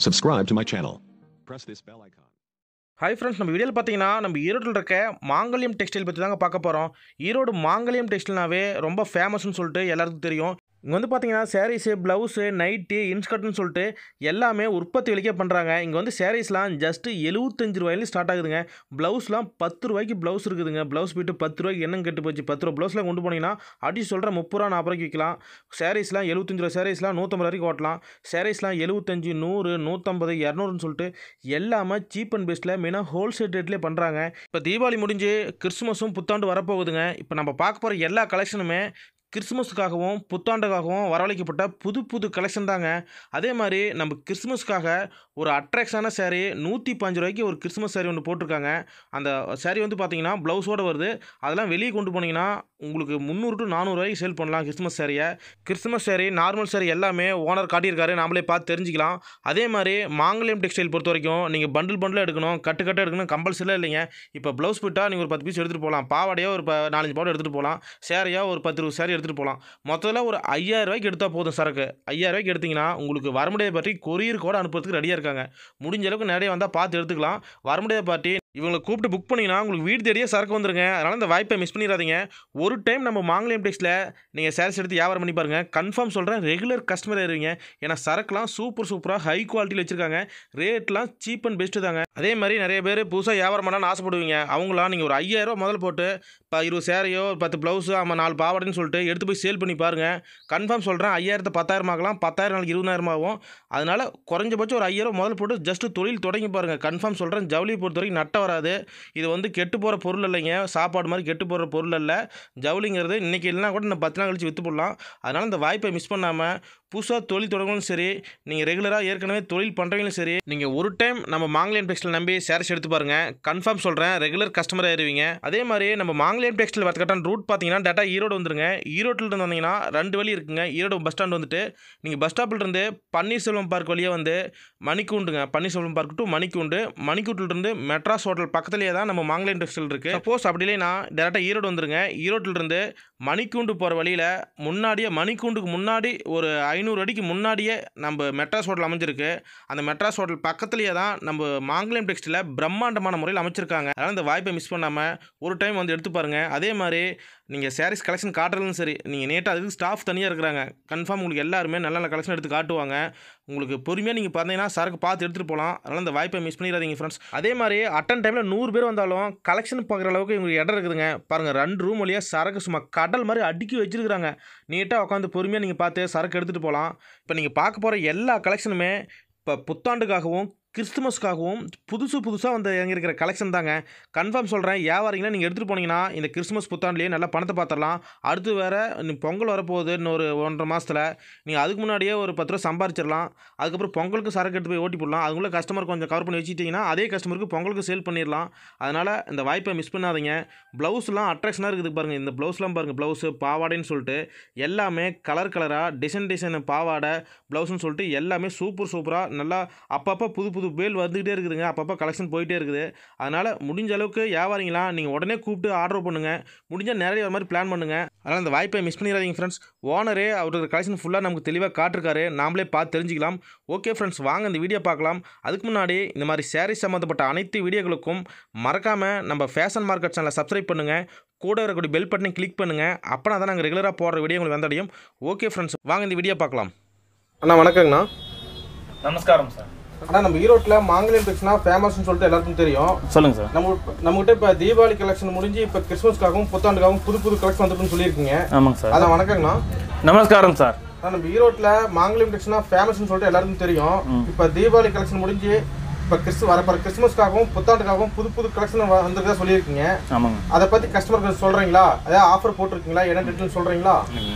Subscribe to my channel. Press this bell icon. Hi friends நம்ம வீடியோவில் பார்த்தீங்கன்னா நம்ம ஈரோட்டில் இருக்க மாங்கல்யம் டெக்ஸ்டைல் பற்றி தாங்க பார்க்க போகிறோம் ஈரோடு மாங்கல்யம் டெக்ஸ்டைல்னாவே ரொம்ப ஃபேமஸ்னு சொல்லிட்டு எல்லாருக்கும் தெரியும் இங்கே வந்து பார்த்தீங்கன்னா சாரீஸு ப்ளவுஸு நைட்டி இன்ஸ்கர்ட்னு சொல்லிட்டு எல்லாமே உற்பத்தி விலைக்கே பண்ணுறாங்க இங்கே வந்து சாரீஸ்லாம் ஜஸ்ட்டு எழுபத்தஞ்சு ரூபாயிலேருந்து ஸ்டார்ட் ஆகுதுங்க ப்ளவுஸ்லாம் பத்து ரூபாய்க்கு ப்ளவுஸ் இருக்குதுங்க ப்ளவுஸ் போயிட்டு பத்து ரூபாய்க்கு என்ன கெட்டு போச்சு பத்து ரூபா ப்ளவுஸ்லாம் கொண்டு போனீங்கன்னா அடி சொல்கிற முப்பது ரூபா நாற்பது ரூபாய்க்கு விற்கலாம் சாரீஸ்லாம் எழுபத்தஞ்சு ரூபா சாரீஸ்லாம் நூற்றம்பது வரைக்கும் ஓட்டலாம் சாரீஸ்லாம் எழுபத்தஞ்சு நூறு நூற்றம்பது இரநூறுன்னு சொல்லிட்டு எல்லாமே சீப் அண்ட் பெஸ்ட்டில் மெயினாக ஹோல்சேல் ரேட்லேயே பண்ணுறாங்க இப்போ தீபாவளி முடிஞ்சு கிறிஸ்மஸும் புத்தாண்டு வரப்போகுதுங்க இப்போ நம்ம பார்க்க போகிற எல்லா கலெக்ஷனுமே கிறிஸ்மஸுக்காகவும் புத்தாண்டுக்காகவும் வரவழைக்கப்பட்ட புது புது கலெக்ஷன் தாங்க அதே மாதிரி நம்ம கிறிஸ்மஸ்க்காக ஒரு அட்ராக்ஷனான saree நூற்றி பஞ்சு ரூபாய்க்கு ஒரு கிறிஸ்மஸ் saree ஒன்று போட்டிருக்காங்க அந்த saree வந்து பார்த்தீங்கன்னா ப்ளவுஸோடு வருது அதெல்லாம் வெளியே கொண்டு போனீங்கன்னா உங்களுக்கு முந்நூறு டு நானூறுரூவாய்க்கு சேல் பண்ணலாம் கிறிஸ்மஸ் சாரியை கிறிஸ்மஸ் saree நார்மல் saree எல்லாமே ஓனர் காட்டியிருக்காரு நாமளே பார்த்து தெரிஞ்சுக்கலாம் அதே மாதிரி மாங்கல்யம் டெக்ஸ்டைல் பொறுத்த வரைக்கும் நீங்கள் பண்டில் பண்டில் எடுக்கணும் கட்டு கட்டு எடுக்கணும் கம்பல்சரியாக இல்லைங்க இப்போ ப்ளவுஸ் போட்டால் நீங்கள் ஒரு பத்து பீஸ் எடுத்துகிட்டு போகலாம் பாவாடையோ ஒரு ப நாலஞ்சு பாவடை எடுத்துகிட்டு போகலாம் சேரையோ ஒரு பத்து இருபது சேரீ எடுத்துகிட்டு போகலாம் மொத்தத்தில் ஒரு ஐயாயிரம் ரூபாய்க்கு எடுத்தால் போதும் சரக்கு ஐயாயிரம் ரூபாய்க்கு எடுத்தீங்கன்னா உங்களுக்கு வரமுடியாத பார்ட்டி கொரியர் கூட அனுப்புறதுக்கு ரெடியாக இருக்காங்க முடிஞ்ச அளவுக்கு நிறைய வந்தால் பார்த்து எடுத்துக்கலாம் வரமுடியாத பார்ட்டி இவங்களை கூப்பிட்டு புக் பண்ணிங்கன்னா உங்களுக்கு வீடு தேடியே சரக்கு வந்துருங்க அதனால் இந்த வாய்ப்பை மிஸ் பண்ணிடாதீங்க ஒரு டைம் நம்ம மாங்கலியம் டெக்ஸில் நீங்கள் சேல்ஸ் எடுத்து வியாபாரம் பண்ணி பாருங்கள் கன்ஃபார்ம் சொல்கிறேன் ரெகுலர் கஸ்டமர் ஆயிருவீங்க ஏன்னா சரக்குலாம் சூப்பர் சூப்பராக ஹை குவாலிட்டியில் வச்சுருக்காங்க ரேட்லாம் சீப் அண்ட் பெஸ்ட்டு தாங்க அதே மாதிரி நிறைய பேர் புதுசாக வியாபாரம் பண்ணலாம்னு ஆசைப்படுவீங்க அவங்களாம் நீங்கள் ஒரு ஐயாயிரம் முதல்ல போட்டு இப்போ இருபது சேரையோ பத்து ப்ளவுஸோ ஆமாம் நாலு பாவாடைன்னு சொல்லிட்டு எடுத்து போய் சேல் பண்ணி பாருங்கள் கன்ஃபார்ம் சொல்கிறேன் ஐயாயிரத்தை பத்தாயிரம் ஆகலாம் பத்தாயிரம் நாளைக்கு இருபதாயிரம் ஆகும் அதனால் குறைஞ்சபட்சம் ஒரு ஐயாயிரம் முதல்ல போட்டு ஜஸ்ட் தொழில் தொடங்கி பாருங்கள் கன்ஃபார்ம் சொல்கிறேன் ஜவுளி பொறுத்த வரைக்கும் நட்டம் வராது இது வந்து கெட்டு போகிற பொருள் இல்லைங்க சாப்பாடு மாதிரி கெட்டு போகிற பொருள் இல்லை ஜவுளிங்கிறது இன்றைக்கி இல்லைனா கூட இன்னும் பத்து நாள் கழிச்சு விற்று போடலாம் அதனால் இந்த வாய்ப்பை மிஸ் பண்ணாமல் புதுசாக தொழில் தொடங்கணும் சரி நீங்கள் ரெகுலராக ஏற்கனவே தொழில் பண்ணுறவங்களும் சரி நீங்கள் ஒரு டைம் நம்ம மாங்கலியம் டெக்ஸ்டைல் நம்பி சேரஸ் எடுத்து பாருங்கள் கன்ஃபார்ம் சொல்கிறேன் ரெகுலர் கஸ்டமர் ஆயிருவீங்க அதே மாதிரி நம்ம மாங்கலியம் டெக்ஸ்டைல் வரக்கட்டான ரூட் பார்த்தீங்கன்னா டேட்டா ஈரோடு வந்துருங்க ஈரோட்டில் இருந்து வந்தீங்கன்னா ரெண்டு வழி இருக்குங்க ஈரோடு பஸ் ஸ்டாண்ட் வந்துட்டு நீங்கள் பஸ் ஸ்டாப்பில் இருந்து பன்னீர்செல்வம் பார்க் வழியாக வந்து மணிக்கூண்டுங்க பன்னீர்செல்வம் பார்க் டு மணிக்கூண்டு மணிக்கூட்டிலிருந்து மெட்ராஸ் ஹோட்டல் பக்கத்துலேயே தான் நம்ம மாங்கலியம் டெக்ஸ்டைல் இருக்குது சப்போஸ் அப்படி இல்லைன்னா டேரெக்டாக ஈரோடு வந்துருங்க ஈரோட்டிலிருந்து மணிக்கூண்டு போகிற வழியில் முன்னாடியே மணிக்கூண்டுக்கு முன்னாடி ஒரு ஐநூறு அடிக்கு முன்னாடியே நம்ம மெட்ராஸ் ஹோட்டல் அமைஞ்சிருக்கு அந்த மெட்ராஸ் ஹோட்டல் பக்கத்துலேயே தான் நம்ம மாங்கலியம் டெக்ஸ்டைல பிரம்மாண்டமான முறையில் அமைச்சிருக்காங்க அதனால் இந்த வாய்ப்பை மிஸ் பண்ணாமல் ஒரு டைம் வந்து எடுத்து பாருங்கள் அதே மாதிரி நீங்கள் சாரீஸ் கலெக்ஷன் காட்டுறதும் சரி நீங்கள் நேட்டாக அதுக்கு ஸ்டாஃப் தனியாக இருக்கிறாங்க கன்ஃபார்ம் உங்களுக்கு எல்லாருமே நல்ல நல்ல கலெக்ஷன் எடுத்து காட்டுவாங்க உங்களுக்கு பொறுமையாக நீங்கள் பார்த்தீங்கன்னா சரக்கு பார்த்து எடுத்துகிட்டு போகலாம் அதனால் இந்த வாய்ப்பை மிஸ் பண்ணிடாதீங்க ஃப்ரெண்ட்ஸ் அதே மாதிரி அட்டன் டைமில் நூறு பேர் வந்தாலும் கலெக்ஷன் பார்க்குற அளவுக்கு உங்களுக்கு இடம் இருக்குதுங்க பாருங்கள் ரெண்டு ரூம் வழியாக சரக்கு சும்மா கடல் மாதிரி அடுக்கி வச்சிருக்கிறாங்க நீட்டாக உட்காந்து பொறுமையாக நீங்கள் பார்த்து சரக்கு எடுத்துகிட்டு போகலாம் இப்போ நீங்கள் பார்க்க போகிற எல்லா கலெக்ஷனுமே இப்போ புத்தாண்டுக்காகவும் கிறிஸ்துமஸ்க்காகவும் புதுசு புதுசாக வந்து இறங்கியிருக்கிற கலெக்ஷன் தாங்க கன்ஃபார்ம் சொல்கிறேன் வியாபாரிங்களா நீங்கள் எடுத்துகிட்டு போனீங்கன்னா இந்த கிறிஸ்துமஸ் புத்தாண்டுலேயே நல்லா பணத்தை பார்த்துடலாம் அடுத்து வேறு இன்னும் பொங்கல் வரப்போகுது இன்னொரு ஒன்றரை மாதத்தில் நீங்கள் அதுக்கு முன்னாடியே ஒரு பத்து ரூபா சம்பாரிச்சிடலாம் அதுக்கப்புறம் பொங்கலுக்கு சரக்கு எடுத்து போய் ஓட்டி போடலாம் அதுக்குள்ளே கஸ்டமர் கொஞ்சம் கவர் பண்ணி வச்சுட்டிங்கன்னா அதே கஸ்டமருக்கு பொங்கலுக்கு சேல் பண்ணிடலாம் அதனால் இந்த வாய்ப்பை மிஸ் பண்ணாதீங்க ப்ளவுஸ்லாம் அட்ராக்ஷனாக இருக்குது பாருங்கள் இந்த ப்ளவுஸ்லாம் பாருங்கள் ப்ளவுஸு பாவாடைன்னு சொல்லிட்டு எல்லாமே கலர் கலராக டிசைன் டிசைன் பாவாடை ப்ளவுஸ்னு சொல்லிட்டு எல்லாமே சூப்பர் சூப்பராக நல்லா அப்பப்போ புது புது பேல் வந்துக்கிட்டே இருக்குதுங்க அப்பப்போ கலெக்ஷன் போயிட்டே இருக்குது அதனால் முடிஞ்ச அளவுக்கு வியாபாரிங்களா நீங்கள் உடனே கூப்பிட்டு ஆர்டர் பண்ணுங்கள் முடிஞ்சால் நிறைய மாதிரி பிளான் பண்ணுங்கள் அதனால் இந்த வாய்ப்பை மிஸ் பண்ணிடாதீங்க ஃப்ரெண்ட்ஸ் ஓனரே அவரோட கலெக்ஷன் ஃபுல்லாக நமக்கு தெளிவாக காட்டிருக்காரு நாமளே பார்த்து தெரிஞ்சுக்கலாம் ஓகே ஃப்ரெண்ட்ஸ் வாங்க இந்த வீடியோ பார்க்கலாம் அதுக்கு முன்னாடி இந்த மாதிரி சாரீ சம்மந்தப்பட்ட அனைத்து வீடியோக்களுக்கும் மறக்காமல் நம்ம ஃபேஷன் மார்க்கெட் சேனலை சப்ஸ்கிரைப் பண்ணுங்கள் கூட இருக்கக்கூடிய பெல் பட்டனை கிளிக் பண்ணுங்கள் அப்போனா தான் நாங்கள் ரெகுலராக போடுற வீடியோ உங்களுக்கு வந்தடையும் ஓகே ஃப்ரெண்ட்ஸ் வாங்க இந்த வீடியோ பார்க்கலாம் அண்ணா வணக்கங்கண்ணா நமஸ்காரம் சார் அண்ணா நம்ம ஈரோட்டில் மாங்கலியம் டெக்ஸ்னா ஃபேமஸ்னு சொல்லிட்டு எல்லாருக்கும் தெரியும் சொல்லுங்க சார் நம்ம நம்மகிட்ட இப்போ தீபாவளி கலெக்ஷன் முடிஞ்சு இப்போ கிறிஸ்மஸ்க்காகவும் புத்தாண்டுக்காகவும் புது புது கலெக்ஷன் வந்துருக்குன்னு சொல்லியிருக்கீங்க ஆமாங்க சார் அதான் வணக்கங்கண்ணா நமஸ்காரம் சார் அண்ணா, நம்ம ஈரோட்டில் மாங்கலியம் டெக்ஸ்னா ஃபேமஸ்னு சொல்லிட்டு எல்லாருக்கும் தெரியும் இப்போ தீபாவளி கலெக்ஷன் முடிஞ்சு இப்போ கிறிஸ்து வரப்போகிற கிறிஸ்மஸ்க்காகவும் புத்தாண்டுக்காகவும் புது புது கலெக்ஷன் வந்திருக்கதா சொல்லியிருக்கீங்க ஆமாங்க அதை பற்றி கஸ்டமருக்கு சொல்கிறீங்களா அதாவது ஆஃபர் போட்டிருக்கீங்களா என்ன டீட்டெயில் சொல்கிறீங்களா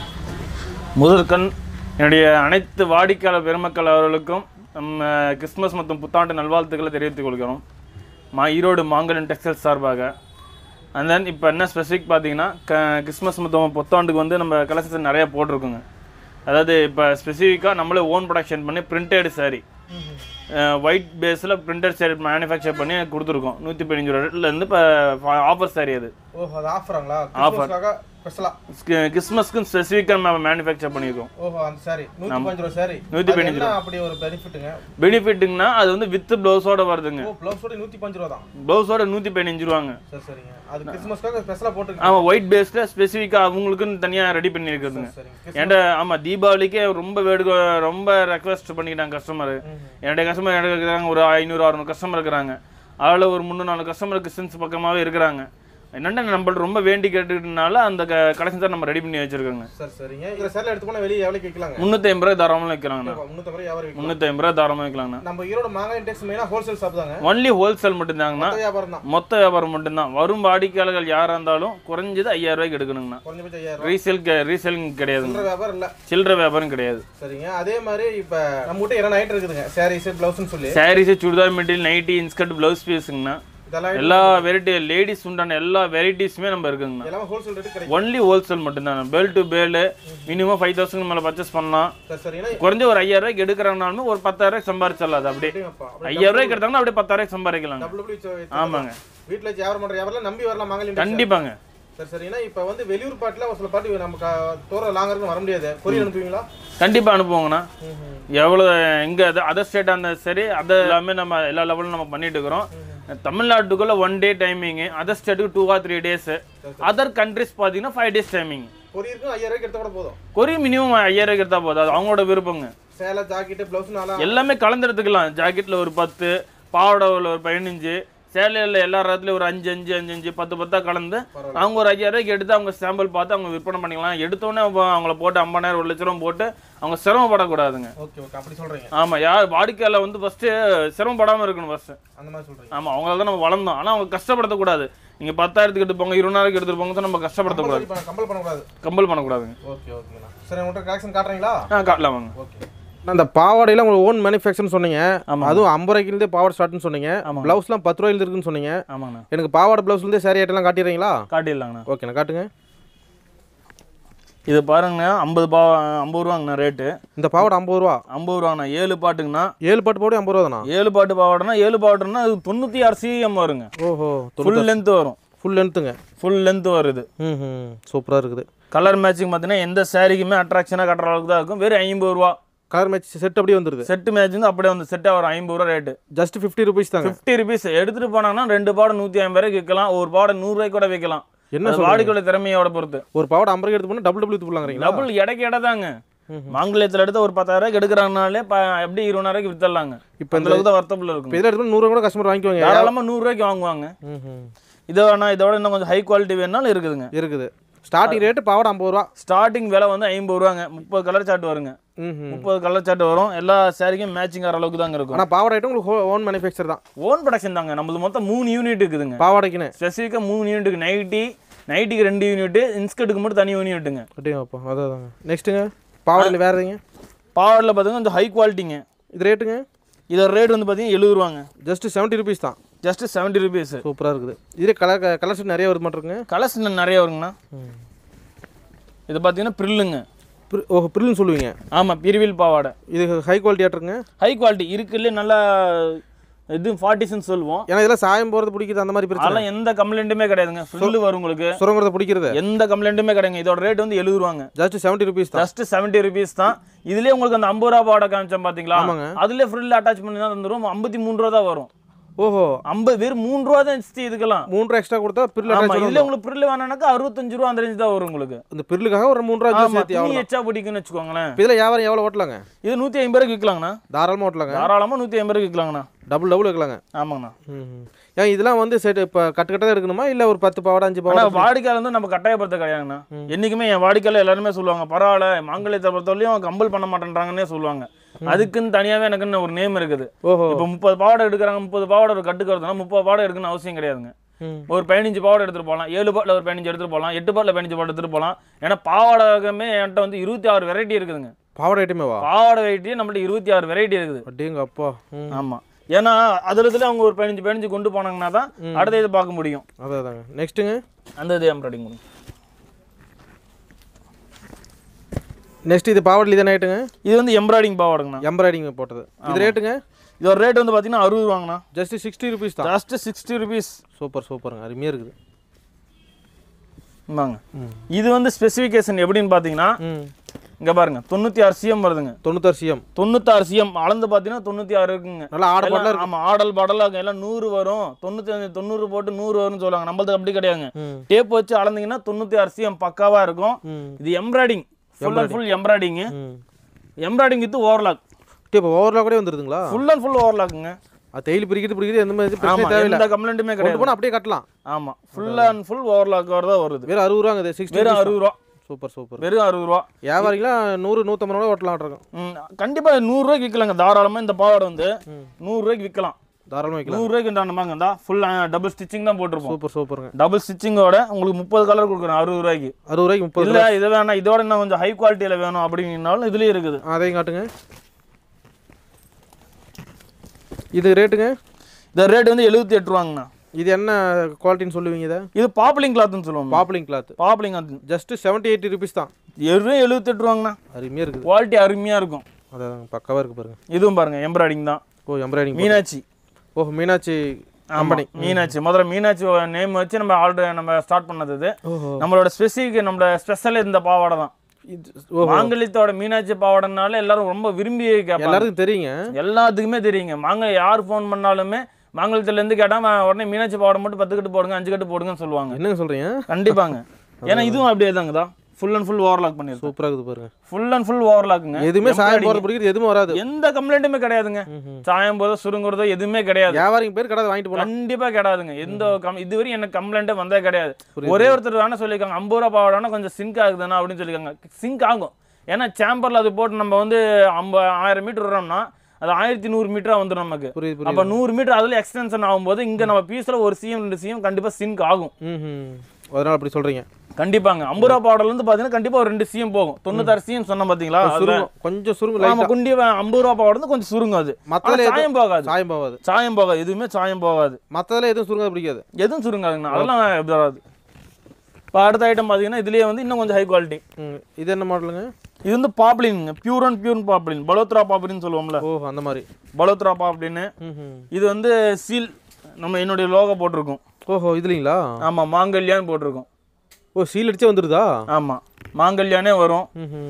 முதற்கண் என்னுடைய அனைத்து வாடிக்கையாளர் பெருமக்கள் அவர்களுக்கும் நம்ம கிறிஸ்மஸ் மற்றும் புத்தாண்டு நல்வாழ்த்துக்களை தெரிவித்துக் கொள்கிறோம் மா ஈரோடு மாங்கலன் டெக்ஸ்டைல்ஸ் சார்பாக அண்ட் தென் இப்போ என்ன ஸ்பெசிஃபிக் பார்த்தீங்கன்னா க கிறிஸ்மஸ் மற்றும் புத்தாண்டுக்கு வந்து நம்ம கலெக்ஷன் நிறையா போட்டிருக்கோங்க அதாவது இப்போ ஸ்பெசிஃபிக்காக நம்மளே ஓன் ப்ரொடக்ஷன் பண்ணி பிரிண்டட் saree ஒயிட் பேஸில் பிரிண்டட் saree மேனுஃபேக்சர் பண்ணி கொடுத்துருக்கோம் நூற்றி பதினஞ்சு ரூபாயிலேருந்து இப்போ ஆஃபர் saree அது ஓ அது ஆஃபராங்களா Offer. கிறிஸ்மஸ்க்காக ஸ்பெஷலாக கிறிஸ்மஸ்க்கு ஸ்பெசிஃபிக்காக நம்ம மேனுஃபேக்சர் பண்ணியிருக்கோம் ஓஹோ அந்த சாரி நூற்றி பதினஞ்சு ரூபா சாரி நூத்தி பதினஞ்சு என்ன அப்படி ஒரு பெனிஃபிட்டுங்க பெனிஃபிட்டுங்கன்னா அது வந்து வித் ப்ளவுஸோட வருதுங்க ஓ ப்ளவுஸோட நூற்றி பஞ்சு ரூபா தான் ப்ளவுஸோட நூற்றி பதினஞ்சு ரூபாங்க சரி சரிங்க அது கிறிஸ்மஸ்க்காக ஸ்பெஷலாக போட்டுருக்கேன் ஆமாம் ஒயிட் பேஸில் ஸ்பெசிஃபிக்காக அவங்களுக்குன்னு தனியாக ரெடி பண்ணியிருக்குதுங்க சரிங்க என்கிட்ட ஆமாம் தீபாவளிக்கே ரொம்ப வேடுக ரொம்ப ரெக்வஸ்ட் பண்ணிக்கிட்டாங்க கஸ்டமர் என்னுடைய கஸ்டமர் எனக்கு இருக்கிறாங்க ஒரு ஐநூறு அறுநூறு கஸ்டமர் இருக்கிறாங்க அதில் ஒரு முந்நூறு நாலு கஸ்டமர் கிறிஸ்டின்ஸ் பக்கமாகவே இருக்கிறாங்க என்னென்ன நம்மள்ட்ட ரொம்ப வேண்டி கேட்டுக்கிட்டனால அந்த கலெக்ஷன் தான் நம்ம ரெடி பண்ணி வச்சிருக்கோங்க சரி சரிங்க இதில் சேரில் எடுத்து போனால் வெளியே எவ்வளோக்கு விற்கலாங்க முந்நூற்றி ஐம்பது ரூபாய் தாராளமாக வைக்கலாங்கண்ணா முந்நூற்றம்பது ரூபா வியாபாரம் விற்கலாம் முந்நூற்றி ஐம்பது ரூபாய் தாராளமாக வைக்கலாங்கண்ணா நம்ம ஈரோடு மாங்காய் டெக்ஸ் மெயினாக ஹோல்சேல் ஷாப் தாங்க ஒன்லி ஹோல்சேல் மட்டும்தாங்கண்ணா மொத்த வியாபாரம் தான் மொத்த வியாபாரம் மட்டும்தான் வரும் வாடிக்கையாளர்கள் யாராக இருந்தாலும் குறைஞ்சது ஐயாயிரம் ரூபாய்க்கு எடுக்கணுங்கண்ணா குறைஞ்சபட்சம் ஐயாயிரம் ரூபா ரீசேல் ரீசேலிங் கிடையாதுங்க சில்லறை வியாபாரம் இல்லை சில்லறை வியாபாரம் கிடையாது சரிங்க அதே மாதிரி இப்போ நம்ம கிட்ட என்ன ஐட்டம் இருக்குதுங்க சாரீஸ் ப்ளவுஸ்னு சொல்லி sarees churidar material nighty inskirt blouse பீஸுங்கண்ணா இதெல்லாம் எல்லா வெரைட்டி லேடிஸ் உண்டான எல்லா வெரைட்டிஸுமே நம்ம இருக்குங்கண்ணா எல்லாமே ஹோல்சேல் ரேட்டு கிடைக்கும் ஒன்லி ஹோல்சேல் மட்டும்தான் bale to bale minimum five thousand மேலே பர்ச்சேஸ் பண்ணலாம் சரி சரிங்கன்னா குறைஞ்ச ஒரு ஐயாயிரம் ரூபாய்க்கு எடுக்கிறனாலுமே ஒரு பத்தாயிரம் ரூபாய்க்கு சம்பாரிச்சிடலாம் அது அப்படியே அப்படியேப்பா ஐயாயிரம் ரூபாய்க்கு எடுத்தாங்கன்னா அப்படியே பத்தாயிரம் சம்பாதிக்கலாங்க டபுள் டபுள் ஆமாங்க வீட்டில் வச்சு வியாபாரம் பண்ணுற வியாபாரம் நம்பி வரலாம் மாங்கல்யம் கண்டிப்பாங்க சரி சரிங்கன்னா இப்போ வந்து வெளியூர் பாட்டில் ஒரு சில பாட்டு நம்ம க- தூரம் லாங்க இருக்கு வர முடியாது கொரியர் அனுப்புவீங்களா கண்டிப்பாக அனுப்புவோங்கண்ணா எவ்வளோ எங்கே அது அதர் ஸ்டேட்டாக இருந்தாலும் சரி அதை எல்லாமே நம்ம எல்லா லெவலும் நம்ம பண்ணிட்டு இருக்கிறோம் தமிழ்நாட்டுக்குள்ள ஒன் டே டைமிங்கு அதர் ஸ்டேட்டுக்கு two or three days other countries பார்த்தீங்கன்னா ஃபைவ் டேஸ் டைமிங் கொரியருக்கும் ஐயாயிரம் ரூபாய்க்கு எடுத்த கூட போதும் கொரிய மினிமம் ஐயாயிரம் எடுத்தா போதும் அது அவங்களோட விருப்பங்க சேலை ஜாக்கெட்டு ப்ளவுஸ் நல்லா எல்லாமே கலந்து எடுத்துக்கலாம் ஜாக்கெட்டில் ஒரு பத்து பாவாடையில் ஒரு பதினஞ்சு சேலையில் எல்லா இடத்துலையும் ஒரு அஞ்சு அஞ்சு அஞ்சு அஞ்சு பத்து பத்தா கலந்து அவங்க ஒரு ஐயாயிரம் ரூபாய்க்கு எடுத்து அவங்க சாம்பிள் பார்த்து அவங்க விற்பனை பண்ணிக்கலாம் எடுத்தோடனே அவங்க- அவங்கள போட்டு ஐம்பதாயிரம் ஒரு லட்ச ரூபா போட்டு அவங்க சிரமப்படக்கூடாதுங்க ஓகே ஓகே அப்படி சொல்கிறீங்க ஆமாம் யார் வாடிக்கையாளர் வந்து ஃபஸ்ட்டு சிரமப்படாமல் இருக்கணும் ஃபஸ்ட்டு அந்த மாதிரி சொல்கிறீங்க ஆமாம் அவங்களால தான் நம்ம வளர்ந்தோம் ஆனால் அவங்க கஷ்டப்படுத்தக்கூடாது நீங்கள் பத்தாயிரத்துக்கு எடுத்து போங்க இருபதாயிரத்துக்கு எடுத்துட்டு போங்க தான் நம்ம கஷ்டப்படுத்தக்கூடாது இப்போ கம்பல் பண்ணக்கூடாது கம்பல் பண்ணக்கூடாதுங்க ஓகே ஓகேண்ணா சரி உங்கள்கிட்ட கலெக்ஷன் காட்டுறீங்களா ஆ காட்டலாம் வாங்க ஓகே அந்த பாவாடையில் உங்களுக்கு ஓன் மேனுஃபேக்சர்னு சொன்னீங்க ஆமாம் அதுவும் ஐம்பது ரூபாய்க்குலேருந்தே பாவாடை ஸ்டார்ட்னு சொன்னீங்க ஆமாங்க. ப்ளவுஸ்லாம் பத்து ரூபாயில இருக்குன்னு சொன்னீங்க ஆமாங்கண்ணா எனக்கு பாவாடை ப்ளவுஸ்லேருந்தே சாரி ஐட்டம்லாம் காட்டிடுறீங்களா காட்டிடலாங்கண்ணா ஓகேண்ணா காட்டுங்க இது பாருங்கண்ணா ஐம்பது பா ஐம்பது ரூபாங்கண்ணா ரேட்டு இந்த பாவாடை ஐம்பது ரூபா ஐம்பது ரூபாங்கண்ணா ஏழு பாட்டுங்கண்ணா ஏழு பாட்டு போட்டு ஐம்பது ரூபா தானா ஏழு பாட்டு பாவாடைனா ஏழு பாவாடைனா அது தொண்ணூற்றி ஆறு சிஎம் வருங்க ஓஹோ ஃபுல் லென்த் வரும் ஃபுல் லென்த்துங்க ஃபுல் லென்த் வருது ம் ம் சூப்பராக இருக்குது கலர் மேட்சிங் பார்த்தீங்கன்னா எந்த சாரிக்குமே அட்ராக்ஷனாக கட்டுற அளவுக்கு தான் இருக்கும் வெறும் ஐம்பது ரூபா கலர் மேட்ச் செட் அப்படியே வந்துருது செட்டு மேட்சிங் அப்படியே வந்து செட்டாக வரும் ஐம்பது ரூபா ரேட்டு ஜஸ்ட் ஃபிஃப்டி ருபீஸ் தாங்க ஃபிஃப்டி ருபீஸ் எடுத்துகிட்டு போனாங்கன்னா ரெண்டு பாடம் நூற்றி ஐம்பது ரூபாய்க்கு விற்கலாம் ஒரு பாடம் நூறுரூவாய்க்கு கூட விற்கலாம் என்ன அது வாடிக்கையோட திறமையோட பொறுத்து ஒரு பாவாடை ஐம்பது ரூபாய் எடுத்து போனால் டபுள் டபுள் போடலாங்கிறீங்களா டபுள் எடைக்கு எடை தாங்க மாங்கல்யத்தில் எடுத்து ஒரு பத்தாயிரம் எடுக்கிறாங்கனாலே ப எப்படி இருபதாயிரம் வித்தரலாங்க இப்போ இப்போ இந்த அளவுக்கு தான் வர்த்தபிள் இப்போ இருக்கும் இதில் எடுத்து நூறுரூவா கூட கஸ்டமர் வாங்கிக்குவாங்க தாராளமாக நூறுரூவாய்க்கு வாங்குவாங்க ம் ம் இதை வேணா இதோட இன்னும் கொஞ்சம் ஹை குவாலிட்டி வேணாலும் இருக்குதுங்க இருக்குது ஸ்டார்டிங் ரேட்டு பாவாடை ஐம்பது ரூபா ஸ்டார்டிங் விலை வந்து ஐம்பது ரூபாங்க முப்பது கலர் சார்ட் வருங்க ம் ம் முப்பது கலர் சார்ட் வரும் எல்லா சாரிக்கும் மேட்சிங் ஆகிற அளவுக்கு தாங்க இருக்கும் ஆனால் பாவாடை ஐட்டம் உங்களுக்கு ஓன் மேனுஃபேக்சர் தான் ஓன் ப்ரொடக்ஷன் தாங்க நம்மளது மொத்தம் மூணு யூனிட் இருக்குதுங்க பாவாடைக்குன்னு ஸ்பெசிஃபிக்காக மூணு யூனிட்டுக்கு நைட்டி நைட்டிக்கு ரெண்டு யூனிட்டு இன்ஸ்கர்ட்டுக்கு மட்டும் தனி யூனிட்டுங்க அப்படியே அப்போ அதான் அதாங்க நெக்ஸ்ட்டுங்க பாவாடையில் வேறு எதுங்க பாவாடில் பார்த்தீங்கன்னா கொஞ்சம் ஹை குவாலிட்டிங்க இது ரேட்டுங்க இதோட ரேட் வந்து பார்த்தீங்கன்னா எழுபது ரூபாங்க ஜஸ்ட் செவன்ட்டி ருபீஸ் தான் ஜஸ்ட் செவன்ட்டி ருபீஸ் சூப்பராக இருக்குது இதே கலர் கலர்ஸ் நிறைய வருது மாட்டிருக்குங்க கலர்ஸ் இன்னும் நிறைய வருங்கண்ணா இது பார்த்தீங்கன்னா ப்ரில்லுங்க ஓஹோ பிரில்னு சொல்லுவீங்க ஆமாம் பிரிவில் பாவாடை இது ஹை குவாலிட்டி ஆட்டுருங்க ஹை குவாலிட்டி இருக்குல்ல நல்லா இது ஃபார்ட்டிஸ்ன்னு சொல்லுவோம் ஏன்னா இதெல்லாம் சாயம் போகிறது பிடிக்குது அந்த மாதிரி பிரச்சனை அதெல்லாம் எந்த கம்ப்ளைண்ட்டுமே கிடையாதுங்க ஃப்ரில்லு வரும் உங்களுக்கு சுரங்கிறத பிடிக்கிறது எந்த கம்ப்ளைண்ட்டுமே கிடையாதுங்க இதோட ரேட் வந்து எழுபது ரூபாங்க ஜஸ்ட் செவன்ட்டி ருபீஸ் தான் ஜஸ்ட் செவன்ட்டி ருபீஸ் தான் இதுலயே உங்களுக்கு அந்த ஐம்பது ரூபா பாவாடை காமிச்சோம் பாத்தீங்களா ஆமாங்க. அதுலயே ஃப்ரில் அட்டாச் பண்ணி தான் தந்துரும் ஐம்பத்தி மூணு ரூபா தான் வரும் ஓஹோ ஐம்பது வெறும் மூணு ரூபா தான் எக்ஸ்டி இதுக்கெல்லாம் மூன்று எக்ஸ்ட்ரா கொடுத்தா பிரில் ஆமா attach இதுல பண்ணணும். உங்களுக்கு பிரில் வேணானாக்கா அறுபத்தஞ்சு ரூபா அந்த ரேஞ்ச் தான் வரும் உங்களுக்கு இந்த பிரிலுக்காக ஒரு மூணு ரூபா ஆமா சேர்த்து துணி எவ்வளோ எச்சா பிடிக்குன்னு வச்சுக்கோங்களேன் இதில் வியாபாரம் எவ்வளோ ஓட்டலாங்க இது நூத்தி ஐம்பது ரூபாய்க்கு விற்கலாங்கண்ணா தாராளமாக ஓட்டலாங்க தாராளமா நூத்தி ஐம்பது ரூபாய்க்கு விற்கலாங்கண்ணா டபுள் டபுள் வைக்கலாங்க ஆமாங்கண்ணா ம் ஏன் இதெல்லாம் வந்து செட் இப்போ கட்டு கட்டதாக எடுக்கணுமா இல்லை ஒரு பத்து பாவாடை அஞ்சு ஆனா பாவாடை வாடிக்கையாளர் வந்து நம்ம கட்டாயப்படுத்த கிடையாதுண்ணா என்னைக்குமே என் வாடிக்கையாளர் எல்லாருமே சொல்லுவாங்க பரவாயில்ல மாங்கல்யத்தை பொறுத்தவரையும் கம்பல் பண்ண மாட்டேன்றாங்கன்னே சொல்லுவாங்க அதுக்குன்னு தனியாவே எனக்குன்னு ஒரு நேம் இருக்குது ஓஹோ இப்போ முப்பது பாவாடை எடுக்கிறாங்க முப்பது பாவாடை ஒரு கட்டுக்கு வருதுன்னா முப்பது பாவாடை எடுக்கணும்னு அவசியம் கிடையாதுங்க ம் ஒரு பதினஞ்சு பாவாடை எடுத்துட்டு போகலாம் ஏழு பாட்டில் ஒரு பதினஞ்சு எடுத்துட்டு போகலாம் எட்டு பாட்டில் பதினஞ்சு பாட்டு எடுத்துட்டு போகலாம் ஏன்னா பாவாடகமே என்கிட்ட வந்து இருபத்தி ஆறு வெரைட்டி இருக்குதுங்க பாவாடை ஐட்டமே வா பாவாடை வெரைட்டி நம்மள்ட்ட இருபத்தி ஆறு வெரைட்டி இருக்குது அப்படிங்க அப்பா ம் ஆமா ஏன்னா அதுல இதுல அவங்க ஒரு பதினஞ்சு பதினஞ்சு கொண்டு போனாங்கன்னா தான் அடுத்த இது பார்க்க முடியும் அதான் அதாங்க நெக்ஸ்ட்டுங்க அந்த இது எம்ப்ராய்டிங் முடியும் நெக்ஸ்ட் இது பாவாடை இதானே ஆயிட்டுங்க இது வந்து எம்ப்ராய்டிங் பாவாடைங்கண்ணா எம்ப்ராய்டிங் போட்டது இது ரேட்டுங்க இதோட ரேட் வந்து பார்த்தீங்கன்னா அறுபது ரூபாங்கண்ணா ஜஸ்ட் சிக்ஸ்டி ருபீஸ் தான் ஜஸ்ட் சிக்ஸ்டி ருபீஸ் சூப்பர் சூப்பருங்க அருமையாக இருக்குது ஆமாங்க இது வந்து ஸ்பெசிஃபிகேஷன் எப்படின்னு பார்த்தீங்கன்னா ம் இங்கே பாருங்க தொண்ணூற்றி ஆறு சிஎம் வருதுங்க தொண்ணூத்தாறு சிஎம் தொண்ணூத்தாறு சிஎம் அளந்து பார்த்தீங்கன்னா தொண்ணூற்றி ஆறு இருக்குங்க நல்லா ஆட பாடலாம் எல்லாம் ஆமா ஆடல் பாடலாக இருக்கும் எல்லாம் நூறு வரும் தொண்ணூற்றி அஞ்சு தொண்ணூறு போட்டு நூறு வரும்னு சொல்லுவாங்க நம்மளது அப்படி கிடையாதுங்க ம் டேப் வச்சு அளந்தீங்கன்னா தொண்ணூற்றி ஆறு சிஎம் பக்காவா இருக்கும் ம் இது embroidering full and full embroidering ம் எம்ப்ராய்டிங் வித் ஓவர்லாக் இப்போ ஓவர்லாக் கூட வந்துருதுங்களா ஃபுல் அண்ட் ஃபுல் ஓவர்லாக்குங்க அது தையல் பிரிக்கிறது பிரிக்கிறது எந்த மாதிரி பிரச்சனை ஆமா தேவையில்லை எந்த கம்ப்ளைண்ட்டுமே கொண்டு கிடையாது போனால் அப்படியே கட்டலாம் ஆமா ஃபுல் அண்ட் ஃபுல் ஓவர்லாக் தான் வருது வெறும் அறுபது ரூபாங்க சிக்ஸ்டி வெறும் அறுபது ரூபா சூப்பர் சூப்பர் வெறும் அறுபது ரூபா வியாபாரிங்களா நூறு நூற்றம்பது ரூபா ஓட்டலாம் இருக்கும் ம், கண்டிப்பா நூறுரூவாய்க்கு விற்கலாங்க தாராளமா இந்த பாவாடை வந்து ம். நூறுரூவாய்க்கு விற்கலாம் தாராளமாக வைக்கலாம் நூறுரூவாய்க்கு தாண்டமாங்க இந்தா ஃபுல் டபுள் ஸ்டிச்சிங் தான் போட்டிருப்போம் சூப்பர் சூப்பருங்க டபுள் ஸ்டிச்சிங்கோட உங்களுக்கு முப்பது கலர் கொடுக்குறோம் அறுபது ரூபாய்க்கு அறுபது ரூபாய்க்கு முப்பது இல்ல இது வேணாம் இதோட இன்னும் கொஞ்சம் ஹை குவாலிட்டியில வேணும் அப்படின்னாலும் இதுலயும் இருக்குது அதையும் காட்டுங்க இது ரேட்டுங்க இந்த ரேட் வந்து எழுபத்தி எட்டு ரூபாங்கண்ணா இது என்ன குவாலிட்டின்னு சொல்லுவீங்க இதை இது பாப்புலிங் கிளாத்னு சொல்லுவோம் poplin cloth poplin cloth just seventy eighty rupees தான் வெறும் எழுபத்தி எட்டு ரூபாங்கண்ணா அருமையாக இருக்குது குவாலிட்டி அருமையா இருக்கும் அதான் பக்காவாக இருக்குது பாருங்க இதுவும் பாருங்க எம்ப்ராய்டிங் தான் ஓ எம்ப்ராய்டிங் மீனாட்சி ஓ மீனாட்சி ஆமா கம்பெனி மீனாட்சி முதல்ல மீனாட்சி நேம் வச்சு நம்ம ஆல்ரெடி நம்ம ஸ்டார்ட் பண்ணது இது ஓஹோ நம்மளோட ஸ்பெசிஃபிக் நம்மளோட ஸ்பெஷல் இந்த பாவாடை தான் இது ஓ மாங்கல்யத்தோட மீனாட்சி பாவாடைனால எல்லாரும் ரொம்ப விரும்பி கேட்பாங்க எல்லாருக்கும் தெரியுங்க எல்லாத்துக்குமே தெரியுங்க மாங்க யார் ஃபோன் பண்ணாலுமே மாங்கல்யத்துல இருந்து கேட்டா ம- உடனே மீனாட்சி பாவாடை மட்டும் பத்து கட்டு போடுங்க அஞ்சு கட்டு போடுங்கன்னு சொல்லுவாங்க என்னங்க சொல்கிறீங்க கண்டிப்பாங்க ஏன்னா இதுவும் அப்படியே தாங்கதா ஃபுல் அண்ட் ஃபுல் ஓவர்லாக் பண்ணிருக்கோம் சூப்பராக இருக்குது பாருங்க ஃபுல் அண்ட் ஃபுல் ஓவர்லாக்குங்க எதுவுமே சாயம் போகிறது பிடிக்கிறது எதுவுமே வராது எந்த கம்ப்ளைண்ட்டுமே கிடையாதுங்க ம்ஹும். சாயம் போதோ சுருங்குறதோ எதுவுமே கிடையாது வியாபாரிங்க பேர் கடை வாங்கிட்டு போகலாம் கண்டிப்பா கிடையாதுங்க எந்த கம் இதுவரை எனக்கு கம்ப்ளைண்ட்டே வந்தே கிடையாது ஒரே ஒருத்தர் வேணா சொல்லியிருக்காங்க ஐம்பது ரூபா பாவாடானா கொஞ்சம் சிங்க் ஆகுதுண்ணா அப்படின்னு சொல்லியிருக்காங்க சிங்க் ஆகும் ஏன்னா சேம்பர்ல அது போட்டு நம்ம வந்து ஐம்ப ஆயிரம் மீட்டர் வரோம்னா அது ஆயிரத்தி நூறு மீட்டரா வந்துடும் நமக்கு புரியுது அப்ப புரியுது நூறு மீட்டர் அதுல எக்ஸ்டென்ஷன் ஆகும்போது இங்க நம்ம பீஸ்ல ஒரு சிஎம் ரெண்டு சிஎம் கண்டிப்பா சிங்க் ஆகும் ம் அதனால் அப்படி சொல்கிறீங்க கண்டிப்பாங்க ஐம்பது ரூபா பாவடர்ல இருந்து பாத்தீங்கன்னா கண்டிப்பா ஒரு ரெண்டு சிஎம் போகும் தொண்ணூத்தாறு சிஎம் சொன்ன பாத்தீங்களா அதுல- சுருங்கும் கொஞ்சம் சுருங்கு ஆமா லைட்டாக குண்டி ஐம்பது ரூபா பாவடர் வந்து கொஞ்சம் சுருங்கும் அது மற்றதில் ஆனா எதுவும் சாயம் போகாது சாயம் போகாது சாயம் போகாது எதுவுமே சாயம் போகாது மற்றதில் எதுவும் சுருங்காது பிடிக்காது எதுவும் சுருங்காதுங்கண்ணா அதெல்லாம் இது வராது இப்போ அடுத்த ஐட்டம் பார்த்தீங்கன்னா இதுலேயே வந்து இன்னும் கொஞ்சம் ஹை குவாலிட்டி ம் இது என்ன மாடலுங்க இது வந்து பாப்ளின்ங்க pure and pure poplin Balotra பாப்ளின்னு சொல்லுவோம்ல ஓ அந்த மாதிரி பலோத்ரா பாப்ளின்னு ம் இது வந்து சீல் நம்ம என்னுடைய லோகோ போட்டிருக்கோம் ஓஹோ இதுலைங்களா ஆமாம் மாங்கல்யான்னு போட்டிருக்கோம் ஓ சீல் அடிச்சே வந்துடுதா ஆமாம் மாங்கல்யானே வரும் ம்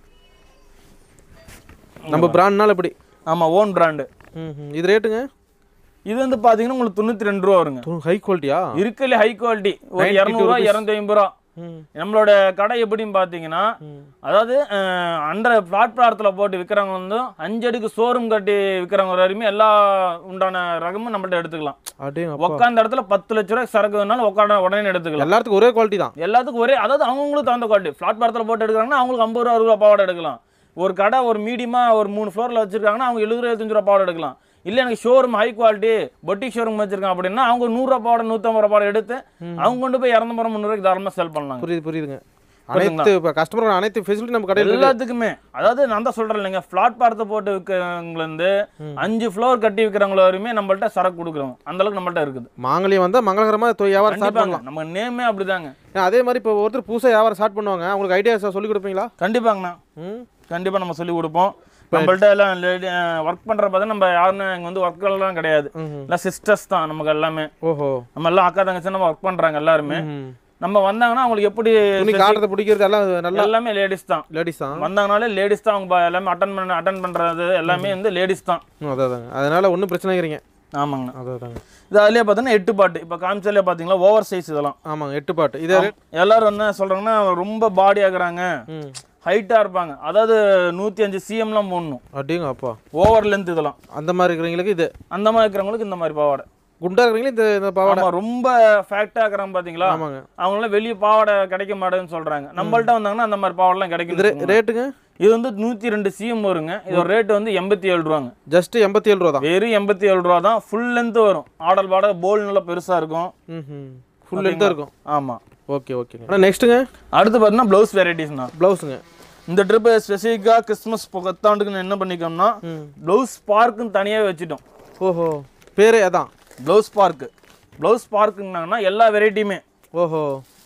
நம்ம பிராண்ட்னால எப்படி ஆமாம் ஓன் பிராண்டு ம் இது ரேட்டுங்க இது வந்து பார்த்தீங்கன்னா உங்களுக்கு தொண்ணூற்றி ரெண்டு ரூபா வருங்க ஹை குவாலிட்டியா இருக்கல ஹை குவாலிட்டி ஒரு 92 இரநூறுவா rupees. இரநூத்தி ஐம்பது ரூபா ம் நம்மளோட கடை எப்படின்னு பார்த்தீங்கன்னா ம் அதாவது அண்டர் பிளாட்பாரத்தில் போட்டு விற்கிறவங்க வந்து அஞ்சு அடுக்கு ஷோரூம் கட்டி விற்கிறவங்க வரையுமே எல்லா உண்டான ரகமும் நம்மள்ட்ட எடுத்துக்கலாம் அடே அப்பா உட்காந்த இடத்துல பத்து லட்ச ரூபாய் சரக்கு வேணாலும் உட்காந்து உடனே எடுத்துக்கலாம் எல்லாத்துக்கும் ஒரே குவாலிட்டி தான் எல்லாத்துக்கும் ஒரே அதாவது அவங்களுக்கு தகுந்த குவாலிட்டி பிளாட்பாரத்தில் போட்டு எடுக்கிறாங்கன்னா அவங்களுக்கு ஐம்பது ரூபா அறுபது ரூபா பாவாடை எடுக்கலாம் ஒரு கடை ஒரு மீடியமாக ஒரு மூணு ஃப்ளோரில் வச்சிருக்காங்கன்னா அவங்க எழுபது எழுபத்தஞ்சு ரூபா பாவாடை எடுக்கலாம் இல்லை எனக்கு showroom high quality boutique showroom வச்சிருக்காங்க அப்படின்னா அவங்க நூறுரூவா பாவாடை நூற்றம்பது ரூபா பாவாடை எடுத்து அவங்க கொண்டு போய் இரநூறு முந்நூறுக்கு தாராளமாக செல் பண்ணலாம் புரியுது புரியுதுங்க புரியுதுங்களா? அனைத்து இப்போ கஸ்டமர் அனைத்து ஃபெசிலிட்டி நம்ம கடையில் இருக்கு எல்லாத்துக்குமே அதாவது நான் தான் சொல்றேன் இல்லைங்க பிளாட் பாரத்தை போட்டு விற்கிறவங்கள இருந்து அஞ்சு ஃப்ளோர் கட்டி விற்கிறவங்கள வரையுமே நம்மள்ட்ட சரக்கு கொடுக்குறோம் அந்த அளவுக்கு நம்மள்ட்ட இருக்குது மாங்கல்யம் வந்தால் மங்களகரமாக தொ- வியாபாரம் ஸ்டார்ட் கண்டிப்பாங்க பண்ணலாம் நம்ம நேமே அப்படிதாங்க ஏன்னா, அதே மாதிரி இப்போ ஒருத்தர் புதுசாக வியாபாரம் ஸ்டார்ட் பண்ணுவாங்க அவங்களுக்கு ஐடியாஸ் சொல்லி கொடுப்பீங்களா கண்டிப்பாங்கண்ணா ம் கண்டிப்பா நம்ம சொல்லி கொடுப்போம் நம்மள்ட்ட எல்லாம் ஒர்க் பண்ற பார்த்தா நம்ம யாருன்னு இங்க வந்து ஒர்க்கெல்லாம் கிடையாது ம் எல்லாம் சிஸ்டர்ஸ் தான் நமக்கு எல்லாமே ஓஹோ நம்ம எல்லாம் அக்கா தங்கச்சி நம்ம ஒர்க் பண்றாங்க எல்லாருமே ம் நம்ம வந்தாங்கன்னா அவங்களுக்கு எப்படி துணி காட்டுறதை பிடிக்கிறது எல்லாம் நல்லா எல்லாமே லேடிஸ் தான் லேடிஸ் தான் வந்தாங்கனாலே லேடிஸ் தான் அவங்க ப- எல்லாமே அட்டன் பண்ண அட்டன் பண்றது எல்லாமே வந்து லேடிஸ் தான் ம், அதான் அதாங்க அதனால ஒன்றும் பிரச்சனை இருக்கிறீங்க ஆமாங்கண்ணா அதான் அதாங்க இது அதுலயே பார்த்தீங்கன்னா எட்டு பாட்டு இப்போ காமிச்சாலே பார்த்தீங்களா ஓவர் சைஸ் இதெல்லாம் ஆமாங்க எட்டு பாட்டு இதே ரேட் எல்லாரும் என்ன சொல்றாங்கன்னா ரொம்ப பாடி ஆகுறாங்க ம் ஹைட்டாக இருப்பாங்க அதாவது நூற்றி அஞ்சு சிஎம்லாம் போடணும் அப்படிங்க அப்பா ஓவர் லென்த் இதெல்லாம் அந்த மாதிரி இருக்கிறவங்களுக்கு இது அந்த மாதிரி இருக்கிறவங்களுக்கு இந்த மாதிரி பாவாடை குண்டா இருக்கிறவங்களுக்கு இந்த இந்த பாவாடை ஆமா ரொம்ப ஃபேக்டாக இருக்கிறாங்க பார்த்தீங்களா ஆமாங்க அவங்களாம் வெளியே பாவாடை கிடைக்க மாட்டேன்னு சொல்றாங்க நம்மள்ட்ட வந்தாங்கன்னா அந்த மாதிரி பாவாடைலாம் இது ரே- கிடைக்கும் ரேட்டுங்க இது வந்து நூற்றி ரெண்டு சிஎம் வருங்க இதோட ரேட் வந்து எண்பத்தி ஏழு ரூபாங்க ஜஸ்ட் எண்பத்தி ஏழு ரூபா தான் வெறும் எண்பத்தி ஏழு ரூபா தான் ஃபுல் லென்த் வரும் ஆடல் பாட போல் நல்லா பெருசா இருக்கும் ம் ம் ஃபுல் லென்த்தாக இருக்கும் ஆமா ஓகே ஓகேங்க ஆனால் நெக்ஸ்ட்டுங்க அடுத்து பார்த்தீங்கன்னா ப்ளவுஸ் வெரைட்டிஸ்ண்ணா ப்ளவுஸுங்க இந்த ட்ரிப்பு ஸ்பெசிஃபிக்காக கிறிஸ்மஸ் பத்தாண்டுக்கு நான் என்ன பண்ணிக்கோம்னா ம் ப்ளவுஸ் பார்க்குன்னு தனியாகவே வச்சுட்டோம் ஓஹோ பேரே அதான் ப்ளவுஸ் பார்க்கு ப்ளவுஸ் பார்க்குங்கன்னா எல்லா வெரைட்டியுமே ஓஹோ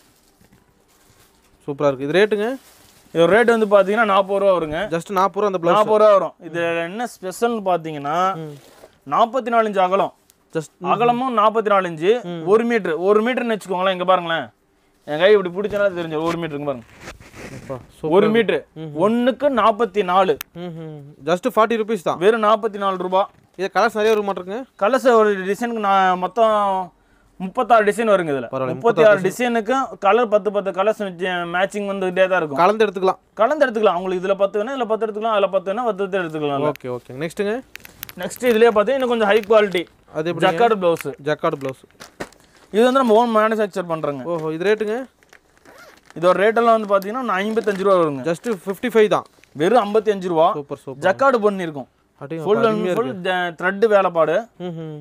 சூப்பராக இருக்குது இது ரேட்டுங்க இது ரேட் வந்து பார்த்தீங்கன்னா நாற்பது ரூபா வருங்க ஜஸ்ட் நாற்பது ரூபா அந்த ப்ளவுஸ் நாற்பது ரூபா வரும் இது என்ன ஸ்பெஷல்னு பார்த்தீங்கன்னா நாற்பத்தி நாலு இன்ச்சு அகலம் ஜஸ்ட் அகலமும் நாற்பத்தி நாலு இன்ச்சு ஒரு மீட்ரு ஒரு மீட்டர்னு வச்சுக்கோங்களேன் இங்கே பாருங்களேன் என் கை இப்படி பிடிச்சனா தெரிஞ்சு ஒரு மீட்டருங்க பாருங்க அப்பா ஒரு மீட்ரு ஒண்ணுக்கு நாற்பத்தி நாலு ம் ஜஸ்ட் ஃபார்ட்டி ருபீஸ் தான் வெறும் நாற்பத்தி நாலு ரூபாய் இது கலர்ஸ் நிறைய வர மாட்டிருங்க கலர்ஸ் ஒரு டிசைனுக்கு நான் மொத்தம் முப்பத்தாறு டிசைன் வருங்க இதுல பரவாயில்ல, முப்பத்தி ஆறு டிசைனுக்கும் கலர் பத்து பத்து கலர்ஸ் மேட்சிங் வந்துகிட்டே தான் இருக்கும் கலந்து எடுத்துக்கலாம் கலந்து எடுத்துக்கலாம் உங்களுக்கு இதுல பத்து வேணா இதுல பத்து எடுத்துக்கலாம் அதுல பத்து வேணா பத்து பத்து எடுத்துக்கலாம் ஓகே ஓகே நெக்ஸ்ட்டுங்க நெக்ஸ்ட் இதுலயே பார்த்தீங்கன்னா இன்னும் கொஞ்சம் ஹை குவாலிட்டி அது எப்படி ஜக்கார்டு ப்ளவுஸ் ஜக்கார்டு ப்ளவுஸ் இது வந்து நம்ம ஓன் மேனுஃபேக்சர் பண்றோங்க ஓஹோ இது ரேட்டுங்க இதோட ரேட் எல்லாம் வந்து பாத்தீங்கன்னா ஐம்பத்தஞ்சு ரூபா வருங்க ஜஸ்ட் ஃபிஃப்டி ஃபைவ் தான் வெறும் ஐம்பத்தி அஞ்சு ரூபா சூப்பர் சூப்பர் ஜக்கார்டு பண்ணியிருக்கோம் அப்படியே ஃபுல் அண்ட் ஃபுல் த்ரெட் வேலைப்பாடு ம்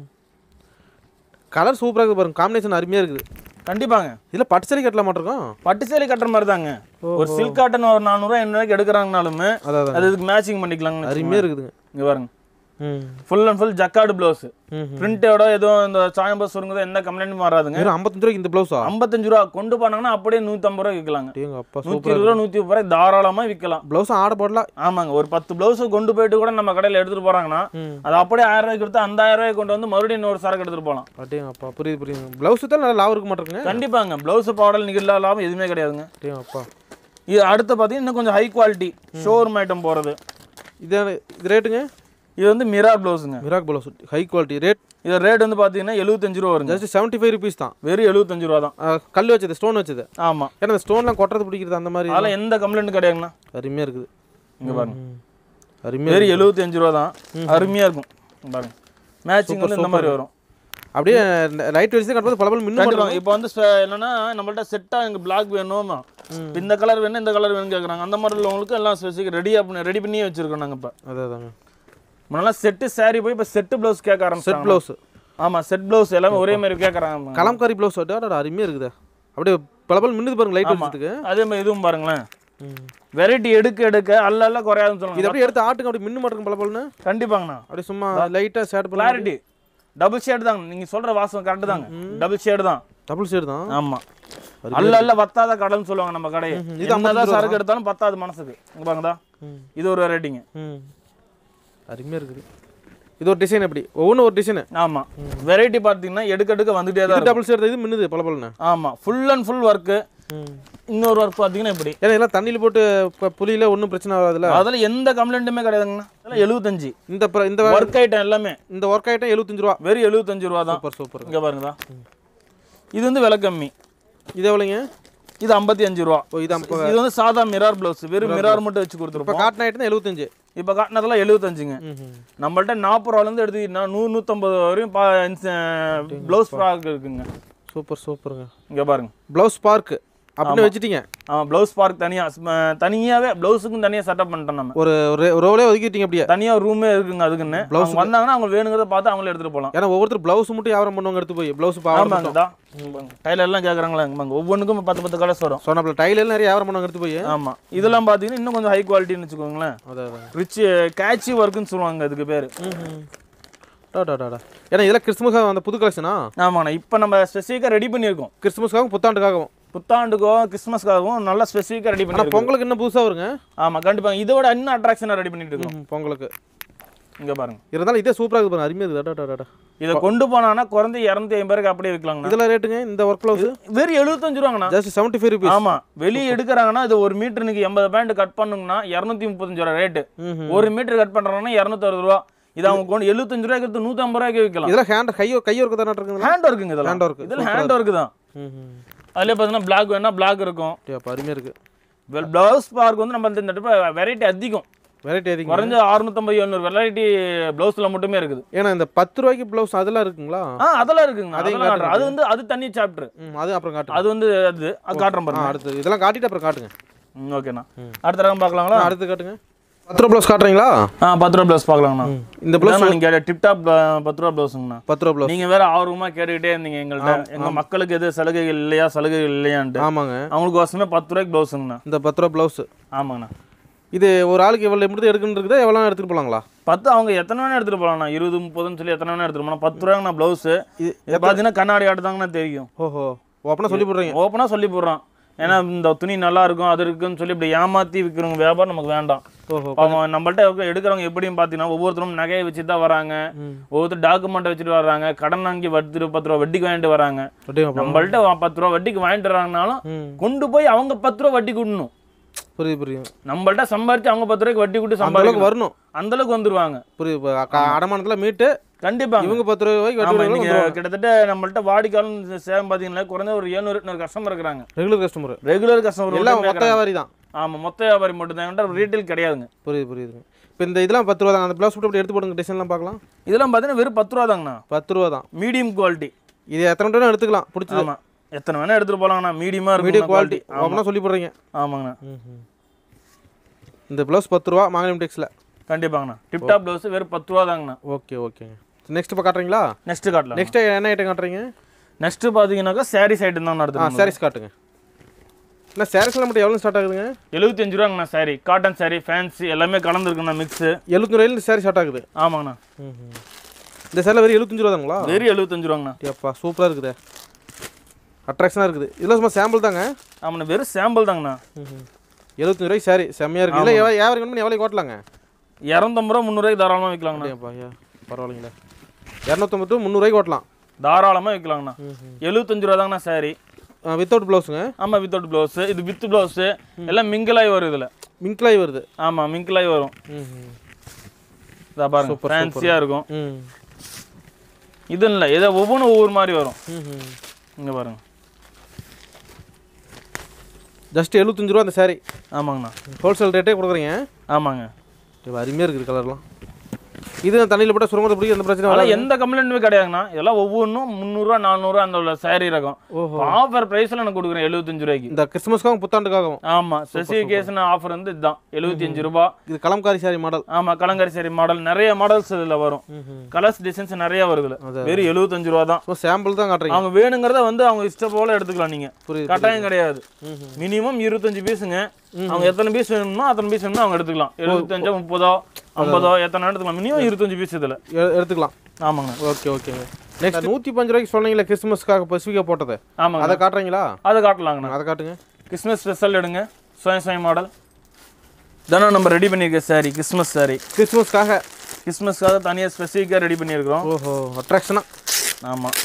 கலர் சூப்பராக இருக்குது பாருங்க காம்பினேஷன் அருமையாக இருக்குது கண்டிப்பாங்க இதில் பட்டு சேலை கட்டல மாட்டிருக்கோம் பட்டு சேலை கட்டுற மாதிரி தாங்க ஒரு சில்க் காட்டன் ஒரு நானூறுவா ஐநூறுவாய்க்கு எடுக்கிறாங்கனாலுமே அதான் அது இதுக்கு மேட்சிங் பண்ணிக்கலாங்க அருமையாக இருக்குதுங்க இங்க பாருங்க ம் full and full jacquard blouse ம் பிரிண்டோட எதுவும் இந்த சாயம் பஸ் சுருங்குதோ எந்த கம்ப்ளைண்ட்டும் வராதுங்க வெறும் ஐம்பத்தஞ்சு ரூபாய்க்கு இந்த ப்ளவுஸா ஐம்பத்தஞ்சு ரூபா கொண்டு போனாங்கன்னா அப்படியே நூற்றம்பது ரூபா விற்கலாங்க அப்படியே அப்பா நூற்றி சூப்பர் இருபது ரூபா நூற்றி முப்பது ரூபாய் தாராளமாக விற்கலாம் ப்ளவுஸும் ஆட போடலாம் ஆமாங்க ஒரு பத்து ப்ளவுஸ் கொண்டு போயிட்டு கூட நம்ம கடையில் எடுத்துட்டு போறாங்கன்னா ம் அது அப்படியே ஆயிரம் ரூபாய்க்கு கொடுத்து அந்த ஆயிரம் ரூபாய்க்கு கொண்டு வந்து மறுபடியும் இன்னொரு சரக்கு எடுத்துட்டு போகலாம் அப்படியே அப்பா புரியுது புரியுது ப்ளவுஸு தான் நல்லா லாபம் இருக்க மாட்டிருக்குங்க கண்டிப்பாங்க ப்ளவுஸ் பாடல் நிகழ்ல லாபம் எதுவுமே கிடையாதுங்க அப்படியே அப்பா இது அடுத்து பார்த்தீங்கன்னா இன்னும் கொஞ்சம் ஹை குவாலிட்டி ஷோரூம் ஐட்டம் போகிறது இது இது ரேட்டுங்க இது வந்து மிரார் ப்ளவுஸுங்க mirror blouse high quality rate இது ரேட் வந்து பார்த்தீங்கன்னா எழுபத்தஞ்சு ரூபா வருங்க ஜஸ்ட் செவன்ட்டி ஃபைவ் ருபீஸ் தான் வெறும் எழுபத்தஞ்சு ரூபா தான் ஆ, கல் வச்சது ஸ்டோன் வச்சது ஆமாம் ஏன்னா இந்த ஸ்டோன்லாம் கொட்டுறது பிடிக்கிறது அந்த மாதிரி அதெல்லாம் எந்த கம்ப்ளைண்ட் கிடையாதுங்கண்ணா அருமையாக இருக்குது இங்கே பாருங்க ம். அருமையாக வெறும் எழுபத்தஞ்சு ரூபா தான் அருமையாக இருக்கும் இங்க பாருங்க மேட்சிங் வந்து இந்த மாதிரி வரும் அப்படியே லைட் வச்சு கட்டும்போது பல பல மின்னும் கண்டிப்பாங்க இப்போ வந்து ஸ்பெ- என்னன்னா நம்மள்ட்ட செட்டாக எங்கள் பிளாக் வேணுமா இப்ப இந்த கலர் வேணும் இந்த கலர் வேணும்னு கேட்குறாங்க அந்த மாதிரி உள்ளவங்களுக்கு எல்லாம் ஸ்பெசிஃபிக் ரெடியாக பண்ணி ரெடி பண்ணியே வச்சிருக்கோம் நாங்கள் இப்போ அதான் அதாங்க முன்னெல்லாம் செட்டு saree போய் இப்போ செட்டு ப்ளவுஸ் கேட்க செட் ஆரம்பிச்சிட்டாங்க ப்ளவுஸ் ஆமாம் செட் ப்ளவுஸ் எல்லாமே ஒரே மாதிரி கேட்குறாங்க கலம்காரி ப்ளவுஸ் அடா அருமையாக இருக்குது அப்படியே பல பல மின்னுது பாருங்க லைட் ஆமா. வச்சதுக்கு அதே மாதிரி இதுவும் பாருங்களேன் ம். வெரைட்டி எடுக்க எடுக்க அல்ல அல்ல குறையாதுன்னு இது சொல்லுவாங்க அப்படியே எடுத்து ஆட்டுங்க அப்படி மின்னு மாட்டேங்க பல பலன்னு கண்டிப்பாங்கண்ணா அப்படியே சும்மா லைட்டாக ஷேட் பண்ணி கிளாரிட்டி டபுள் ஷேடு தாங்க நீங்கள் சொல்கிற வாசம் கரெக்டு தாங்க டபுள் ஷேடு தான் டபுள் ஷேடு தான் ஆமாம் அல்ல அல்ல வத்தாத கடல்னு சொல்லுவாங்க நம்ம கடையை ம்ஹும். இது இது என்னதான் சரக்கு எடுத்தாலும் பத்தாது மனசுக்கு இங்க பாருங்கதா ம். இது ஒரு வெரைட்டிங்க ம் அருமையாக இருக்குது இது ஒரு டிசைன் எப்படி ஒவ்வொன்றும் ஒரு டிசைனு ஆமா வெரைட்டி பார்த்தீங்கன்னா எடுக்க எடுக்க வந்துட்டே தான் இது இருக்கும் டபுள் ஷேடு இது மின்னுது பல பலன்னு ஆமா ஃபுல் அண்ட் ஃபுல் ஒர்க்கு ம் இன்னொரு ஒர்க் பார்த்தீங்கன்னா இப்படி ஏன்னா இதெல்லாம் தண்ணியில் போட்டு இப்போ புளியில ஒன்றும் பிரச்சனை வராதுல்ல அதில் எந்த கம்ப்ளைண்ட்டுமே கிடையாதுங்கண்ணா அதெல்லாம் எழுபத்தஞ்சு இந்த பிர- இந்த ஒர்க் ஐட்டம் எல்லாமே இந்த ஒர்க் ஐட்டம் எழுபத்தஞ்சு ரூபா வெறும் எழுபத்தஞ்சு ரூபா தான் சூப்பர் சூப்பர் இங்க பாருங்கதா இது வந்து விலை கம்மி இது எவ்வளோங்க இது ஐம்பத்தி அஞ்சு ரூபா ஓ இது அப்போ இது வந்து சாதா மிரார் ப்ளவுஸ் வெறும் மிரார் மட்டும் வச்சு இப்போ கொடுத்துருப்போம் காட்டன் ஐட்டம் எழுபத்தஞ்சு இப்போ காட்டினதெல்லாம் எழுபத்தஞ்சுங்க ம் நம்மள்ட்ட நாற்பது ரூபாலேருந்து எடுத்துக்கிட்டா நூறு நூற்றம்பது வரையும் ப்ளவுஸ் ஃப்ராக் இருக்குங்க சூப்பர் சூப்பருங்க இங்கே பாருங்க ப்ளவுஸ் பார்க் அப்படின்னு வச்சுட்டீங்க ஆமாம் ப்ளவுஸ் பார்க் தனியாக தனியாகவே ப்ளவுஸுக்கும் தனியாக செட்டப் பண்ணிட்டோம் நம்ம ஒரு ஒரு ரோலே ஒதுக்கிட்டீங்க அப்படியே தனியாக ரூமே இருக்குங்க அதுக்குன்னு அவங்க வந்தாங்கன்னா அவங்க வேணுங்கிறத பார்த்து அவங்களே எடுத்துகிட்டு போகலாம் ஏன்னா ஒவ்வொருத்தர் ப்ளவுஸ் மட்டும் வியாபாரம் பண்ணுவாங்க எடுத்து போய் ப்ளவுஸ் பாவாடை ஆமாங்க தான் டைலர் எல்லாம் கேட்குறாங்களா இங்கே ஒவ்வொன்றுக்கும் பத்து பத்து கலர்ஸ் வரும் சொன்னாப்ல டைலர் நிறைய வியாபாரம் பண்ணுவாங்க எடுத்து போய் ஆமாம் இதெல்லாம் பார்த்தீங்கன்னா இன்னும் கொஞ்சம் ஹை குவாலிட்டின்னு வச்சுக்கோங்களேன் அதான் அதான் ரிச் கேட்சி ஒர்க்குன்னு சொல்லுவாங்க அதுக்கு பேர் டாடா ஏன்னா இதெல்லாம் கிறிஸ்துமஸ் அந்த புது கலெக்ஷனா ஆமாண்ணா இப்போ நம்ம ஸ்பெசிஃபிக்காக ரெடி பண்ணியிருக்கோம் கிறிஸ்துமஸ்க்காகவும் புத்தாண்டுக்காகவும் புத்தாண்டுக்கும் கிறிஸ்மஸ்க்காகவும் நல்லா ஸ்பெசிஃபிக்காக ரெடி ஆனால் பண்ணியிருக்கோம் பொங்கலுக்கு இன்னும் புதுசாக வருங்க ஆமாம் கண்டிப்பாக இதோட இன்னும் அட்ராக்ஷனாக ரெடி பண்ணிட்டு இருக்கோம் ம், பொங்கலுக்கு இங்கே பாருங்க இருந்தாலும் இதே சூப்பராக இருக்குது பாருங்க அருமையாக இருக்குது டாடா டாடா இதை கொண்டு போனாங்கன்னா குறைஞ்ச இரநூத்தி ஐம்பது ரூபாய்க்கு அப்படியே விற்கலாங்கண்ணா இதெல்லாம் ரேட்டுங்க இந்த ஒர்க் ப்ளவுஸ் வெறும் எழுபத்தஞ்சு ரூபாங்கண்ணா ஜஸ்ட் செவன்ட்டி ஃபைவ் ருபீஸ் ஆமா வெளியே எடுக்கிறாங்கன்னா இது ஒரு மீட்டருக்கு எண்பது பேண்ட் கட் பண்ணுங்கன்னா இரநூத்தி முப்பத்தஞ்சு ரூபா ரேட்டு ம் ஒரு மீட்டர் கட் பண்றாங்கன்னா இரநூத்தறுபது ரூபா இது அவங்க கொண்டு எழுபத்தஞ்சு ரூபாய்க்கு எடுத்து நூற்றம்பது ரூபாய்க்கு விற்கலாம் இதெல்லாம் ஹேண்ட் கையோ கையோ இருக்க தானே இருக்குங்களா ஹேண்ட் ஒர்க்குங்க இதெல்லாம் Hand work. இதில் ஹேண்ட் ஒர்க்கு தான் ம் ம் அதுலேயே பார்த்தீங்கன்னா பிளாக் வேணா பிளாக் இருக்கும் அப்போ அருமையாக இருக்குது ப்ளவுஸ் பார்க் வந்து நம்ம இந்த வெரைட்டி அதிகம் வெரைட்டி அதிகம் குறைஞ்ச அறுநூத்தம்பது எழுநூறு வெரைட்டி ப்ளவுஸில் மட்டுமே இருக்குது ஏன்னா இந்த பத்து ரூபாய்க்கு ப்ளவுஸ் அதெல்லாம் இருக்குங்களா ஆ அதெல்லாம் இருக்குங்க அதையும் அதெல்லாம் காட்டுறேன். அது வந்து அது தனி சாப்டர் ம் அது அப்புறம் காட்டுங்க அது வந்து அது அது காட்டுறேன் ஆ பாருங்க அடுத்து இதெல்லாம் காட்டிட்டு அப்புறம் காட்டுங்க ம், ஓகேண்ணா அடுத்த ரகம் பார்க்கலாங்களா ஆ, அடுத்து காட்டுங்க பத்து ரூபா ப்ளவுஸ் காட்டுறீங்களா ஆ பத்து ரூபா ப்ளவுஸ் பார்க்கலாங்கண்ணா இந்த ப்ளவுஸ் ப்ளவுஸ் நீங்க டிப்டாப் பத்து ரூபா ப்ளவுஸுங்கண்ணா பத்து ரூபா ப்ளவுஸ் நீங்க வேற ஆர்வமா கேட்டுக்கிட்டே இருந்தீங்க எங்கள்கிட்ட எங்க மக்களுக்கு எது சலுகைகள் இல்லையா சலுகைகள் இல்லையான்ட்டு ஆமாங்க அவங்களுக்கு வருஷமே பத்து ரூபாய்க்கு ப்ளவுஸுங்கண்ணா இந்த பத்து ரூபா ப்ளவுஸ் ஆமாங்கண்ணா இது ஒரு ஆளுக்கு எவ்வளோ எப்படி எடுக்கணும் இருக்குதா எவ்வளோ எடுத்துகிட்டு போகலாங்களா பத்து அவங்க எத்தனை வேணா எடுத்துட்டு போகலாம்ண்ணா இருபது முப்பதுன்னு சொல்லி எத்தனை வேணா எடுத்துட்டு போகலாம் பத்து ரூபாங்கண்ணா ப்ளவுஸு இது இதை பார்த்தீங்கன்னா கண்ணாடி ஆட்டுதாங்கண்ணா தெரியும் ஓஹோ ஓ அப்படின்னா சொல்லி போடுறீங்க ஓப்பனாக சொல்லி போடுறான் ஏன்னா இந்த துணி நல்லா இருக்கும் அது இருக்குன்னு சொல்லி இப்படி ஏமாத்தி விற்கிறவங்க வியாபாரம் நமக்கு வேண்டாம் ஓஹோ அவங்க நம்மள்ட்ட இருக்க- எடுக்கிறவங்க எப்படின்னு பார்த்தீங்கன்னா ஒவ்வொருத்தரும் நகையை வச்சு தான் வராங்க ம். ஒவ்வொருத்தர் டாக்குமெண்ட் வச்சுட்டு வர்றாங்க கடன் வாங்கி பத்து பத்து ரூபா வட்டிக்கு வாங்கிட்டு வராங்க அப்படியாப்பா நம்மள்ட்ட வா- பத்து ரூபா வட்டிக்கு வாங்கிட்டு வராங்கனாலும் ம் கொண்டு போய் அவங்க பத்து ரூபா வட்டி கொடுணும் புரியுது புரியுது நம்மள்ட்ட சம்பாரிச்சு அவங்க பத்து ரூபாய்க்கு வட்டி கொடுத்து அந்த அளவுக்கு சம்பாதிக்கணும் வரணும் அந்த அளவுக்கு வந்துருவாங்க புரியுது இப்போ க- அடமானத்துல மீட்டு கண்டிப்பா இவங்க பத்து ரூபாய்க்கு வட்டி ஆமா கொடுக்கணும் நீங்க கிட்டத்தட்ட நம்மள்ட்ட வாடிக்கையாளர் சேவை பாத்தீங்கன்னா குறைஞ்ச ஒரு ஏழ்நூறு எட்நூறு கஸ்டமர் இருக்கிறாங்க ரெகுலர் கஸ்டமர் ரெகுலர் கஸ்டமர் எல்லாம் மொத்த வியாபாரி தான் ஆமா மொத்த வியாபாரி மட்டும் தான் ரீட்டைல் கிடையாதுங்க புரியுது புரியுதுங்க இப்போ இந்த இதெல்லாம் பத்து ரூபா தான் அந்த ப்ளவுஸ் மட்டும் எடுத்து போடுங்க டிசைன்லாம் பார்க்கலாம் இதெல்லாம் பாத்தீங்கன்னா வெறும் பத்து ரூபா தாங்கண்ணா பத்து ரூபா தான் மீடியம் குவாலிட்டி இது எத்தனை டைம் எடுத்துக்கலாம் பிடிச்சது ஆமா எத்தனை வேணா எடுத்துட்டு போலாங்கண்ணா மீடியமா மீடியம் இருக்கும் குவாலிட்டி குவாலிட்டி அப்படின்னா சொல்லி போடுறீங்க ஆமாங்கண்ணா இந்த ப்ளவுஸ் பத்து ரூபா மாங்கலம் டெக்ஸில் கண்டிப்பாங்கண்ணா டிப் டாப் ப்ளவுஸ் வெறும் பத்து ரூபா தாங்கண்ணா ஓகே ஓகேங்க நெக்ஸ்ட் இப்போ காட்டுறீங்களா நெக்ஸ்ட் காட்டலாம் நெக்ஸ்ட் என்ன ஐட்டம் காட்டுறீங்க நெக்ஸ்ட் பாத்தீங்கன்னாக்கா சாரீஸ் ஐட்டம் தான் ஆ நடத்துறோம் சாரீஸ் காட்டுங்க என்ன சாரீஸ்லாம் மட்டும் எவ்வளோ ஸ்டார்ட் ஆகுதுங்க எழுபத்தஞ்சு ரூபாங்கண்ணா சாரி காட்டன் சாரி ஃபேன்சி எல்லாமே கலந்துருக்குண்ணா மிக்ஸு எழுபத்தி ரூபாயில சாரி ஸ்டார்ட் ஆகுது ஆமாங்கண்ணா இந்த சேரில் வெறும் எழுபத்தஞ்சு ரூபா தாங்களா வெறும் எழுபத்தஞ்சு ரூபாங்கண்ணா அப்பா சூப்பராக இருக்குது அட்ராக்ஷனாக இருக்குது இதெல்லாம் சும்மா சாம்பிள் தாங்க ஆமாண்ணா வெறும் சாம்பிள் தாங்கண்ணா எழுபத்தஞ்சு ரூபாய்க்கு சாரி செம்மையாக இருக்குது இல்லை எவ்வளோ வியாபாரம் பண்ணி எவ்வளோ ஓட்டலாங்க இரநூத்தம்பது ரூபா முந்நூறுவாய்க்கு தாராளமாக விற்கலாங்கண்ணா அப்படியாப்பா ஐயா பரவாயில்லைங்களே இரநூத்தம்பது டு முந்நூறுவாய்க்கு ஓட்டலாம் தாராளமாக விற்கலாங்கண்ணா எழுபத்தஞ்சு ரூபா தாங்கண்ணா சாரி வித்தவுட் ப்ளவுஸுங்க ஆமாம் வித்தவுட் ப்ளவுஸு இது வித் ப்ளவுஸு எல்லாம் மிங்கிளாகி வரும் இதில் மிங்க்லாய் வருது ஆமாம் மிங்கிளாகி வரும் இதா பாருங்க Super, ஃபேன்சியாக இருக்கும் ம் இது இல்லை இதை ஒவ்வொன்றும் ஒவ்வொரு மாதிரி வரும் ம் இங்கே பாருங்க ஜஸ்ட் எழுபத்தஞ்சு ரூபா அந்த சாரி ஆமாங்கண்ணா ஹோல்சேல் ரேட்டே கொடுக்குறீங்க ஆமாங்க இப்போ அருமையாக இருக்குது கலர்லாம் இது தண்ணியில் போட்டால் சுரங்கத்தை பிடிக்க எந்த பிரச்சனையும் அதெல்லாம் வராது எந்த கம்ப்ளைண்ட்டுமே கிடையாதுண்ணா இதெல்லாம் ஒவ்வொன்றும் முந்நூறுரூவா நானூறுரூவா அந்த உள்ள சாரீ ரகம் ஓஹோ ஆஃபர் ப்ரைஸில் நான் கொடுக்குறேன் எழுபத்தஞ்சு ரூபாய்க்கு இந்த கிறிஸ்மஸ்க்காகவும் புத்தாண்டுக்காகவும் ஆமாம் ஸ்பெசிஃபிகேஷன் ஆஃபர் வந்து இதுதான் எழுபத்தி அஞ்சு ரூபா இது கலம்காரி சாரி மாடல் ஆமாம் கலங்கரி சாரி மாடல் நிறைய மாடல்ஸ் இதில் வரும் கலர்ஸ் டிசைன்ஸ் நிறைய வருதுல வெறும் எழுபத்தஞ்சு ரூபா தான் ஸோ சாம்பிள் தான் காட்டுறீங்க அவங்க வேணுங்கிறத வந்து அவங்க இஷ்டம் போல எடுத்துக்கலாம் நீங்க புரியுது கட்டாயம் கிடையாது மினிமம் இருபத்தஞ்சு பீஸுங்க அவங்க எத்தனை பீஸ் வேணுமோ அத்தனை பீஸ் வேணுமோ அவங்க எடுத்துக்கலாம் எழுபத்தஞ்சோ முப்பதோ ஐம்பதோ எத்தனை எடுத்துக்கலாம் மினிமம் இருபத்தஞ்சு பீஸ் இதுல எ- எடுத்துக்கலாம் ஆமாங்க ஓகே ஓகேங்க நெக்ஸ்ட் நூற்றி பஞ்சு ரூபாய்க்கு சொன்னீங்களே கிறிஸ்மஸ்க்காக ஸ்பெசிஃபிக்காக போட்டது ஆமாங்க அதை காட்டுறீங்களா அதை காட்டலாங்கண்ணா அதை காட்டுங்க கிறிஸ்மஸ் ஸ்பெஷல் எடுங்க சுயம் சுயம் மாடல் தானே நம்ம ரெடி பண்ணியிருக்க சாரி கிறிஸ்மஸ் சாரி கிறிஸ்மஸ்க்காக கிறிஸ்மஸ்க்காக தனியாக ஸ்பெசிஃபிக்காக ரெடி பண்ணியிருக்கிறோம் ஓஹோ அட்ராக்ஷனா ஆமாம்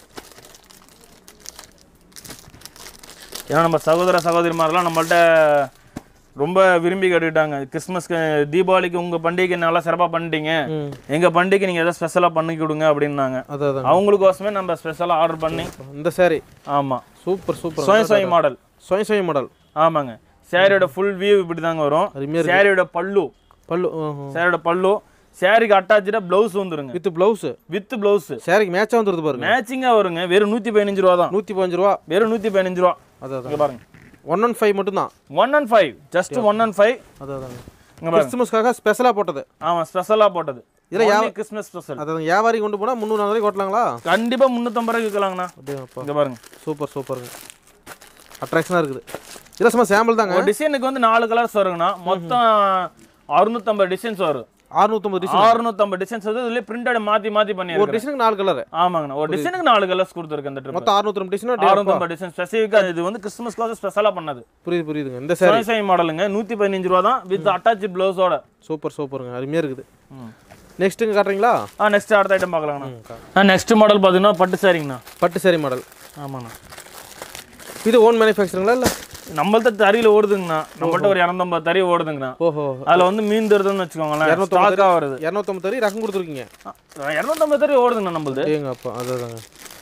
ஏன்னா நம்ம சகோதர சகோதரிமாரெல்லாம் நம்மள்ட்ட ரொம்ப விரும்பி கேட்டுக்கிட்டாங்க கிறிஸ்மஸ்க்கு தீபாவளிக்கு உங்கள் பண்டிகை நல்லா சிறப்பாக பண்ணிட்டீங்க ம் எங்கள் பண்டிகை நீங்கள் எதாவது ஸ்பெஷலாக பண்ணி கொடுங்க அப்படின்னாங்க அதான் அதான் அவங்களுக்கோசமே நம்ம ஸ்பெஷலாக ஆர்டர் பண்ணி இந்த சாரி ஆமாம் சூப்பர் சூப்பர் சுயம் சுயம் மாடல் சுயம் சுயம் மாடல் ஆமாங்க சாரியோட ஃபுல் வியூ இப்படி தாங்க வரும் அருமையாக இருக்கு சாரியோட பல்லு பல்லு ஓஹோ சாரியோட பல்லு சாரிக்கு அட்டாச்சாக ப்ளவுஸ் வந்துருங்க வித் ப்ளவுஸு வித் ப்ளவுஸ் சாரிக்கு மேட்சாக வந்துருது பாருங்க மேட்சிங்காக வருங்க வெறும் நூற்றி பதினஞ்சு ரூபா தான் நூற்றி பதினஞ்சு ரூபா வெறும் நூற்றி பதினஞ்சு ரூபா அதான் அதான் இங்கே பாருங்க ஒன் ஒன் ஃபைவ் மட்டும்தான் one and five just one and five அதான் அதான் இங்கே பாருங்க கிறிஸ்துமஸ்க்காக ஸ்பெஷலாக போட்டது ஆமாம் ஸ்பெஷலாக போட்டது இதுல Only கிறிஸ்மஸ் ஸ்பெஷல் அதான் வியாபாரி கொண்டு போனால் முந்நூறு நாலு ரூபாய்க்கு ஓட்டலாங்களா கண்டிப்பாக முந்நூற்றம்பது ரூபாய்க்கு விற்கலாங்கண்ணா அப்படியேப்பா இங்கே பாருங்க சூப்பர் சூப்பருங்க அட்ராக்ஷனாக இருக்குது இல்லை சும்மா சாம்பிள் தாங்க ஒரு டிசைனுக்கு வந்து நாலு கலர்ஸ் வருங்கண்ணா மொத்தம் அறுநூத்தம்பது டிசைன்ஸ் வரும் அறுநூத்தம்பது டிசைன் அறுநூத்தம்பது டிசைன்ஸ் வந்து இதுல பிரிண்டட் மாற்றி மாற்றி ஒரு பண்ணியிருக்கேன் டிசைனுக்கு நாலு கலர் ஆமாங்கண்ணா ஒரு டிசைனுக்கு நாலு கலர்ஸ் கொடுத்துருக்கேன் இந்த ட்ரிப் மொத்தம் அறுநூத்தி டிசைன் அறுநூத்தம்பது டிசைன் ஸ்பெசிஃபிக்காக இது வந்து கிறிஸ்மஸ்க்காக ஸ்பெஷலாக பண்ணது புரியுது புரியுதுங்க இந்த சாரி சுயசாயி மாடலுங்க நூற்றி பதினஞ்சு ரூபா தான் வித் அட்டாச் ப்ளவுஸோட சூப்பர் சூப்பருங்க அருமையாக இருக்குது நெக்ஸ்ட்டுங்க காட்டுறீங்களா ஆ நெக்ஸ்ட் அடுத்த ஐட்டம் பார்க்கலாங்கண்ணா ஆ நெக்ஸ்ட் மாடல் பார்த்தீங்கன்னா பட்டு சாரிங்கண்ணா பட்டு சாரி மாடல் ஆமாண்ணா இது ஓன் மேனுஃபேக்சருங்களா இல்லை நம்மள்ட்ட தறியில் ஓடுதுங்கண்ணா நம்மள்ட்ட ஒரு இரநூத்தம்பது தறி ஓடுதுங்கண்ணா ஓஹோ அதில் வந்து மீன் தருதுன்னு வச்சுக்கோங்களேன் இரநூத்தம்பது ஸ்டாக்காக வருது இரநூத்தம்பது தறி ரகம் கொடுத்துருக்கீங்க இரநூத்தம்பது தறி ஓடுதுங்கண்ணா நம்மளுது ஏங்க அப்பா அதுதாங்க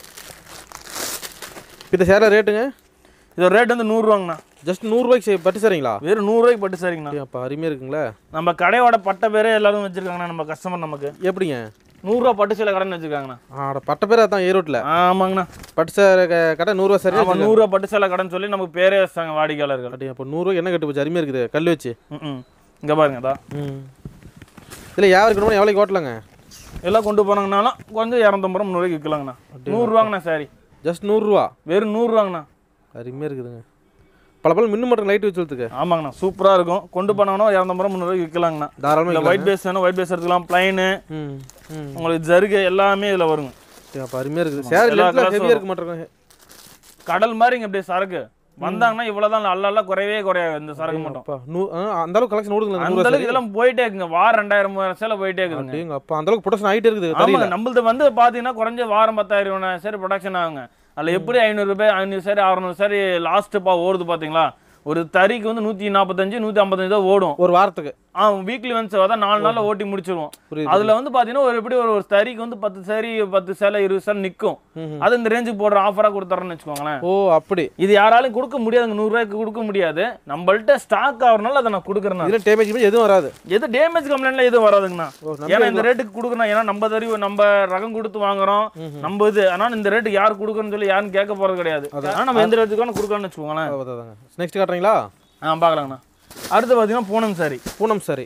இந்த சேலை ரேட்டுங்க இது ரேட் வந்து நூறுரூவாங்கண்ணா ஜஸ்ட் நூறுரூவாய்க்கு சே- பட்டு சாரிங்களா வெறும் நூறுரூவாய்க்கு பட்டு சாரிங்கண்ணா ஏ அப்பா அருமையாக இருக்குங்களா நம்ம கடையோட பட்ட பேரே எல்லாரும் வச்சிருக்காங்கண்ணா நம்ம கஸ்டமர் நமக்கு எப்படிங்க நூறுரூவா பட்டு சேலை கடைன்னு வச்சிருக்காங்கண்ணா ஆட பட்ட பேர் அதான் ஈரோட்டில் ஆமாங்கண்ணா பட்டு சேலை க- கடை நூறுரூவா சாரி ஆமாம் நூறுரூவா பட்டு சேலை கடைன்னு சொல்லி நமக்கு பேரே வச்சாங்க வாடிக்கையாளர்கள் அப்படி அப்போ நூறுரூவா என்ன கட்டு போச்சு அருமையாக இருக்குது கல் வச்சு ம் இங்கே பாருங்க அதான் ம் இல்லை யாருக்கு வேணுமோ எவ்வளோக்கு ஓட்டலாங்க எல்லாம் கொண்டு போனாங்கனாலும் கொஞ்சம் இரநூத்தம்பது ரூபா முந்நூறுவாய்க்கு விற்கலாங்கண்ணா நூறுரூவாங்கண்ணா சாரி ஜஸ்ட் நூறுரூவா வெறும் நூறுரூவாங்கண்ணா அருமையாக இருக்குதுங்க பல பல மின்னு மட்டும் லைட் வச்சுறதுக்கு ஆமாங்கண்ணா சூப்பராக இருக்கும் கொண்டு போனாங்கன்னா இரநூத்தம்பது ரூபா முந்நூறுவாய்க்கு விற்கலாங்கண்ணா தாராளமாக இல்லை ஒயிட் பேஸ் வேணும் ஒயிட் பேஸ் எடுத்துக்கலாம் பிளைனு ம் ம் உங்களுக்கு ஜருகு எல்லாமே இதில் வருங்க அப்போ அருமையாக இருக்குது சேரி எல்லா லென்த்தில் colours ஹெவியாக இருக்க மாட்டேங்க கடல் மாதிரி இங்கே அப்படியே சரக்கு வந்தாங்கன்னா இவ்வளவுதான் அல்ல குறையவே குறையாது இந்த சரக்கு மட்டும் அப்பா நூ ஆ, அந்த அளவுக்கு கலெக்ஷன் ஓடுங்களா அந்த அளவுக்கு இதெல்லாம் போயிட்டே இருக்குங்க வாரம் ரெண்டாயிரம் மூவாயிரம் சேலை போயிட்டே இருக்குதுங்க அப்படிங்க அப்பா அந்த அளவுக்கு ப்ரொடக்ஷன் ஆகிட்டே இருக்குது ஆமாங்க தெரியல நம்மளது வந்து பாத்தீங்கன்னா குறைஞ்ச வாரம் பத்தாயிரம் சரி ப்ரொடக்ஷன் ஆகுங்க அதுல எப்படி ஐநூறு ரூபாய் ஐநூறு சரி அறுநூறு சரி லாஸ்ட் பா ஓடுது பாத்தீங்களா ஒரு தறிக்கு வந்து நூத்தி நாற்பத்தஞ்சு நூத்தி ஐம்பத்தஞ்சு தான் ஓடும் ஒரு வாரத்துக்கு ஆ வீக்லி ஒன்ஸ் அதான் நாலு நாள்ல ஓட்டி முடிச்சிருவோம் புரியுது அதுல வந்து பாத்தீங்கன்னா ஒரு எப்படி ஒரு ஒரு தறிக்கு வந்து பத்து சரி பத்து சேலை இருபது சேலை நிக்கும் ம்ஹும். அது இந்த ரேஞ்சுக்கு போடுற ஆஃபரா கொடுத்துறேன்னு வச்சுக்கோங்களேன் ஓ அப்படி இது யாராலும் கொடுக்க முடியாதுங்க நூறு ரூபாய்க்கு கொடுக்க முடியாது நம்மள்ட்ட ஸ்டாக் ஆகிறனால அதை நான் கொடுக்குறேன் இதுல டேமேஜ் எதுவும் வராது எது டேமேஜ் கம்ப்ளைண்ட்ல எதுவும் வராதுங்கண்ணா ஓ ஏன்னா இந்த ரேட்டுக்கு கொடுக்கணும் ஏன்னா நம்ம தறி நம்ம ரகம் கொடுத்து வாங்குறோம் நம்ம இது ஆனால் இந்த ரேட்டுக்கு யார் கொடுக்கணும்னு சொல்லி யாரும் கேட்க போறது கிடையாது ஆனால் நம்ம எந்த ரேட்டுக்கு கொடுக்கணும்னு வச்சுக்கோங்களேன் நம்பிக்கை நெக்ஸ்ட் காட்டுறீங்களா ஆ பார்க்கலாங்கண்ணா அடுத்து பார்த்தீங்கன்னா பூனம் சாரி பூனம் சரி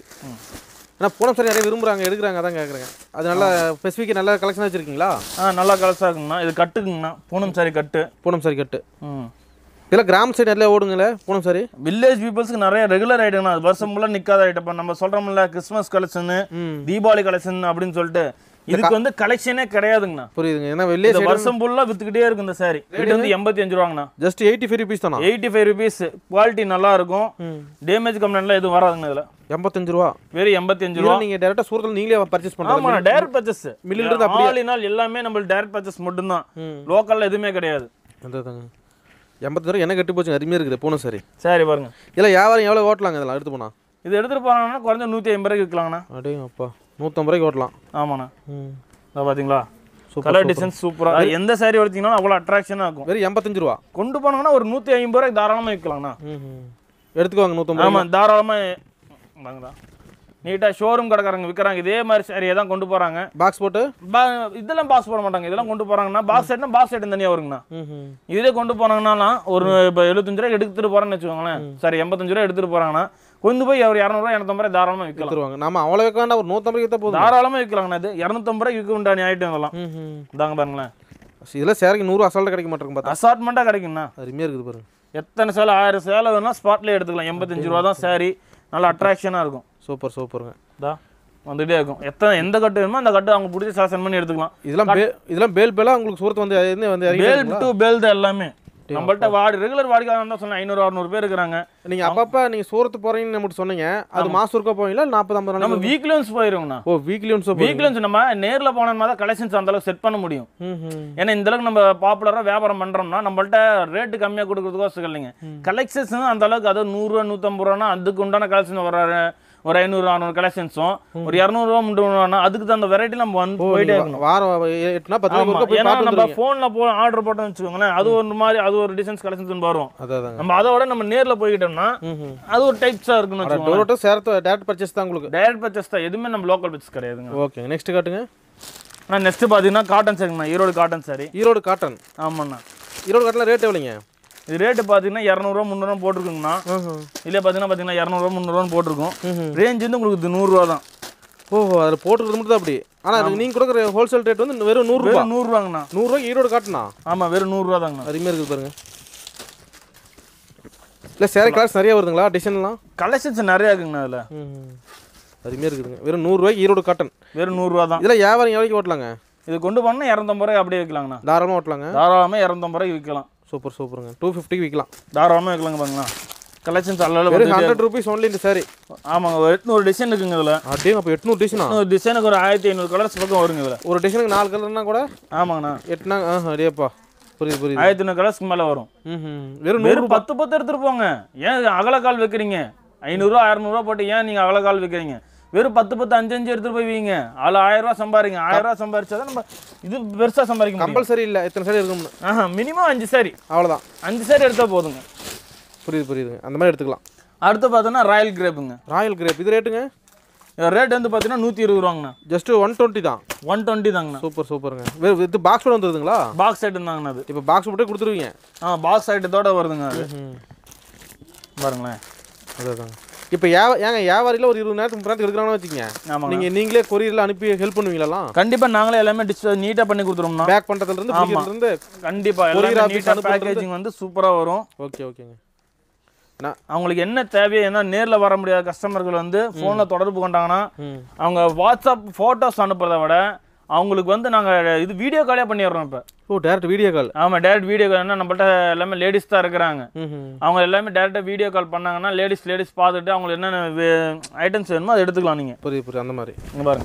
ஏன்னா பூனம் சரி நிறைய விரும்புறாங்க எடுக்கிறாங்க அதான் கேட்குறேங்க அது நல்லா ஸ்பெசிஃபிக்காக நல்ல கலெக்ஷன் வச்சிருக்கீங்களா ஆ நல்லா கலசா இருக்குங்கண்ணா இது கட்டுக்குங்கண்ணா பூனம் சாரி கட்டு பூனம் சரி கட்டு ம் இதெல்லாம் கிராம சைடு நிறைய ஓடுங்களே பூனம் சரி வில்லேஜ் பீப்புள்ஸ்க்கு நிறைய ரெகுலர் ஐட்டம்னா அது வருஷம் ஃபுல்லாக நிற்காத ஐட்டம் இப்போ நம்ம சொல்கிறோம்ல கிறிஸ்மஸ் கலெக்ஷன் ம் தீபாவளி கலெக்ஷன் அப்படின்னு சொல்லிட்டு இதுக்கு வந்து கலெக்ஷனே கிடையாதுங்கண்ணா புரியுதுங்க ஏன்னா வெளியே இந்த சைடு வருஷம் ஃபுல்லாக வித்துக்கிட்டே இருக்கும் இந்த சாரி ரேட் வந்து எண்பத்தி அஞ்சு ரூபாங்கண்ணா ஜஸ்ட் எயிட்டி ஃபைவ் ருபீஸ் தானா எயிட்டி ஃபைவ் ருபீஸ் குவாலிட்டி நல்லா இருக்கும் ம் டேமேஜ் கம்ப்ளைண்ட்லாம் எதுவும் வராதுங்க இதில் எண்பத்தஞ்சு ரூபா வெறும் எண்பத்தி அஞ்சு ரூபா இதெல்லாம் நீங்கள் டேரெக்டாக சூரத்தில் நீங்களே பர்ச்சேஸ் ஆமா பண்ணுறாங்க டைரக்ட் பர்ச்சேஸ் மில்லில் இருந்து அப்படியே- ஆல் நாள் எல்லாமே நம்மளுக்கு டைரக்ட் பர்ச்சேஸ் மட்டும்தான் ம் லோக்கல்ல எதுவுமே கிடையாது அதுதாங்க எண்பத்தஞ்சு ரூபா என்ன கட்டி போச்சுங்க அருமையாக இருக்குது பூனம் சரி சரி பாருங்க இல்லை வியாபாரம் எவ்வளோ ஓட்டலாங்க இதெல்லாம் எடுத்து போனா இது எடுத்துட்டு போனாங்கன்னா குறைஞ்ச நூற்றி ஐம்பது ரூபாய்க்கு விற்கலாங்கண்ணா அடே அப்பா நூற்றம்பது ரூபாய்க்கு ஓட்டலாம் ஆமாண்ணா ம் இதோ பாத்தீங்களா சூப்பர் கலர் டிசைன் சூப்பரா எந்த சாரி எடுத்தீங்கன்னா அவ்வளோ அட்ராக்ஷனாக இருக்கும் வெறும் எண்பத்தஞ்சு ரூபா கொண்டு போனாங்கன்னா ஒரு நூற்றி ஐம்பது ரூபாய்க்கு தாராளமாக விற்கலாங்கண்ணா ம் எடுத்துக்குவாங்க நூற்றம்பது ஆமா தாராளமாக வாங்கடா நீட்டாக ஷோரூம் கடைக்காரங்க விற்கிறாங்க இதே மாதிரி சாரியை தான் கொண்டு போறாங்க பாக்ஸ் போட்டு பா இதெல்லாம் பாஸ் போட மாட்டாங்க இதெல்லாம் கொண்டு போறாங்கன்னா பாக்ஸ் செட்னா பாக்ஸ் செட் தனியாக வருங்கண்ணா ம் இதே கொண்டு போனாங்கன்னா ஒரு இப்போ எழுபத்தஞ்சு ரூபாய் எடுத்துட்டு போறேன்னு வச்சுக்கோங்களேன் சரி எண்பத்தஞ்சு ரூபாய் எடுத்துட்டு போறாங்கன்னா கொண்டு போய் அவர் இரநூறுவா இரநூத்தம்பது ரூபாய் தாராளமாக விற்கலாம் எடுத்துருவாங்க நாம அவ்வளோ வைக்க வேண்டாம் ஒரு நூற்றம்பது விற்றா போதும் தாராளமாக விற்கலாங்கண்ணா இது இரநூத்தம்பது ரூபாய்க்கு விற்க உண்டான ஐட்டம் இதெல்லாம் ம் ம் இதாங்க பாருங்களேன் இதெல்லாம் சேரைக்கு நூறு அசால்ட்டாக கிடைக்க மாட்டேங்க பார்த்தா அசார்ட்மெண்ட்டாக கிடைக்குங்கண்ணா அருமையாக இருக்குது பாருங்க எத்தனை சேலை ஆயிரம் சேலை வேணா ஸ்பாட்லேயே எடுத்துக்கலாம் எண்பத்தஞ்சு ரூபா தான் சாரி நல்லா அட்ராக்ஷனாக இருக்கும் சூப்பர் சூப்பருங்க இதா வந்துகிட்டே இருக்கும் எத்தனை எந்த கட்டு வேணுமோ அந்த கட்டு அவங்க பிடிச்சி செலக்ஷன் பண்ணி எடுத்துக்கலாம் இதெல்லாம் பே இதெல்லாம் பேல் பேலா உங்களுக்கு சூரத் வந்து இருந்து வந்து பேல் இறங்கி டு பேல் தான் எல்லாமே நம்மள்ட்ட வாடி ரெகுலர் வாடிக்கையாளர் தான் சொன்னேன் ஐநூறு அறுநூறு பேர் இருக்கிறாங்க நீங்கள் அப்பப்போ நீங்கள் சூரத்து போகிறீங்கன்னு நம்மட்டு சொன்னீங்க அது மாசம் ஒருக்கா போவீங்களா நாற்பது ஐம்பது நம்ம நாள் வீக்லி ஒன்ஸ் போயிருவோங்கண்ணா ஓ வீக்லி ஒன்ஸ் வீக்லி ஒன்ஸ் நம்ம நேரில் போனோம்னா தான் கலெக்ஷன்ஸ் அந்த அளவுக்கு செட் பண்ண முடியும் ம் ம் ஏன்னா இந்த அளவுக்கு நம்ம பாப்புலராக வியாபாரம் பண்றோம்னா நம்மள்ட்ட ரேட்டு கம்மியாக கொடுக்கறதுக்கோசம் இல்லைங்க கலெக்ஷன்ஸ் அந்த அளவுக்கு அதாவது நூறுரூவா நூற்றம்பது ரூபானா அதுக்கு உண்டான கலெக்ஷன் வர ஒரு ஐநூறு அறநூறு கலெக்ஷன்ஸும் ஒரு இரநூறுவா முந்நூறுவானா அதுக்கு தகுந்த வெரைட்டி நம்ம வந்து ஓ போயிட்டே நீங்க இருக்கணும் வாரம் எட்டுனா பத்து ஆமா. நாள் போய் ஏன்னா பார்த்து நம்ம வந்துருவீங்க. ஃபோன்ல போ ஆர்டர் போட்டோம்னு வச்சுக்கோங்களேன் அது ஒரு மாதிரி அது ஒரு டிசைன்ஸ் கலெக்ஷன்ஸ் வரும் அதான் அதாங்க நம்ம அதோட நம்ம நேர்ல போய்கிட்டோம்னா ம் ம் அது ஒரு டைப்ஸா இருக்குன்னு வச்சுக்கோங்க டோரோட்டோ சேரத்து டேரக்ட் பர்ச்சேஸ் தான் உங்களுக்கு டைரக்ட் பர்ச்சேஸ் தான் எதுவுமே நம்ம லோக்கல் பர்ச்சேஸ் கிடையாதுங்க ஓகே நெக்ஸ்ட் காட்டுங்க நான் நெக்ஸ்ட் பார்த்தீங்கன்னா காட்டன் சாரிங்கண்ணா ஈரோடு காட்டன் சாரி ஈரோடு காட்டன் ஆமாண்ணா ஈரோடு காட்டன் ரேட் எவ்வளோங்க இது ரேட்டு பார்த்தீங்கன்னா இரநூறுவா முந்நூறுவா போட்டிருக்குங்கண்ணா இல்லையா பார்த்தீங்கன்னா பார்த்தீங்கன்னா இரநூறுவா முந்நூறுவான்னு போட்டிருக்கும் ரேஞ்ச் வந்து உங்களுக்கு இது நூறுரூவா தான் ஓஹோ அதில் போட்டுக்கிறது மட்டும் தான் அப்படி ஆனால் நீங்கள் கொடுக்குற ஹோல்சேல் ரேட் வந்து வெறும் நூறுரூவா வெறும் நூறுரூவாங்கண்ணா நூறுரூவா ஈரோடு காட்டனா ஆமாம் வெறும் நூறுரூவா தாங்கண்ணா அருமையாக இருக்குது பாருங்க இல்லை சேரீ கலர்ஸ் நிறைய வருதுங்களா டிசைன்லாம் கலெக்ஷன்ஸ் நிறையா இருக்குங்கண்ணா அதில் ம் அருமையாக இருக்குதுங்க வெறும் நூறுரூவாய்க்கு ஈரோடு காட்டன் வெறும் நூறுரூவா தான் இதில் வியாபாரம் எவ்வளோக்கு ஓட்டலாங்க இது கொண்டு போனால் இரநூத்தம்பது ரூபாய் அப்படியே விற்கலாங்கண்ணா தாராளமாக ஓட்டலாங்க தாராளமாக இரநூத்தம்பது ரூபாய்க்கு விற்கலாம் சூப்பர் சூப்பருங்க டூ ஃபிஃப்டிக்கு விற்கலாம் தாராளமாக விற்கலாங்க பாருங்களா கலெக்ஷன்ஸ் வெறும் அல்ல ஹண்ட்ரட் ருபீஸ் ஒன்லி இந்த சாரி ஆமாங்க ஒரு எட்நூறு டிசைன் இருக்குங்க இதில் அப்படியே அப்போ எட்நூறு டிசைனா ஒரு டிசைனுக்கு ஒரு ஆயிரத்தி ஐநூறு கலர்ஸ் பக்கம் வருங்க இதில் ஒரு டிசைனுக்கு நாலு கலர்னா கூட ஆமாங்கண்ணா எட்டுனா ஆ அடியேப்பா புரியுது புரியுது ஆயிரத்தி ஐநூறு கலர்ஸ்க்கு மேலே வரும் ம் வெறும் நூறு வெறும் பத்து பத்து எடுத்துட்டு போங்க ஏன் அகலக்கால் வைக்கிறீங்க ஐநூறுரூவா அறநூறுவா போட்டு ஏன் நீங்கள் அகலக்கால் வைக்கிறீங்க வெறும் பத்து பத்து அஞ்சு அஞ்சு எடுத்துட்டு போய் வீங்க அதில் ஆயிரம் ரூபா சம்பாதிங்க ஆயிரம் ரூபா சம்பாரிச்சா நம்ம இது பெருசாக சம்பாதிக்க முடியும் கம்பல்சரி இல்லை எத்தனை சாரி இருக்கும்னு ஆஹா மினிமம் அஞ்சு சாரி அவ்வளோதான் அஞ்சு சாரி எடுத்தால் போதுங்க புரியுது புரியுதுங்க அந்த மாதிரி எடுத்துக்கலாம் அடுத்து பார்த்தோன்னா ராயல் கிரேப்புங்க ராயல் கிரேப் இது ரேட்டுங்க ரேட் வந்து பார்த்தீங்கன்னா நூற்றி இருபது ரூபாங்கண்ணா ஜஸ்ட் ஒன் டுவெண்ட்டி தான் ஒன் டுவெண்ட்டி தாங்கண்ணா சூப்பர் சூப்பருங்க வெறும் இது பாக்ஸோட வந்துருதுங்களா பாக்ஸ் ஐட்டம் தாங்கண்ணா அது இப்போ பாக்ஸ் மட்டும் கொடுத்துருவீங்க ஆ பாக்ஸ் ஐட்டத்தோட வருதுங்க அது ம் பாருங்களேன் அதான் இப்போ ஏ ஏங்க வியாபாரியில் ஒரு இருபது நேரத்துக்கு முப்பது நேரத்துக்கு எடுக்கிறாங்கன்னு வச்சுக்கோங்க ஆமாங்க நீங்கள் நீங்களே கொரியரில் அனுப்பி ஹெல்ப் பண்ணுவீங்களா கண்டிப்பாக நாங்களே எல்லாமே டிஸ் நீட்டாக பண்ணி கொடுத்துருவோம்னா பேக் பண்ணுறதுலேருந்து பிடிக்கிறதுலேருந்து கண்டிப்பாக Courier எல்லாமே office நீட்டாக அனுப்புறது பேக்கேஜிங் வந்து சூப்பராக வரும் ஓகே ஓகேங்க நான் அவங்களுக்கு என்ன தேவையோ ஏன்னா நேரில் வர முடியாத கஸ்டமர்கள் வந்து ஃபோனில் தொடர்பு கொண்டாங்கன்னா ம் அவங்க வாட்ஸ்அப் ஃபோட்டோஸ் அனுப்புறத விட அவங்களுக்கு வந்து நாங்கள் இது வீடியோ காலே பண்ணிடுறோம் இப்போ ஓ டேரக்ட் வீடியோ கால் ஆமாம் டேரக்ட் வீடியோ கால் என்ன நம்மள்ட்ட எல்லாமே லேடிஸ் தான் இருக்கிறாங்க ம் அவங்க எல்லாமே டேரெக்டாக வீடியோ கால் பண்ணாங்கன்னா லேடிஸ் லேடிஸ் பார்த்துட்டு அவங்களுக்கு என்னென்ன ஐட்டம்ஸ் வேணுமோ அதை எடுத்துக்கலாம் நீங்கள் புரியுது புரியுது அந்த மாதிரி இங்கே பாருங்க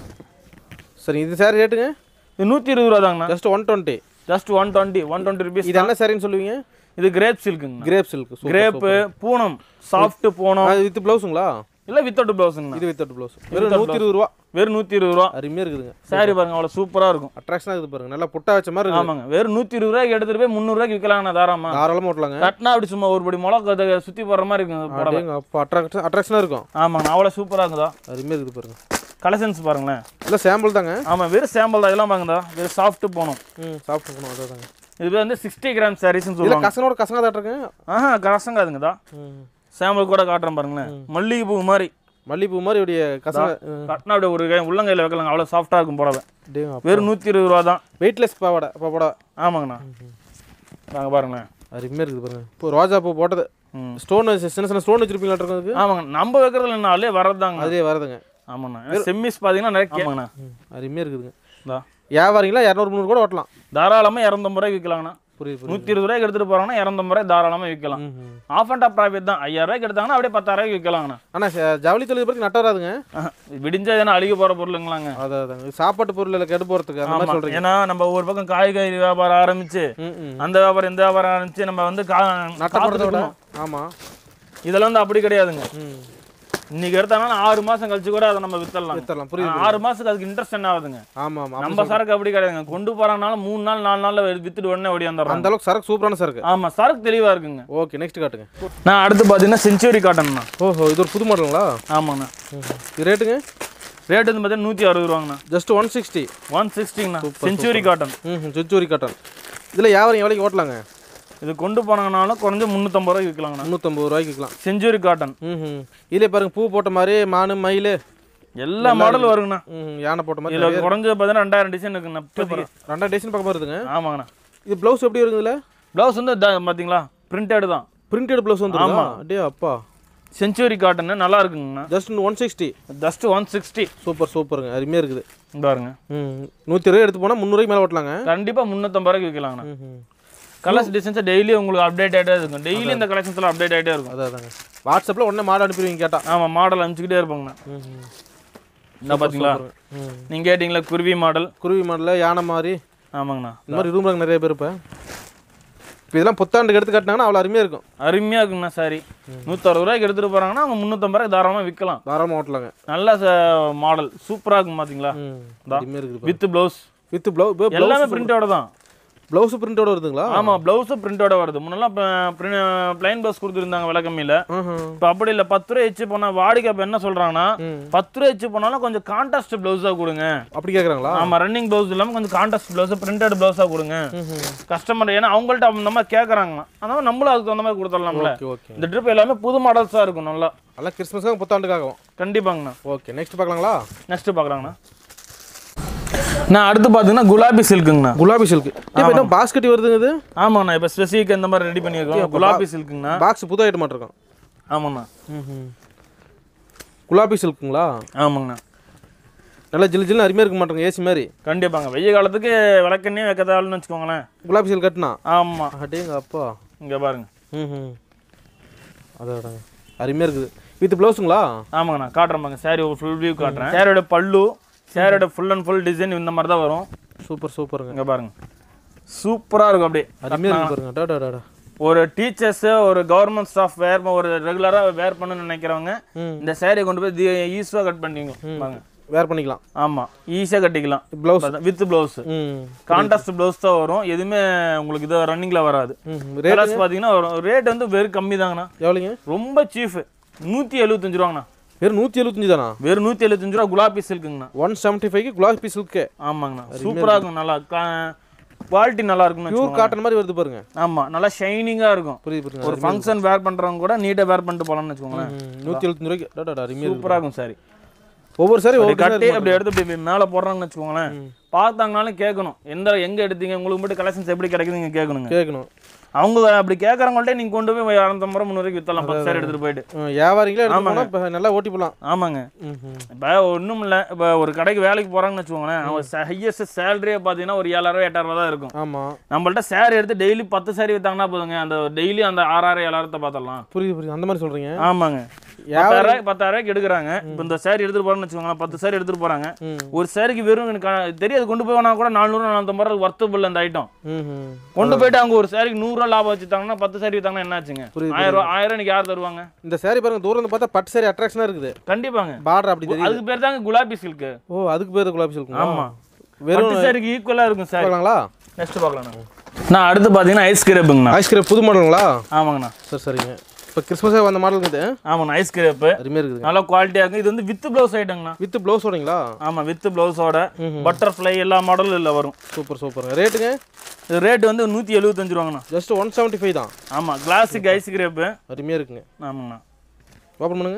சரி இது சார் ரேட்டுங்க இது நூற்றி இருபது ரூபா தாங்கண்ணா just one twenty just one twenty one twenty rupees இது என்ன சாரின்னு சொல்லுவீங்க இது கிரேப் சில்க்குங்க crepe silk crepe Poonam soft Poonam with ப்ளவுஸுங்களா இல்லை வித்தவுட் ப்ளவுஸுங்கண்ணா இது வித்தவுட் ப்ளவுஸ் வெறும் நூற்றி இருபது ரூபா வெறும் நூற்றி இருபது ரூபா அருமையாக இருக்குதுங்க சாரி பாருங்க அவ்வளோ சூப்பராக இருக்கும் அட்ராக்ஷனாக இருக்குது பாருங்க நல்லா புட்டா வச்ச மாதிரி இருக்குது ஆமாங்க வெறும் நூற்றி இருபது ரூபாய்க்கு எடுத்துகிட்டு போய் முந்நூறுரூவாய்க்கு விற்கலாங்கண்ணா தாராமா தாராளமாக ஓட்டலாங்க கட்டினா அப்படி சும்மா ஒரு படி மிளகா சுற்றி போடுற மாதிரி இருக்குங்க புடவை அப்படிங்க அப்போ அட்ராக்ஷன் அட்ராக்ஷனாக இருக்கும் ஆமாங்கண்ணா அவ்வளோ சூப்பராக இருக்குதா அருமையாக இருக்குது பாருங்க கலெக்ஷன்ஸ் பாருங்களேன் இல்லை சாம்பிள் தாங்க ஆமாம் வெறும் சாம்பிள் தான் இதெல்லாம் பாருங்கதா வெறும் சாஃப்ட் போகணும் ம் சாப்பிட்டு போகணும் அதான் தாங்க இது வந்து சிக்ஸ்டி கிராம் சாரீஸ்னு இல்லை சொல்லுவாங்க கசனோட கசங்க தாட்டுருங்க ஆஹா கரசங்காதுங்கதா ம் சாம்பிள் கூட காட்டுறேன் பாருங்களேன் மல்லிகை பூ மாதிரி மல்லிகைப்பூ மாதிரி இப்படி கசங்க கட்டினா அப்படியே ஒரு கை உள்ளங்கையில் வைக்கலாங்க அவ்வளோ சாஃப்டாக இருக்கும் புடவை அப்படியே வெறும் நூற்றி இருபது ரூபா தான் வெயிட்லெஸ் பாவாடை பாவாடை ஆமாங்கண்ணா நாங்கள் பாருங்களேன் அருமையாக இருக்குது பாருங்க இப்போ ரோஜா பூ போட்டது ம் ஸ்டோன் சின்ன சின்ன ஸ்டோன் வச்சிருப்பீங்களா இருக்குதுக்கு ஆமாங்க நம்ம வைக்கிறதுல என்னாலே வரதாங்க அதே வருதுங்க ஆமாண்ணா செம்மிஸ் பார்த்தீங்கன்னா நிறைய ஆமாங்கண்ணா ம் அருமையாக இருக்குதுங்க இந்தா வியாபாரிங்களா இரநூறு முந்நூறு கூட ஓட்டலாம் தாராளமாக இரநூத்தம்பது ரூபாய்க்கு விற்கலாங்கண்ணா புரியுது புரியுது நூற்றி இருபது ரூபாய்க்கு எடுத்துகிட்டு போகிறாங்கன்னா இரநூத்தம்பது ரூபாய் தாராளமாக விற்கலாம் ம், ம். ஆஃப் அண்ட் ஆஃப் ப்ராஃபிட் தான் ஐயாயிரம் ரூபாய்க்கு எடுத்தாங்கன்னா அப்படியே பத்தாயிரம் விற்கலாங்கண்ணா ஆனால் ச- ஜவுளி தொழில் பற்றி நட்ட வராதுங்க ஆஹா, விடிஞ்சா எதனா அழுகி போகிற பொருளுங்களாங்க அதான் அதாங்க சாப்பாட்டு பொருள் இல்லை கெடு போகிறதுக்கு அந்த மாதிரி ஆமா. சொல்கிறீங்க ஏன்னா நம்ம ஒரு பக்கம் காய்கறி வியாபாரம் ஆரம்பிச்சு ம் ம் அந்த வியாபாரம் இந்த வியாபாரம் ஆரம்பிச்சு நம்ம வந்து கா நட்டப்படுறத விட காத்துட்டு ஆமாம் இதெல்லாம் வந்து அப்படி கிடையாதுங்க ம் இன்னைக்கு எடுத்தாங்கன்னா ஆறு மாசம் கழிச்சு கூட அதை நம்ம வித்தரலாம் வித்தரலாம் புரியுது ஆறு மாசத்துக்கு அதுக்கு இன்ட்ரெஸ்ட் என்ன ஆகுதுங்க ஆமாம் ஆமாம் நம்ம சரக்கு அப்படி கிடையாதுங்க கொண்டு போறாங்கனால மூணு நாள் நாலு நாள்ல வித்துட்டு உடனே ஓடி அந்த வந்துடுறாங்க அளவுக்கு சரக்கு சூப்பரான சரக்கு ஆமா சரக்கு தெளிவா இருக்குங்க ஓகே நெக்ஸ்ட் காட்டுங்க நான் அடுத்து பாத்தீங்கன்னா செஞ்சுரி காட்டன்ண்ணா ஓஹோ இது ஒரு புது மாடலுங்களா ஆமாண்ணா இது ரேட்டுங்க ரேட் வந்து பார்த்தீங்கன்னா நூற்றி அறுபது ரூபாங்கண்ணா ஜஸ்ட் ஒன் சிக்ஸ்டி ஒன் சிக்ஸ்டிங்கண்ணா செஞ்சுரி காட்டன் ம் ஜுஜூரி காட்டன் இதில் வியாபாரம் எவ்வளோக்கு ஓட்டலாங்க இது கொண்டு போனாங்கனாலும் குறைஞ்ச முந்நூற்றம்பது ரூபாய்க்கு விற்கலாங்கண்ணா முந்நூற்றம்பது ரூபாய்க்கு விற்கலாம் செஞ்சுரி காட்டன் ம் ம் இதிலே பாருங்க பூ போட்ட மாதிரி மானு மயில் எல்லா மாடல் வருங்கண்ணா ம் யானை போட்ட மாதிரி இதில் குறைஞ்சது பார்த்தீங்கன்னா ரெண்டாயிரம் டிசைன் இருக்குண்ணா இப்போதைக்கு ரெண்டாம் டேஷன் பக்கம் இருக்குதுங்க ஆமாங்கண்ணா இது ப்ளவுஸ் எப்படி இருக்குதுல ப்ளவுஸ் வந்து இதா பார்த்தீங்களா பிரிண்டட் தான் பிரிண்டட் ப்ளவுஸ் வந்து ஆமா. அப்படியே அப்பா செஞ்சுரி காட்டன் நல்லா இருக்குங்கண்ணா just one sixty just one sixty super சூப்பருங்க அருமையாக இருக்குது பாருங்க ம் நூற்றி இருபது எடுத்து போனால் முந்நூறுக்கு மேலே ஓட்டலாங்க கண்டிப்பாக முந்நூற்றம்பது ரூபாய்க்கு விற்கலாங்கண்ணா ம் ம் கலர்ஸ் டிசைன்ஸ் டெய்லி உங்களுக்கு அப்டேட் ஆகிட்டே இருக்கும் டெய்லி இந்த கலெக்ஷன்ஸ்லாம் அப்டேட் ஆகிட்டே இருக்கும் அதான் அதாங்க வாட்ஸ்அப்பில் உடனே மாடு அனுப்பிடுவீங்க கேட்டால் ஆமாம் மாடல் அனுப்பிச்சிக்கிட்டே இருப்பாங்கண்ணா ம் ம் என்ன பார்த்தீங்களா ம் நீங்கள் கேட்டிங்களா குருவி மாடல் குருவி மாடலில் யானை மாதிரி ஆமாங்கண்ணா இந்த மாதிரி விரும்புறாங்க நிறைய பேர் இப்போ இப்போ இதெல்லாம் புத்தாண்டுக்கு எடுத்து கட்டினாங்கன்னா அவ்வளோ அருமையாக இருக்கும் அருமையாக இருக்குங்கண்ணா சாரி நூற்றறுபது ரூபாய்க்கு எடுத்துகிட்டு போகிறாங்கன்னா அவங்க முந்நூற்றம்பது ரூபாய்க்கு தாராளமாக விற்கலாம் தாராளமாக ஓட்டலாங்க நல்ல மாடல் சூப்பராக இருக்கும் பார்த்தீங்களா ம் இந்தா. அருமையாக இருக்குது வித் ப்ளவுஸ் வித் ப்ளவு எல்லாமே பிரிண்டோட தான் ப்ளவுஸ் பிரிண்டோட வருதுங்களா ஆமாம் ப்ளவுஸும் பிரிண்டோட வருது முன்னெல்லாம் பிளைன் ப்ளவுஸ் கொடுத்துருந்தாங்க விலை கம்மியில் ம்ஹும். இப்போ அப்படி இல்லை பத்து ரூபா எச்சு போனால் வாடிக்கை இப்போ என்ன சொல்கிறாங்கன்னா ம். பத்து ரூபா எச்சு போனாலும் கொஞ்சம் கான்ட்ராஸ்ட் ப்ளவுஸாக கொடுங்க அப்படி கேட்குறாங்களா ஆமாம் ரன்னிங் ப்ளவுஸ் இல்லாமல் கொஞ்சம் கான்ட்ராஸ்ட் ப்ளவுஸ் பிரிண்டட் ப்ளவுஸாக கொடுங்க கஸ்டமர் ஏன்னா அவங்கள்ட்ட அந்த மாதிரி கேட்குறாங்களாம் அதனால நம்மளும் அதுக்கு தகுந்த மாதிரி கொடுத்துடலாம்ல ஓகே ஓகே இந்த ட்ரிப் எல்லாமே புது மாடல்ஸாக இருக்கும் நல்லா எல்லாம் கிறிஸ்மஸாக புத்தாண்டுக்காகவும் கண்டிப்பாங்கண்ணா ஓகே நெக்ஸ்ட் பார்க்கலாங்களா நெக்ஸ்ட் பார்க்குறாங்கண்ணா நான் அடுத்து பார்த்தீங்கன்னா குலாபி சில்க்குங்கண்ணா குலாபி சில்க் இப்போ என்ன பாஸ்கெட் வருதுங்க இது ஆமாண்ணா இப்போ ஸ்பெசிஃபிக் இந்த மாதிரி ரெடி பண்ணியிருக்கோம் குலாபி சில்க்குங்கண்ணா பாக்ஸ் புது ஐட்டம் இருக்கும் ஆமாண்ணா குலாபி சில்க்குங்களா ஆமாங்கண்ணா நல்லா ஜில் ஜில்னு அருமையாக இருக்க மாட்டேங்க ஏசி மாதிரி கண்டிப்பாங்க வெய்ய காலத்துக்கு விளக்கெண்ணே வைக்க தேவைன்னு வச்சுக்கோங்களேன் குலாபி சில்க் கட்டினா ஆமாம் அடேங்க அப்பா இங்கே பாருங்க ம் ம் அதான் அதாங்க அருமையாக இருக்குது வித் ப்ளவுஸுங்களா ஆமாங்கண்ணா காட்டுறேன் பாருங்க சாரி ஒரு ஃபுல் வியூ காட்டுறேன் சாரியோட பல்லு சாரியோட ஃபுல் அண்ட் ஃபுல் டிசைன் இந்த மாதிரி தான் வரும் சூப்பர் சூப்பருங்க இங்கே பாருங்க சூப்பராக இருக்கும் அப்படியே அருமையாக இருக்கு பாருங்க டா டா டா, டா ஒரு டீச்சர்ஸு ஒரு கவர்மெண்ட் ஸ்டாஃப் வேர் ஒரு ரெகுலராக வேர் பண்ணணும்னு நினைக்கிறவங்க ம். இந்த சாரியை கொண்டு போய் ஈஸியாக கட் பண்ணிங்க பாருங்க வேர் பண்ணிக்கலாம் ஆமாம் ஈஸியாக கட்டிக்கலாம் ப்ளவுஸ் வித் ப்ளவுஸ் ம் கான்ட்ராஸ்ட் ப்ளவுஸ் தான் வரும் எதுவுமே உங்களுக்கு இது ரன்னிங்கில் வராது ம் ரேட் கலர்ஸ் பார்த்தீங்கன்னா ரேட் வந்து வெறும் கம்மி தாங்கண்ணா எவ்வளோங்க ரொம்ப சீஃப் நூற்றி எழுபத்தஞ்சு ரூபாங்கண்ணா வெறும் நூற்றி எழுபத்தஞ்சு தானா வெறும் நூற்றி எழுபத்தஞ்சு ரூபா குலாபி சில்க்குங்கண்ணா ஒன் செவன்ட்டி ஃபைவ்க்கு குலாபி சில்க்கு ஆமாங்கண்ணா சூப்பராக இருக்கும் நல்லா குவாலிட்டி நல்லா இருக்கும்னு பியூர் வச்சுக்கோங்களேன். காட்டன் மாதிரி வருது பாருங்க ஆமாம் நல்லா ஷைனிங்காக இருக்கும் புரியுது புரியுது ஒரு ஃபங்க்ஷன் வேர் பண்ணுறவங்க கூட நீட்டாக வேர் பண்ணிட்டு போகலாம்னு வச்சுக்கோங்களேன் நூற்றி எழுபத்தஞ்சு ரூபாய்க்கு டா, டா, டா, அருமையாக இருக்கு சூப்பராக இருக்கும் சாரி ஒவ்வொரு சாரி அப்படி ஒவ்வொரு கட்டி அப்படி எடுத்து இப்படி மேலே போடுறாங்கன்னு வச்சுக்கோங்களேன் பார்த்தாங்கனாலும் கேட்கணும் எந்த எங்கே எடுத்தீங்க உங்களுக்கு மட்டும் கலெக்ஷன்ஸ் எப்படி கிடைக்குதுங்க கேட்கணுங்க கேட்கணும் அவங்க அப்படி கேட்குறவங்கள்ட்ட நீங்கள் கொண்டு போய் இரநூத்தம்பது ரூபா முந்நூறுக்கு விற்றலாம் பத்து சாரி எடுத்துகிட்டு போயிட்டு ம், வியாபாரிங்களே எடுத்து போனால் இப்போ நல்லா ஓட்டி போகலாம் ஆமாங்க ம் ம் இப்போ ஒன்றும் இல்லை இப்போ ஒரு கடைக்கு வேலைக்கு போகிறாங்கன்னு வச்சுக்கோங்களேன் அவங்க ஹையஸ்ட் சேலரியே பார்த்தீங்கன்னா ஒரு ஏழாயிரம் எட்டாயிரம் தான் இருக்கும் ஆமாம் நம்மள்ட்ட சேரீ எடுத்து டெய்லி பத்து சேரீ வித்தாங்கன்னா போதுங்க அந்த டெய்லி அந்த ஆறாயிரம் ஏழாயிரத்தை பார்த்துடலாம் புரியுது புரியுது அந்த மாதிரி சொல்கிறீங்க ஆமாங்க பத்தாயிரம் பத்தாயிரம் எடுக்கிறாங்க இப்போ இந்த சேரீ எடுத்துட்டு போறேன்னு வச்சுக்கோங்களேன் பத்து சேரீ எடுத்துட்டு போறாங்க ம் ஒரு சேரீக்கு வெறும் எனக்கு கா- தெரியாது கொண்டு போய் வேணா கூட நானூறு நானூத்தம்பது ரூபா ஒர்த்தபிள் அந்த ஐட்டம் ம் ம் கொண்டு போயிட்டு அவங்க ஒரு சேரீக்கு நூறுரூவா லாபம் வச்சுட்டாங்கன்னா பத்து சேரீ வித்தாங்கன்னா என்ன ஆச்சுங்க புரியுது, ஆயிரம் ரூபா ஆயிரம் இன்னைக்கு யார் தருவாங்க இந்த saree பாருங்க தூரம் இருந்து பார்த்தா பட்டு saree அட்ராக்ஷனாக இருக்குது கண்டிப்பாங்க பார்டர் அப்படி தெரியுது அதுக்கு பேர் தாங்க குலாபி சில்க்கு ஓ அதுக்கு பேர் குலாபி சில்க் ஆமா வெறும் பட்டு சேரீக்கு ஈக்குவலா இருக்கும் சார் பார்க்கலாங்களா நெக்ஸ்ட் பார்க்கலாம் நான் அடுத்து பார்த்தீங்கன்னா ஐஸ் கிரேப்புங்கண்ணா ஐஸ்கிரீம் புது மாடலுங்களா ஆமாங்கண்ணா சரி சரிங்க இப்போ கிறிஸ்மஸாக வந்த மாடல் இருக்குது ஆமாண்ணா ஐஸ் கிரேப்பு அருமையாக இருக்குதுங்க நல்லா குவாலிட்டியாக இருக்குது இது வந்து வித் ப்ளவுஸ் ஐட்டங்கண்ணா வித் ப்ளவுஸோடங்களா ஆமாம் வித் ப்ளவுஸோட பட்டர்ஃப்ளை எல்லா மாடலும் இல்லை வரும் சூப்பர் சூப்பருங்க ரேட்டுங்க இது ரேட் வந்து நூற்றி எழுபத்தஞ்சு ரூபாங்கண்ணா ஜஸ்ட் ஒன் செவன்ட்டி ஃபைவ் தான் ஆமாம் கிளாசிக் ஐஸ் கிரேப்பு அருமையாக இருக்குங்க ஆமாங்கண்ணா ஓப்பன் பண்ணுங்க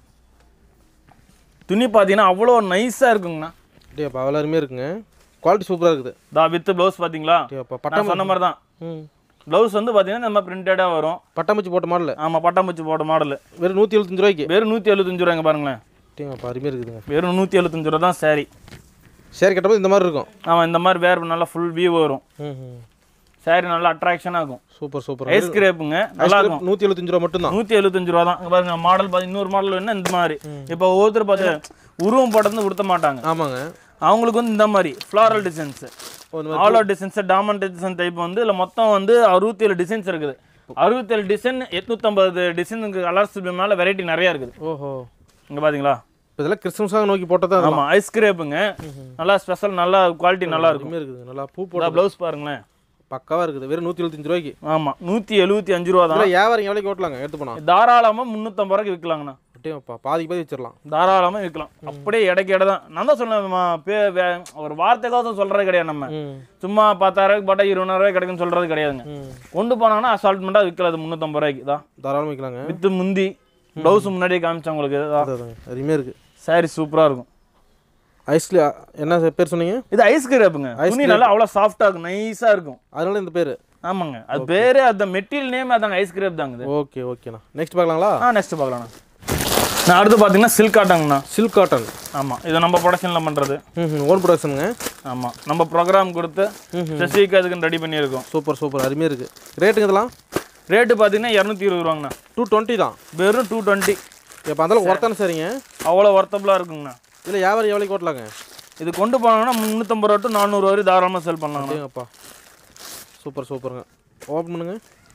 துணி பார்த்தீங்கன்னா அவ்வளோ நைஸாக இருக்குங்கண்ணா அப்படியாப்பா அவ்வளோ அருமையாக இருக்குங்க குவாலிட்டி சூப்பராக இருக்குது தா வித் ப்ளவுஸ் பார்த்தீங்களா அப்படியாப்பா நான் பட்டாம்பூச்சி சொன்ன மாதிரி தான் ம் ப்ளவுஸ் வந்து பார்த்தீங்கன்னா நம்ம பிரிண்டடாக வரும் பட்டாம்பூச்சி போட்ட மாடல் ஆமாம் பட்டாம்பூச்சி போட்ட மாடல் வெறும் நூற்றி எழுபத்தஞ்சு ரூபாய்க்கு வெறும் நூற்றி எழுபத்தஞ்சு ரூபாங்க பாருங்களேன் அப்படியாப்பா அருமையாக இருக்குதுங்க வெறும் நூற்றி எழுபத்தஞ்சு ரூபா தான் சாரி சேர் கட்டப்போ இந்த மாதிரி இருக்கும் ஆமாம் இந்த மாதிரி வேறு நல்லா ஃபுல் வியூ வரும் ம் ம் சாரி நல்லா அட்ராக்ஷனாக இருக்கும் சூப்பர் சூப்பர் ஐஸ் கிரேப்புங்க நல்லா இருக்கும் நூற்றி எழுபத்தஞ்சு ரூபா மட்டும்தான் நூற்றி எழுபத்தஞ்சு ரூபா தான் இங்க பாருங்க மாடல் பார்த்து இன்னொரு மாடல் என்ன இந்த மாதிரி இப்போ ஒவ்வொருத்தர் பார்த்து உருவம் போட்டது உடுத்த மாட்டாங்க ஆமாங்க அவங்களுக்கு வந்து இந்த மாதிரி ஃப்ளாரல் டிசைன்ஸ் ஓ, இந்த all over designs diamond design type வந்து இதில் மொத்தம் வந்து அறுபத்தி ஏழு டிசைன்ஸ் இருக்குது அறுபத்தேழு டிசைன் எட்நூற்றம்பது டிசைனுக்கு கலர்ஸ் மேலே வெரைட்டி நிறையா இருக்குது ஓஹோ இங்கே பார்த்தீங்களா இப்போ இதெல்லாம் கிறிஸ்மஸாக நோக்கி போட்டது தான் ஆமாம் ஐஸ் கிரேப்புங்க நல்லா ஸ்பெஷல் நல்லா குவாலிட்டி நல்லா இருக்கும் அருமையாக இருக்குதுங்க நல்லா பூ போட ப்ளவுஸ் பாருங்களேன் பக்காவாக இருக்குது வெறும் நூற்றி எழுபத்தஞ்சு ரூபாய்க்கு ஆமாம் நூற்றி எழுபத்தி அஞ்சு ரூபா தான் இதில் வியாபாரம் எவ்வளோக்கு ஓட்டலாங்க எடுத்து போனா தாராளமாக முந்நூற்றம்பது ரூபாய்க்கு விற்கலாங்கண்ணா அப்படியேப்பா பாதிக்கு பாதி வச்சிடலாம் தாராளமாக விற்கலாம் அப்படியே இடைக்கு இடம் தான் நான் தான் சொன்னேன் ம, பே- வே- ஒரு வார்த்தைக்காவது சொல்கிறது கிடையாது நம்ம ம் சும்மா பத்தாயிரம் போட்டால் இருபதாயிரம் கிடைக்குன்னு சொல்கிறது கிடையாதுங்க ம் கொண்டு போனாங்கன்னா அசால்ட்மெண்ட்டாக விற்கலாம் விற்கலாம் ரூபாய்க்கு தான் தாராளமாக வைக்கலாங்க வித்து முந்தி ப்ளவுஸ் முன்னாடியே காமிச்சேன் உங்களுக்கு அதாங்க அருமையாக இருக்குது சாரி சூப்பராக இருக்கும் ஐஸ்ல என்ன பேர் சொன்னீங்க இது ஐஸ் கிரேப்புங்க துணி நல்லா அவ்வளோ சாஃப்டாக இருக்கும் நைஸாக இருக்கும் அதனால இந்த பேர் ஆமாங்க அது பேரு அந்த மெட்டீரியல் நேம் அதாங்க ஐஸ் கிரேப் தாங்க இது ஓகே ஓகேண்ணா நெக்ஸ்ட் பார்க்கலாங்களா ஆ நெக்ஸ்ட் பார்க்கலாம்ண்ணா நான் அடுத்து பார்த்தீங்கன்னா சில்க் காட்டங்கண்ணா சில்க் காட்டன் ஆமாம் இது நம்ம ப்ரொடக்ஷனில் பண்ணுறது ம் ஓன் ப்ரொடக்ஷனுங்க ஆமாம் நம்ம ப்ரோக்ராம் கொடுத்து ஸ்பெசிஃபிக்காக அதுக்கு ரெடி பண்ணியிருக்கோம் சூப்பர் சூப்பர் அருமையாக இருக்குது ரேட்டுங்க இதெல்லாம் ரேட்டு பார்த்தீங்கன்னா இரநூத்தி இருபது ரூபாங்கண்ணா டூ டுவெண்ட்டி தான் வெறும் டூ டுவெண்ட்டி இப்போ அதெல்லாம் ஒர்த்தான சரிங்க அவ்வளோ ஒர்த்தபுளாக இருக்குங்கண்ணா இல்லை வியாபாரம் எவ்வளோக்கு ஓட்டலாங்க இது கொண்டு போனாங்கன்னா முந்நூற்றம்பது ரூபா டு நானூறு வரை தாராளமாக செல் பண்ணலாங்கண்ணா அப்படியேங்கப்பா சூப்பர் சூப்பருங்க ஓப்பன் பண்ணுங்க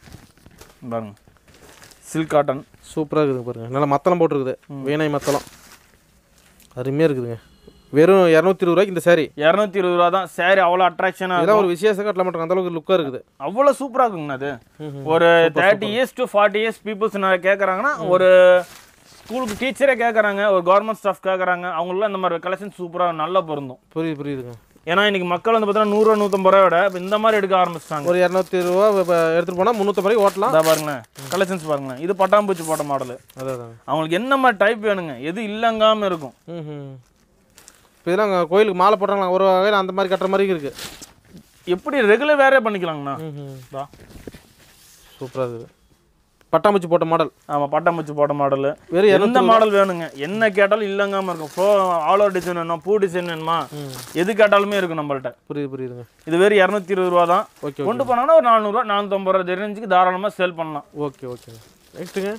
பாருங்க சில்க் காட்டன் சூப்பராக இருக்குதுங்க பாருங்க நல்லா மத்தளம் போட்டிருக்குது வீணாய் மத்தளம் அருமையாக இருக்குதுங்க வெறும் இரநூத்தி இருபது ரூபாய்க்கு இந்த saree இரநூத்தி இருபது ரூபா தான் சாரி அவ்வளோ அட்ராக்ஷனாக இதெல்லாம் ஒரு விசேஷம் கட்டல மாட்டாங்க அந்த அளவுக்கு லுக்காக இருக்குது அவ்வளோ சூப்பராக இருக்குங்கண்ணா அது ஒரு thirty years to forty years peoples நான் கேட்குறாங்கன்னா ஒரு ஸ்கூலுக்கு டீச்சரே கேட்குறாங்க ஒரு கவர்மெண்ட் ஸ்டாஃப் கேட்குறாங்க அவங்களாம் இந்த மாதிரி கலெக்ஷன் சூப்பராக நல்லா பொருந்தும் புரியுது புரியுதுங்க ஏன்னா இன்னைக்கு மக்கள் வந்து பார்த்தீங்கன்னா நூறுரூவா நூற்றம்பது ரூபா விட இப்போ இந்த மாதிரி எடுக்க ஆரம்பிச்சிட்டாங்க ஒரு இரநூத்தி ரூபா இப்போ எடுத்துகிட்டு போனால் முந்நூற்றம்பது ரூபாய்க்கு ஓட்டலாம் இதா பாருங்களேன் கலெக்ஷன்ஸ் பாருங்களேன் இது பட்டாம்பூச்சி போட்ட மாடல் அதான் அதான் அவங்களுக்கு என்ன மாதிரி டைப் வேணுங்க எது இல்லங்காம இருக்கும் ம் இப்போ இதெல்லாம் அங்கே கோயிலுக்கு மாலை போடுறாங்களா ஒரு வகையில் அந்த மாதிரி கட்டுற மாதிரி இருக்குது எப்படி ரெகுலர் வேறே பண்ணிக்கலாங்கண்ணா ம் இதா. சூப்பராக இருக்குது பட்டாம்பூச்சி போட்ட மாடல் ஆமா பட்டாம்பூச்சி போட்ட மாடல் வெறும் எந்த மாடல் வேணுங்க என்ன கேட்டாலும் இல்லங்காம இருக்கும் ஃப்ளோ ஆல் ஓவர் டிசைன் வேணுமா பூ டிசைன் வேணுமா எது கேட்டாலுமே இருக்கும் நம்மள்ட்ட புரியுது புரியுதுங்க இது வெறும் இரநூத்தி இருபது ரூபா தான் ஓகே கொண்டு போனாங்கன்னா ஒரு நானூறுரூவா நானூற்றம்பது ரூபா ரேஞ்சுக்கு தாராளமாக சேல் பண்ணலாம் ஓகே ஓகே நெக்ஸ்ட்டுங்க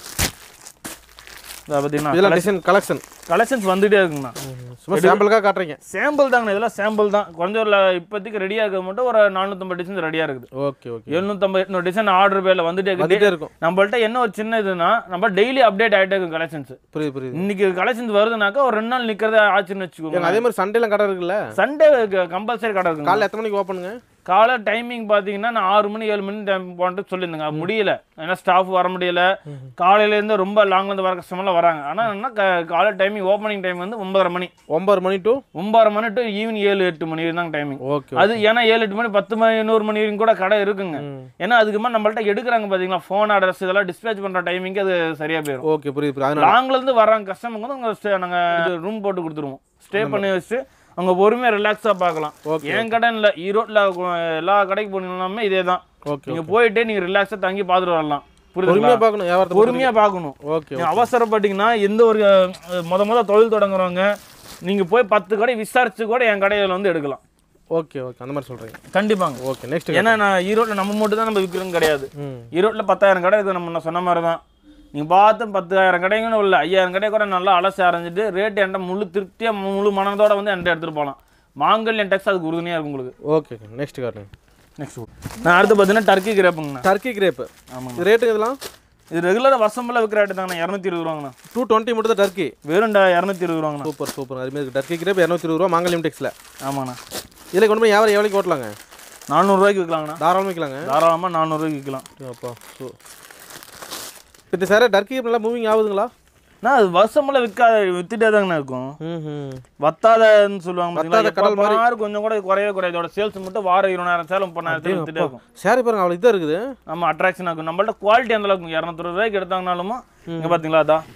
இதை பார்த்தீங்கன்னா இதெல்லாம் டிசைன் கலெக்ஷன் கலெக்ஷன்ஸ் வந்துட்டே இருக்குங்கண்ணா சும்மா சாம்பிளுக்காக காட்டுறீங்க சாம்பிள் தாங்க இதெல்லாம் சாம்பிள் தான் கொஞ்சம் இல்ல, இப்போதைக்கு ரெடியாக இருக்கிறது மட்டும் ஒரு நானூற்றம்பது டிசைன் ரெடியாக இருக்குது ஓகே ஓகே எழுநூற்றம்பது எட்நூறு டிசைன் ஆர்டர் பேரில் வந்துட்டே இருக்குது வந்துட்டே இருக்கும் நம்மள்ட்ட என்ன ஒரு சின்ன இதுனா நம்ம டெய்லி அப்டேட் ஆகிட்டே இருக்கும் கலெக்ஷன்ஸ் புரியுது புரியுது இன்னைக்கு கலெக்ஷன்ஸ் வருதுனாக்கா ஒரு ரெண்டு நாள் நிற்கிறதே ஆச்சுன்னு ஏங்க வச்சுக்கோங்க அதே மாதிரி சண்டேலாம் கடை இருக்குல்ல சண்டே கம்பல்சரி கடை இருக்குங்க காலைல எத்தனை மணிக்கு ஓப்பனுங்க காலை டைமிங் பார்த்தீங்கன்னா நான் ஆறு மணி ஏழு மணி டைம் போன்ட்டு சொல்லியிருந்தேங்க அது முடியல ஏன்னா ஸ்டாஃப் வர முடியல காலையிலேருந்து ரொம்ப லாங்லேருந்து வர கஸ்டமர்லாம் வராங்க ஆனால் என்ன கா- காலை டைமிங் ஓப்பனிங் டைம் வந்து ஒன்பதரை மணி ஒன்பது மணி டு ஒன்பதரை மணி டு ஈவினிங் ஏழு எட்டு மணி தாங்க டைமிங் ஓகே அது ஏன்னா ஏழு எட்டு மணி பத்து மணி நூறு மணி வரைக்கும் கூட கடை இருக்குங்க ம். ஏன்னா அதுக்கு மேலே நம்மள்ட்ட எடுக்கிறாங்க பார்த்தீங்களா ஃபோன் அட்ரஸ் இதெல்லாம் டிஸ்பேச் பண்ணுற டைமிங்க்கு அது சரியாக போயிடும் ஓகே புரியுது புரியுது அதனால லாங்ல இருந்து வர்றாங்க கஸ்டமருக்கு வந்து உங்க ஸ்டே- நாங்க ரூம் போட்டு கொடுத்துருவோம் ஸ்டே பண்ணி வச்சுட்டு அவங்க பொறுமையாக ரிலாக்ஸாக பார்க்கலாம் Okay. என் கடை இல்லை ஈரோட்டில் எல்லா கடைக்கு போனீங்கன்னாமே இதே தான் ஓகே நீங்கள் போயிட்டு நீங்கள் ரிலாக்ஸாக தங்கி பார்த்துட்டு வரலாம் புரியுதுங்களா பொறுமையாக பார்க்கணும் வியாபாரத்தை பொறுமையாக பார்க்கணும் ஓகே நீங்க அவசரப்பட்டீங்கன்னா எந்த ஒரு அஹ், முத முத தொழில் தொடங்குறவங்க நீங்கள் போய் பத்து கடை விசாரிச்சு கூட என் கடையில் வந்து எடுக்கலாம் ஓகே ஓகே அந்த மாதிரி சொல்கிறீங்க கண்டிப்பாங்க ஓகே நெக்ஸ்ட் ஏன்னா நான் ஈரோட்டில் நம்ம மட்டும் தான் நம்ம விற்கிறோம் கிடையாது ம் ஈரோட்டில் பத்தாயிரம் கடை இருக்குது நம்ம நான் சொன்ன மாதிரி தான் நீங்கள் பார்த்து பத்தாயிரம் கடைங்களும் இல்லை ஐயாயிரம் கடை கூட நல்லா அலசி அரைஞ்சிட்டு ரேட் என்கிட்ட முழு திருப்தியாக முழு மனதோட வந்து என்கிட்ட எடுத்துகிட்டு போகலாம் மாங்கல்யம் டெக்ஸ் அதுக்கு உறுதுணையாக இருக்கும் உங்களுக்கு ஓகே நெக்ஸ்ட் காட்டுங்க நெக்ஸ்ட் நான் அடுத்து பார்த்தீங்கன்னா டர்க்கி கிரேப்புங்கண்ணா டர்க்கி கிரேப்பு ஆமாங்க இது ரேட்டுங்க இதெல்லாம் இது ரெகுலராக வருஷமெல்லாம் விற்கிற ரேட்டு தாங்கண்ணா இரநூத்தி இருபது ரூபாங்கண்ணா டூ டுவெண்ட்டி மட்டும் தான் டர்க்கி வெறும் இரநூத்தி இருபது ரூபாங்கண்ணா சூப்பர் சூப்பர் அதுமாரி இருக்குது டர்க்கி கிரேப் இரநூத்தி இருபது ரூபா மாங்கல்யம் டெக்ஸில் ஆமாண்ணா இதில் கொண்டு போய் வியாபாரம் எவ்வளோக்கு ஓட்டலாங்க நானூறுரூவாய்க்கு விற்கலாங்கண்ணா தாராளமாக விற்கலாங்க தாராளமாக நானூறுரூவாய்க்கு விற்கலாம் அப்பா ஸோ இப்போ சார் டர்க்கி நல்லா மூவிங் ஆகுதுங்களா நான் அது வருஷமெல்லாம் விற்காத வித்துட்டே தாங்கண்ணா இருக்கும் ம் வத்தாதன்னு சொல்லுவாங்க வத்தாத பார்த்தீங்களா கடல் மாதிரி. எப்ப பாரு கொஞ்சம் கூட குறையவே குறையாது இதோட சேல்ஸ் மட்டும் வாரம் இருபதாயிரம் சேலம் முப்பதாயிரத்துல வித்துட்டே இருக்கும் சாரி பாருங்க அவ்வளோ இதாக இருக்குது நம்ம அட்ராக்ஷன் ஆகும் நம்மள்ட்ட குவாலிட்டி அந்த அளவுக்கு இரநூத்தி ரூபாய்க்கு எடுத்தாங்கனாலும் இங்க பாத்தீங்களா அதான்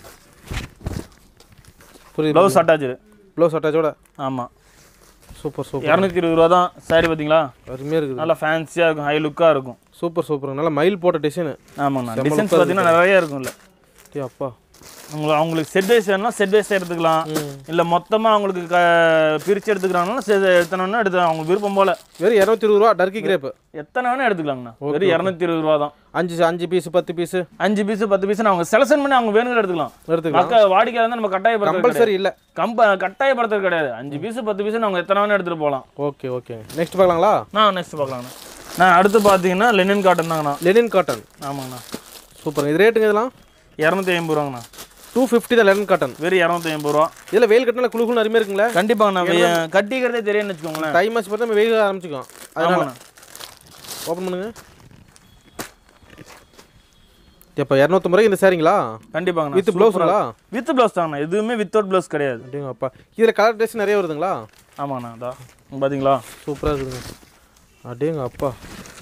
புரியுது ப்ளவுஸ் அட்டாச்சு ப்ளவுஸ் அட்டாச்சோட ஆமா சூப்பர் சூப்பர் இரநூத்தி இருபது ரூபா தான் சாரி பாத்தீங்களா அருமையாக இருக்குது நல்லா ஃபேன்சியா இருக்கும் ஹை லுக்கா இருக்கும் சூப்பர் சூப்பர் நல்லா மயில் போட்ட டிசைனு ஆமாண்ணா செம்ம டிசைன்ஸ் look ஆ பார்த்தீங்கன்னா நிறைய இருக்கும்ல ஏ அப்பா உங்களுக்கு அவங்களுக்கு செட் வைஸ் வேணும்னா செட் வைஸ் எடுத்துக்கலாம் இல்ல மொத்தமா அவங்களுக்கு க பிரிச்சு எடுத்துக்கிறாங்கன்னா செ- எத்தனை எடுத்து அவங்க விருப்பம் போல வெறும் இரநூத்தி இருபது ரூபா டர்க்கி கிரேப்பு எத்தனை வேணா எடுத்துக்கலாங்கண்ணா வெறும் இரநூத்தி இருபது ரூபா தான் அஞ்சு அஞ்சு பீஸ் பத்து பீஸு அஞ்சு பீஸ் பத்து பீஸ் அவங்க செலக்ஷன் பண்ணி அவங்க வேணுங்கிற எடுத்துக்கலாம் எடுத்துக்கலாம் மக்கள் வாடிக்கையாளர் வந்து நம்ம கட்டாயப்படுறது கம்பல்சரி இல்லை கம்ப கட்டாயப்படுத்துறது கிடையாது அஞ்சு பீஸ் பத்து பீஸ் அவங்க எத்தனை வேணா எடுத்துட்டு போகலாம் ஓகே ஓகே நெக்ஸ்ட் பார்க்கலாங்களா நான் நெக்ஸ்ட் பார்க்கலாங்கண்ணா நான் அடுத்து பார்த்தீங்கன்னா லெனின் காட்டன் தாங்கண்ணா லெனின் காட்டன் ஆமாங்கண்ணா சூப்பர் இது ரேட்டுங்க இதெல்லாம் இரநூத்தி ஐம்பது ரூபாங்கண்ணா டூ ஃபிஃப்டி தான் லெனின் காட்டன் வெறும் இரநூத்தி ஐம்பது ரூபா இதில் வெயில் கட்டினா குழு குழு அருமையாக இருக்குங்களா கண்டிப்பாங்கண்ணா வெ- கட்டிக்கிறதே தெரியும்னு வச்சுக்கோங்களேன் தை மாதம் பார்த்தா நம்ம வெயில் ஆரம்பிச்சுக்கோம் அதனால ஆமாண்ணா ஓப்பன் பண்ணுங்க இப்போ இரநூத்தம்பது ரூபாய்க்கு இந்த சாரிங்களா கண்டிப்பாங்கண்ணா வித் ப்ளவுஸுங்களா வித் ப்ளவுஸ் தாங்கண்ணா எதுவுமே வித்தவுட் ப்ளவுஸ் கிடையாது அப்படிங்க அப்பா இதில் கலர் ட்ரெஸ் நிறைய வருதுங்களா ஆமாங்கண்ணா அதா இங்க பார்த்தீங்களா சூப்பராக இருக்குதுங்க அப்படிங்க அப்பா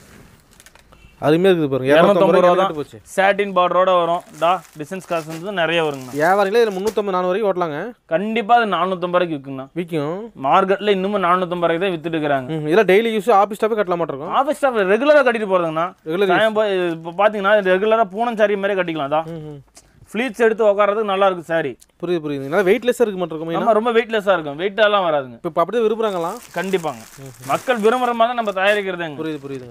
அருமையாக இருக்குது பாருங்க இரநூத்தம்பது இரநூத்தம்பது ரூபா ரூபா தான் போச்சு சாட்டின் பார்டரோட வரும் டா டிசைன்ஸ் காசு வந்து நிறைய வருங்கண்ணா வியாபாரிங்களே இதில் முந்நூற்றம்பது நானூறு வரைக்கும் ஓட்டலாங்க கண்டிப்பாக அது நானூற்றம்பது ரூபாய்க்கு விற்குங்கண்ணா விற்கும் மார்க்கெட்டில் இன்னமும் நானூற்றம்பது ரூபாய்க்கு தான் வித்துட்டு இருக்கிறாங்க ம் இதெல்லாம் டெய்லி யூஸ் ஆஃபீஸ் ஸ்டாஃபே கட்டலாம் மாட்டிருக்கோம் ஆஃபீஸ் ஸ்டாஃப் ரெகுலராக கட்டிட்டு போகிறதுங்கண்ணா ரெகுலர் டைம் போய் இப்போ பார்த்தீங்கன்னா ரெகுலராக பூனஞ்சாரி மாதிரி கட்டிக்கலாம் தான் ம் ம் ஃப்ளீட்ஸ் எடுத்து உட்காரதுக்கு நல்லா இருக்கும் சாரி புரியுது புரியுது நல்லா வெயிட்லெஸ்ஸாக இருக்க மாட்டிருக்கோம் நம்ம ரொம்ப வெயிட்லெஸ்ஸாக இருக்கும் வெயிட்டெல்லாம் வராதுங்க இப்போ இப்போ அப்படியே விரும்புகிறாங்களா கண்டிப்பாங்க மக்கள் விரும்புகிற மாதிரி தான் நம்ம தயாரிக்கிறதுங்க புரியுது புரியுதுங்க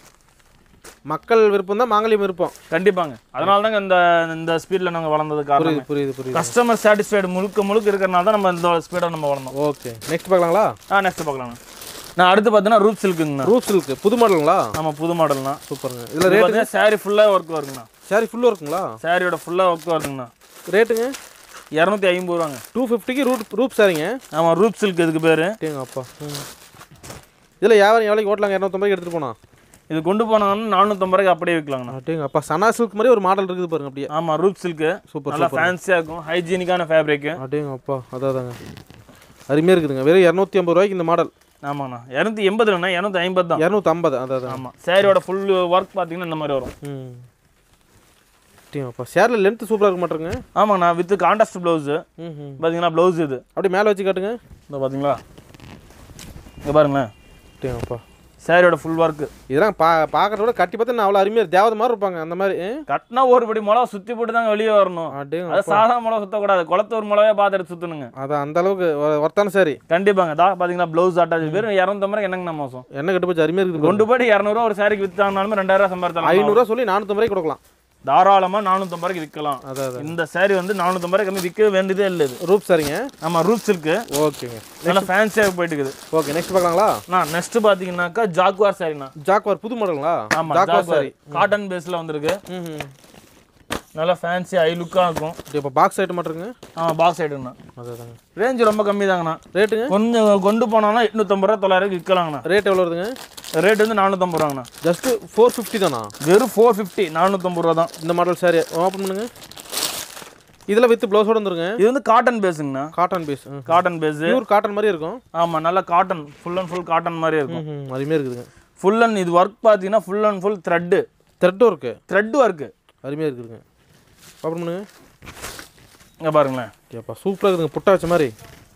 மக்கள் விருப்பம் தான் மாங்கல்யம் விருப்பம் கண்டிப்பாங்க அதனால தாங்க இந்த இந்த ஸ்பீடில் நாங்கள் வளர்ந்தது காரணம் புரியுது புரியுது புரியுது கஸ்டமர் சாட்டிஸ்ஃபைடு முழுக்க முழுக்க இருக்கிறனால தான் நம்ம இந்த ஸ்பீடை நம்ம வளர்ந்தோம் ஓகே நெக்ஸ்ட் பார்க்கலாங்களா ஆ நெக்ஸ்ட் பார்க்கலாங்க நான் அடுத்து பார்த்தீங்கன்னா ரூப் சில்க்குங்கண்ணா ரூப் சில்க் புது மாடலுங்களா நம்ம புது மாடல்னா சூப்பருங்க இதில் ரேட்டு பார்த்தீங்கன்னா சாரி ஃபுல்லாக ஒர்க் வருங்கண்ணா சாரி ஃபுல்லாக இருக்குங்களா சாரியோட ஃபுல்லாக ஒர்க் வருங்கண்ணா ரேட்டுங்க இரநூத்தி ஐம்பது ரூபாங்க டூ ஃபிஃப்டிக்கு ரூட் ரூப் சாரிங்க ஆமாம் ரூப் சில்க் இதுக்கு பேர் டேங்க அப்பா ம் இதில் வியாபாரம் எவ்வளோக்கு ஓட்டலாங்க இரநூத்தம்பது எடுத்துகிட்டு போனா இது கொண்டு போனாங்கன்னா நானூற்றம்பது ரூபாய்க்கு அப்படியே விற்கலாங்கண்ணா டேங்க அப்பா சனா சில்க் மாதிரி ஒரு மாடல் இருக்குது பாருங்க அப்படியே ஆமாம் ரூப் சில்க்கு சூப்பர் நல்லா ஃபேன்சியாக இருக்கும் ஹைஜீனிக்கான ஃபேப்ரிக்கு அப்படியேங்க அப்பா அதாதாங்க அருமையாக இருக்குதுங்க வெறும் இரநூத்தி ஐம்பது ரூபாய்க்கு இந்த மாடல் ஆமாண்ணா இரநூத்தி எண்பதுலண்ணா இரநூத்தி ஐம்பது தான் இரநூத்தி ஐம்பது அதான் ஆமாம் சாரியோட ஃபுல் ஒர்க் பார்த்தீங்கன்னா இந்த மாதிரி வரும் ம் டேங்க அப்பா சேரில் லென்த்து சூப்பராக இருக்க மாட்டேங்க ஆமாண்ணா வித் கான்ட்ராஸ்ட் ப்ளவுஸு ம் ம் பார்த்தீங்கன்னா ப்ளவுஸ் இது அப்படியே மேலே வச்சு காட்டுங்க இந்த பார்த்தீங்களா இங்கே பாருங்களேன் டேங்க அப்பா சாரியோட ஃபுல் ஒர்க்கு இதெல்லாம் பா பார்க்கறத விட கட்டி பார்த்தா நான் அவ்வளோ அருமையாக தேவதை மாதிரி இருப்பாங்க அந்த மாதிரி ம்? கட்டினா ஒரு படி மிளகா சுற்றி போட்டு தாங்க வெளியே வரணும் அடேங்க அது சாதா மிளகா சுற்றக்கூடாது குளத்தூர் மிளகாவே பார்த்துட்டு சுற்றணுங்க அதான் அந்த அளவுக்கு ஒ- ஒர்த்தான சாரி கண்டிப்பாங்க தா பார்த்தீங்கன்னா ப்ளவுஸ் அட்டாச் வெறும் இரநூத்தம்பது ரூபாய் என்னங்கண்ணா மோசம் என்ன கட்டு போச்சு அருமையாக இருக்குது கொண்டு போய் இரநூறுவா ஒரு சாரிக்கு விற்றாங்கனாலுமே ரெண்டாயிரம் சம்பாதித்தாலும் ஐநூறுரூவா சொல்லி நானூற்றம்பது ரூபாய்க்கு கொடுக்கலாம் தாராளமாக நானூற்றம்பது ரூபாய்க்கு விற்கலாம் அதான் அதான் இந்த சாரி வந்து நானூற்றம்பது ரூபாய் கம்மி விற்க வேண்டியதே இல்லை இது ரூப் சாரிங்க ஆமாம் ரூப் சில்க்கு ஓகேங்க நல்லா ஃபேன்சியாக போயிட்டு இருக்குது ஓகே நெக்ஸ்ட் பார்க்கலாங்களா நான் நெக்ஸ்ட் பார்த்தீங்கன்னாக்கா ஜாக்குவார் சாரிண்ணா ஜாக்வார் புது மாடலுங்களா ஆமாம் ஜாக்வார் ஜாக்குவார் சாரி காட்டன் பேஸில் வந்திருக்கு ம் ம் நல்லா ஃபேன்சி ஐ லுக்காக இருக்கும் இப்போ பாக்ஸ் ஐட்டம் மாட்டிருங்க ஆமாம் பாக்ஸ் ஐட்டம்ண்ணா அதாங்க ரேஞ்ச் ரொம்ப கம்மி தாங்கண்ணா ரேட்டுங்க கொஞ்சம் கொண்டு போனோம்னா எட்நூற்றம்பது ரூபா தொள்ளாயிரம் விற்கலாங்கண்ணா ரேட் எவ்வளோ வருதுங்க ரேட் வந்து நானூற்றம்பது ரூபாங்கண்ணா ஜஸ்ட்டு ஃபோர் ஃபிஃப்டி தானா வெறும் ஃபோர் ஃபிஃப்டி நானூற்றம்பது ரூபா தான் இந்த மாடல் சாரி ஓப்பன் பண்ணுங்க இதில் வித் ப்ளவுஸோட வந்துருங்க இது வந்து காட்டன் பேஸுங்கண்ணா cotton piece cotton base pure cotton மாதிரி இருக்கும் ஆமாம் நல்லா cotton full and full cotton மாதிரி இருக்கும் ம் அருமையாக இருக்குதுங்க ஃபுல் அண்ட் இது ஒர்க் பார்த்தீங்கன்னா ஃபுல் அண்ட் ஃபுல் த்ரெட்டு த்ரெட்டும் இருக்குது த்ரெட் ஒர்க்கு அருமையாக இருக்குதுங்க ஓப்பன் பண்ணுங்க இங்கே பாருங்களேன் ஏப்பா சூப்பராக இருக்குதுங்க புட்டா வச்ச மாதிரி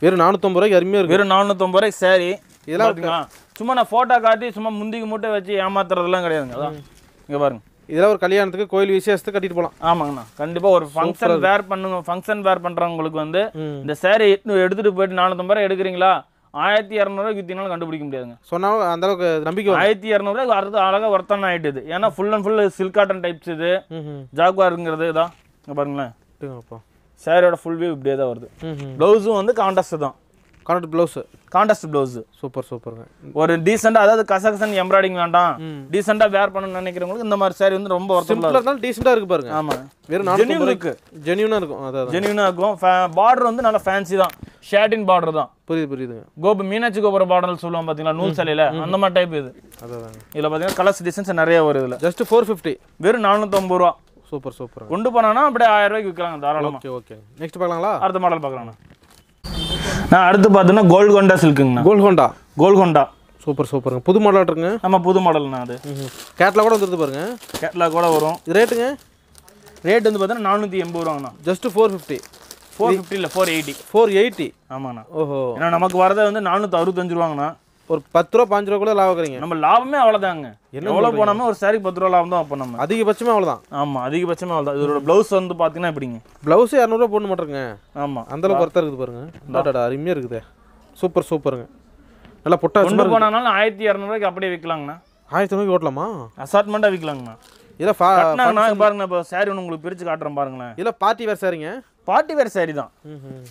வெறும் நானூற்றம்பது ரூபாய்க்கு அருமையாக இருக்கு வெறும் நானூற்றம்பது ரூபாய்க்கு சாரி இதெல்லாம் பார்த்தீங்களா சும்மா நான் ஃபோட்டோ காட்டி சும்மா முந்திக்கு மூட்டை வச்சு ஏமாத்துறதெல்லாம் கிடையாதுங்க அதான் இங்கே பாருங்க இதெல்லாம் ஒரு கல்யாணத்துக்கு கோயில் விசேஷத்துக்கு கட்டிட்டு போகலாம் ஆமாங்கண்ணா கண்டிப்பாக ஒரு ஃபங்க்ஷன் வேர் பண்ணுங்க ஃபங்க்ஷன் வேர் பண்ணுறவங்களுக்கு வந்து ம். இந்த சேரீ எடுத்துகிட்டு போயிட்டு நானூற்றம்பது ரூபாய் எடுக்கிறீங்களா ஆயிரத்தி இரநூறுவா வித்தினாலும் கண்டுபிடிக்க முடியாதுங்க சொன்னாலும் அந்த அளவுக்கு நம்பிக்கை வரும் ஆயிரத்தி இரநூறுவா அடுத்து அழகாக ஒர்த்தன் ஆகிட்டுது ஏன்னா full and full silk cotton types இது ம் ம் ஜாக்வாருங்கிறது இதான் இங்கே பாருங்களேன் அப்பா சேரீயோட ஃபுல் வியூ இப்படியே தான் வருது ம் ம் ப்ளவுஸும் வந்து கான்டாஸ்ட் தான் contract blouse contrast blouse super சூப்பருங்க ஒரு டீசெண்டாக அதாவது கசகசன் எம்ப்ராய்டிங் வேண்டாம் ம். டீசெண்டாக வேர் பண்ணணும்னு நினைக்கிறவங்களுக்கு இந்த மாதிரி saree வந்து ரொம்ப ஒர்த்தபுளாக சிம்பிளாக இருந்தாலும் டீசெண்டாக இருக்கு பாருங்க ஆமாம் வெறும் ஜென்யூன் நானூற்றம்பது இருக்கு ஜென்யூனாக இருக்கும் அதான் ஜென்யூனாக இருக்கும் பார்டர் வந்து நல்லா ஃபேன்சி தான் ஷேட்டின் பார்டர் தான் புரியுது புரியுதுங்க கோபு மீனாட்சி கோபுர பார்டர் சொல்லுவோம் பார்த்தீங்களா நூல் சிலையில் அந்த மாதிரி டைப் இது அதான் இதில் பார்த்தீங்கன்னா கலர்ஸ் டிசைன்ஸ் நிறைய வரும் இதில் ஜஸ்ட் ஃபோர் ஃபிஃப்டி வெறும் நானூற்றம்பது ரூபா சூப்பர் சூப்பருங்க கொண்டு போனாங்கன்னா அப்படியே ஆயிரம் ரூபாய்க்கு விற்கலாங்க தாராளமாக ஓகே ஓகே நெக்ஸ்ட் பார்க்கலாங்களா அடுத்த மாடல் பார்க்கலாம்ண்ணா நான் அடுத்து பார்த்தீங்கன்னா கோல்டு கொண்டா சில்க்குங்கண்ணா கோல்ட் ஹோண்டா கோல்கொண்டா சூப்பர் சூப்பருங்க புது மாடலாக இருக்குங்க நம்ம புது மாடல்ண்ணா அது கேட்லாக் கூட வந்துருது பாருங்க கேட்லாக் கூட வரும் இது ரேட்டுங்க ரேட் வந்து பார்த்தீங்கன்னா நானூற்றி எண்பது ரூபாங்கண்ணா ஜஸ்ட் ஃபோர் ஃபிஃப்டி ஃபோர் ஃபிஃப்டியில் ஃபோர் எயிட்டி ஃபோர் எயிட்டி ஆமாண்ணா ஓஹோ ஏன்னா நமக்கு வரதே வந்து நானூற்றி அறுபத்தஞ்சு ரூபாங்கண்ணா ஒரு பத்து ரூபா பாஞ்சு ரூபா கூட லாபம் வைக்கிறீங்க நம்ம லாபமே அவ்வளோதாங்க என்ன எவ்வளோ போனாமே ஒரு சாரிக்கு பத்து ரூபா லாபம் தான் அப்போ நம்ம அதிகபட்சமே அவ்வளோதான் ஆமாம் அதிகபட்சமே அவ்வளோ இதோட ப்ளவுஸ் வந்து பார்த்தீங்கன்னா எப்படிங்க ப்ளவுஸு இரநூறுவா போட மாட்டேங்க ஆமாம் அந்த அளவுக்கு ஒருத்தர் இருக்குது பாருங்க டாடா அருமையாக இருக்குது சூப்பர் சூப்பருங்க நல்லா பொட்டா கொண்டு போனாலும் ஆயிரத்தி இரநூறுவாய்க்கு அப்படியே விற்கலாங்கண்ணா ஆயிரத்தி ஐநூறு ஓட்டலாமா அசார்ட்மெண்ட்டாக விற்கலாங்கண்ணா இல்லை ஃபா கட்டினாங்கண்ணா பாருங்க இப்போ சாரி ஒன்று உங்களுக்கு பிரித்து காட்டுறேன் பாருங்களேன் இல்லை பார்ட்டி வேறு சாரிங்க பார்ட்டி வேர் சாரி தான் ம்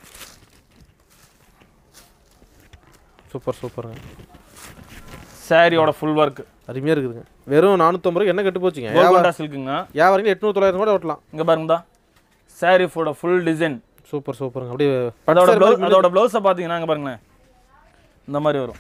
சூப்பர் சூப்பருங்க சாரியோட ஃபுல் ஒர்க் அருமையாக இருக்குதுங்க வெறும் நானூற்றம்பது ரூபாய் என்ன கெட்டு போச்சுங்க கோல்கொண்டா சில்க்குங்க வியாபாரிங்க எட்நூறு தொள்ளாயிரம் கூட ஓட்டலாம் இங்கே பாருங்கதா சாரி ஃபோட ஃபுல் டிசைன் சூப்பர் சூப்பருங்க அப்படியே அதோட ப்ளவுஸ் அதோட ப்ளவுஸை பார்த்தீங்கன்னா இங்கே பாருங்களேன் இந்த மாதிரி வரும்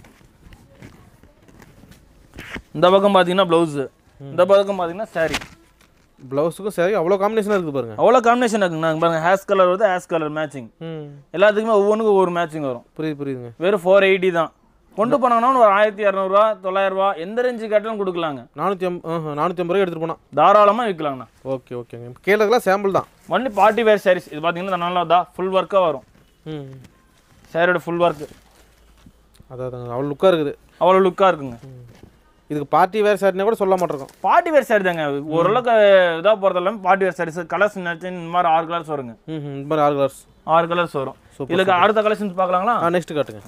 இந்த பக்கம் பார்த்தீங்கன்னா ப்ளவுஸு இந்த பக்கம் பார்த்தீங்கன்னா சாரி ப்ளவுஸுக்கும் சரி அவ்வளோ காம்பினேஷனாக இருக்குது பாருங்க அவ்வளோ காம்பினேஷன் இருக்குங்க இங்க பாருங்க ஹேஸ் கலர் வருது ஹேஸ் கலர் மேட்சிங் ம் எல்லாத்துக்குமே ஒவ்வொன்றுக்கும் ஒவ்வொரு மேட்சிங் வரும் புரியுது புரியுதுங்க வெறும் ஃபோர் எயிட்டி தான் கொண்டு போனாங்கன்னா ஒரு ஆயிரத்தி இரநூறுவா தொள்ளாயிரரூவா எந்த ரேஞ்சு கேட்டாலும் கொடுக்கலாங்க நானூற்றி அம் நானூற்றி ஐம்பது ரூபாய் எடுத்துகிட்டு போனால் தாராளமாக விற்கலாங்கண்ணா ஓகே ஓகேங்க கேளுக்கெல்லாம் சாம்பிள் தான் ஒன்லி பார்ட்டி வேர் சாரீஸ் இது பார்த்தீங்கன்னா நல்லா தான் ஃபுல் ஒர்க்காக வரும் ம் சாரியோட ஃபுல் ஒர்க் அதான் அவ்வளோ லுக்காக இருக்குது அவ்வளோ லுக்காக இருக்குங்க இதுக்கு பார்ட்டி வேறு சாரினா கூட சொல்ல மாட்டிருக்கோம் பார்ட்டி வேர் சாரி தாங்க ஓரளவுக்கு இதாக போகிறது எல்லாமே பார்ட்டி வேர் சாரீஸ் கலர்ஸ் நினச்சி இந்த மாதிரி ஆறு கலர்ஸ் வருங்க ம் ம், இந்த மாதிரி ஆறு கலர்ஸ் ஆறு கலர்ஸ் வரும் இதுக்கு அடுத்த கலெக்ஷன்ஸ் பார்க்கலாங்களா ஆ நெக்ஸ்ட் காட்டுங்க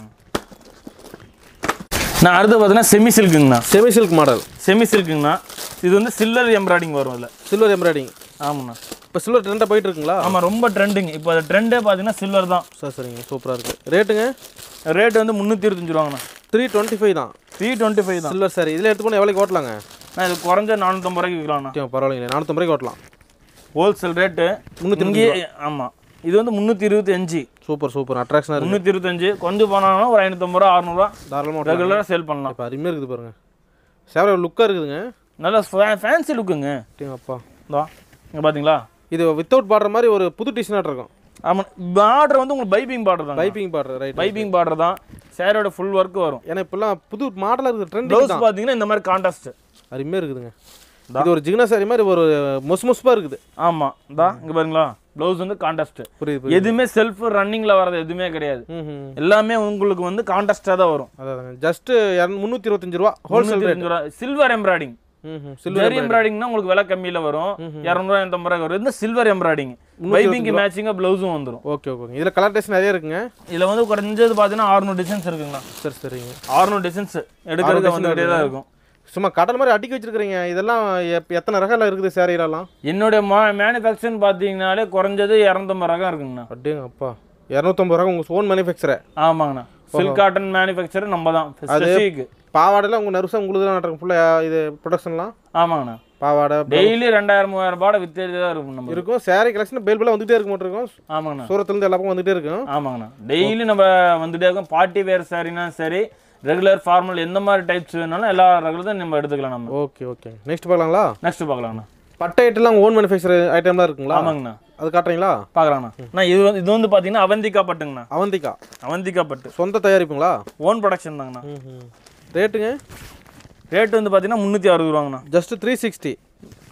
நான் அடுத்து பார்த்தீங்கன்னா செமி சில்க்குங்கண்ணா செமி சில்க் மாடல் செமி சில்க்குங்கண்ணா இது வந்து சில்லர் எம்ப்ராய்டிங் வரும் இதில் சில்வர் எம்ப்ராய்டிஙங் ஆமாண்ணா இப்போ சில்வர் ட்ரெண்டாக போயிட்டு இருக்குங்களா ஆமாம் ரொம்ப ட்ரெண்டிங் இப்போ அது ட்ரெண்டே பார்த்தீங்கன்னா சில்வர் தான் சரி சரிங்க சூப்பராக இருக்குது ரேட்டுங்க ரேட் வந்து முந்நூற்றி இருபத்தஞ்சு ரூபாங்கண்ணா த்ரீ டுவெண்ட்டி ஃபைவ் தான் த்ரீ டுவெண்ட்டி ஃபைவ் தான் சில்வர் சாரி இதில் எடுத்துக்கொண்டு எவ்வளோக்கு ஓட்டலாங்க நான் இது குறைஞ்ச நானூற்றம்பது ரூபாய்க்கு விற்கலாம்ண்ணா ஓகே பரவாயில்லைங்க நானூற்றம்பது ரூபாய்க்கு ஓட்டலாம் ஹோல்சேல் ரேட்டு முந்நூற்றி இங்கேயே ஆமாம் இது வந்து முந்நூற்றி இருபத்தி அஞ்சு சூப்பர் சூப்பர் அட்ராக்ஷனாக இருக்குது முந்நூற்றி இருபத்தஞ்சு கொஞ்சம் போனாங்கன்னா ஒரு ஐநூற்றம்பது ரூபா அறநூறுவா தாராளமாக ஓட்டலாம் ரெகுலராக சேல் பண்ணலாம் இப்போ அருமையாக இருக்குது பாருங்க சேவர லுக்காக இருக்குதுங்க நல்ல ஃபேன்சி லுக்குங்க அப்படிங்க அப்பா இதோ இங்கே பார்த்தீங்களா இது வித்தவுட் பார்டர் மாதிரி ஒரு புது டிசைனாக இருக்கும் ஆமாம் பார்டர் வந்து உங்களுக்கு பைப்பிங் பார்டர் தான் piping border right piping border தான் சேரோட ஃபுல் ஒர்க் வரும் ஏன்னா இப்போல்லாம் புது மாடலாக இருக்குது ட்ரெண்ட் ப்ளவுஸ் பார்த்தீங்கன்னா இந்த மாதிரி கான்ட்ராஸ்ட் அருமையாக இருக்குதுங்க இது ஒரு ஜிக்னா சாரி மாதிரி ஒரு மொசு மொசுப்பாக இருக்குது ஆமாம் இதா இங்கே பாருங்களா ப்ளவுஸ் வந்து கான்ட்ராஸ்ட் புரியுது புரியுது எதுவுமே செல்ஃப் ரன்னிங்கில் வர்றது எதுவுமே கிடையாது ம் ம் எல்லாமே உங்களுக்கு வந்து கான்ட்ராஸ்டாக தான் வரும் அதான் ஜஸ்ட் முந்நூற்றி இருபத்தஞ்சு ரூபா ஹோல்சேல் ரேட் சில்வர் எம்ப்ராய்டிங் ம் ம் சில்வர் ஜெரி எம்ப்ராய்டிங்னா உங்களுக்கு விலை கம்மியில் வரும் இரநூறுவா எண்பது ரூபாய் வரும் இந்த சில்வர் எம்ப்ராய்டிங் வைபிங்க்கு மேட்சிங்காக ப்ளவுஸும் வந்துடும் ஓகே ஓகேங்க இதில் கலர் டேஸ்ட் நிறைய இருக்குங்க இதில் வந்து குறைஞ்சது பார்த்தீங்கன்னா ஆறுநூறு டிசைன்ஸ் இருக்குங்களா சரி சரிங்க ஆறுநூறு டிசைன்ஸ் எடுக்கிறது வந்துகிட்டே தான் இருக்கும் சும்மா கடல் மாதிரி அடுக்கி வச்சிருக்கிறீங்க இதெல்லாம் எப் எத்தனை ரகம் இருக்குது சேரீலலாம் என்னுடைய மா மேனுஃபேக்சர்னு பார்த்தீங்கனாலே குறைஞ்சது இரநூத்தம்பது ரகம் இருக்குங்கண்ணா அப்படிங்க அப்பா இரநூத்தம்பது ரகம் உங்கள் ஓன் மேனுஃபேக்சரை ஆமாங்கண்ணா சில்க் காட்டன் மேனுஃபேக்சர் நம்ம தான் ஸ்பெசிஃபிக் பாவாடையில் உங்கள் நர்ஸாக உங்களுக்கு தான் நடக்கும் ஃபுல்லாக இது ப்ரொடக்ஷன்லாம் ஆமாங்கண்ணா பாவாடை டெய்லி ரெண்டாயிரம் மூவாயிரம் பாட வித்துட்டு தான் இருக்கும் நம்ம இருக்கும் சேரீ கலெக்ஷன் பேல் பேலாக வந்துகிட்டே இருக்க மாட்டிருக்கும் ஆமாங்கண்ணா சூரத்துலேருந்து எல்லா பக்கம் வந்துகிட்டே இருக்கும் ஆமாங்கண்ணா டெய்லி நம்ம வந்துட்டே இருக்கோம் பார்ட்டி வேர் சாரினா சரி ரெகுலர் ஃபார்மல் எந்த மாதிரி டைப்ஸ் வேணாலும் எல்லா ரெகுலரும் நம்ம எடுத்துக்கலாம் நம்ம ஓகே ஓகே நெக்ஸ்ட் பார்க்கலாங்களா நெக்ஸ்ட் பார்க்கலாங்கண்ணா பட்டை ஐட்டம்லாம் ஓன் மேனுஃபேக்சர் ஐட்டம்லாம் இருக்குங்களா ஆமாங்கண்ணா அது காட்டுறீங்களா பார்க்கலாங்கண்ணா நான் இது வந்து இது வந்து பார்த்தீங்கன்னா அவந்திகா பட்டுங்கண்ணா அவந்திக்கா அவந்திகா பட்டு சொந்த தயாரிப்புங்களா ஓன் ப்ரொடக்ஷன் தாங்கண்ணா ம் ரேட்டுங்க ரேட் வந்து பார்த்தீங்கன்னா முந்நூற்றி அறுபது ரூபாங்கண்ணா just three sixty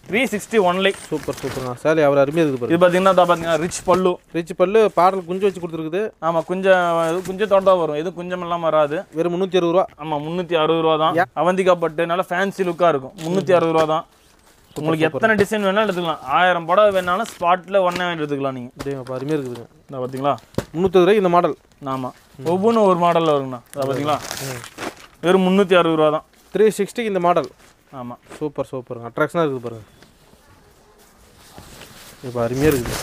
three sixty only super சூப்பருங்க சேலை அவர் அருமையாக இருக்குது பாருங்க இது பார்த்தீங்கன்னா தான் பார்த்தீங்கன்னா ரிச் பல்லு ரிச் பல்லு பாடல் குஞ்சு வச்சு கொடுத்துருக்குது ஆமாம் கொஞ்சம் இது குஞ்சத்தோட தான் வரும் எதுவும் குஞ்சம் எல்லாம் வராது வெறும் முந்நூற்றி அறுபது ரூபா ஆமாம் முந்நூற்றி அறுபது ரூபா தான் அவந்திகா பட்டு நல்லா ஃபேன்சி லுக்காக இருக்கும் முந்நூற்றி அறுபது ரூபா தான் உங்களுக்கு எத்தனை டிசைன் வேணாலும் எடுத்துக்கலாம் ஆயிரம் புடவை வேணாலும் ஸ்பாட்டில் ஒன்றே எடுத்துக்கலாம் நீங்கள் அப்படியேப்பா அருமையாக இருக்குதுங்க இந்த பார்த்தீங்களா முந்நூற்றி ரூபாய் இந்த மாடல் ஆமாம் ஒவ்வொன்றும் ஒரு மாடலில் வருங்கண்ணா அதை பார்த்தீங்களா வெறும் முந்நூற்றி அறுபது ரூபா தான் த்ரீ சிக்ஸ்டிக்கு இந்த மாடல் ஆமாம் சூப்பர் சூப்பருங்க அட்ராக்ஷனாக இருக்குது பாருங்க இப்போ அருமையாக இருக்குது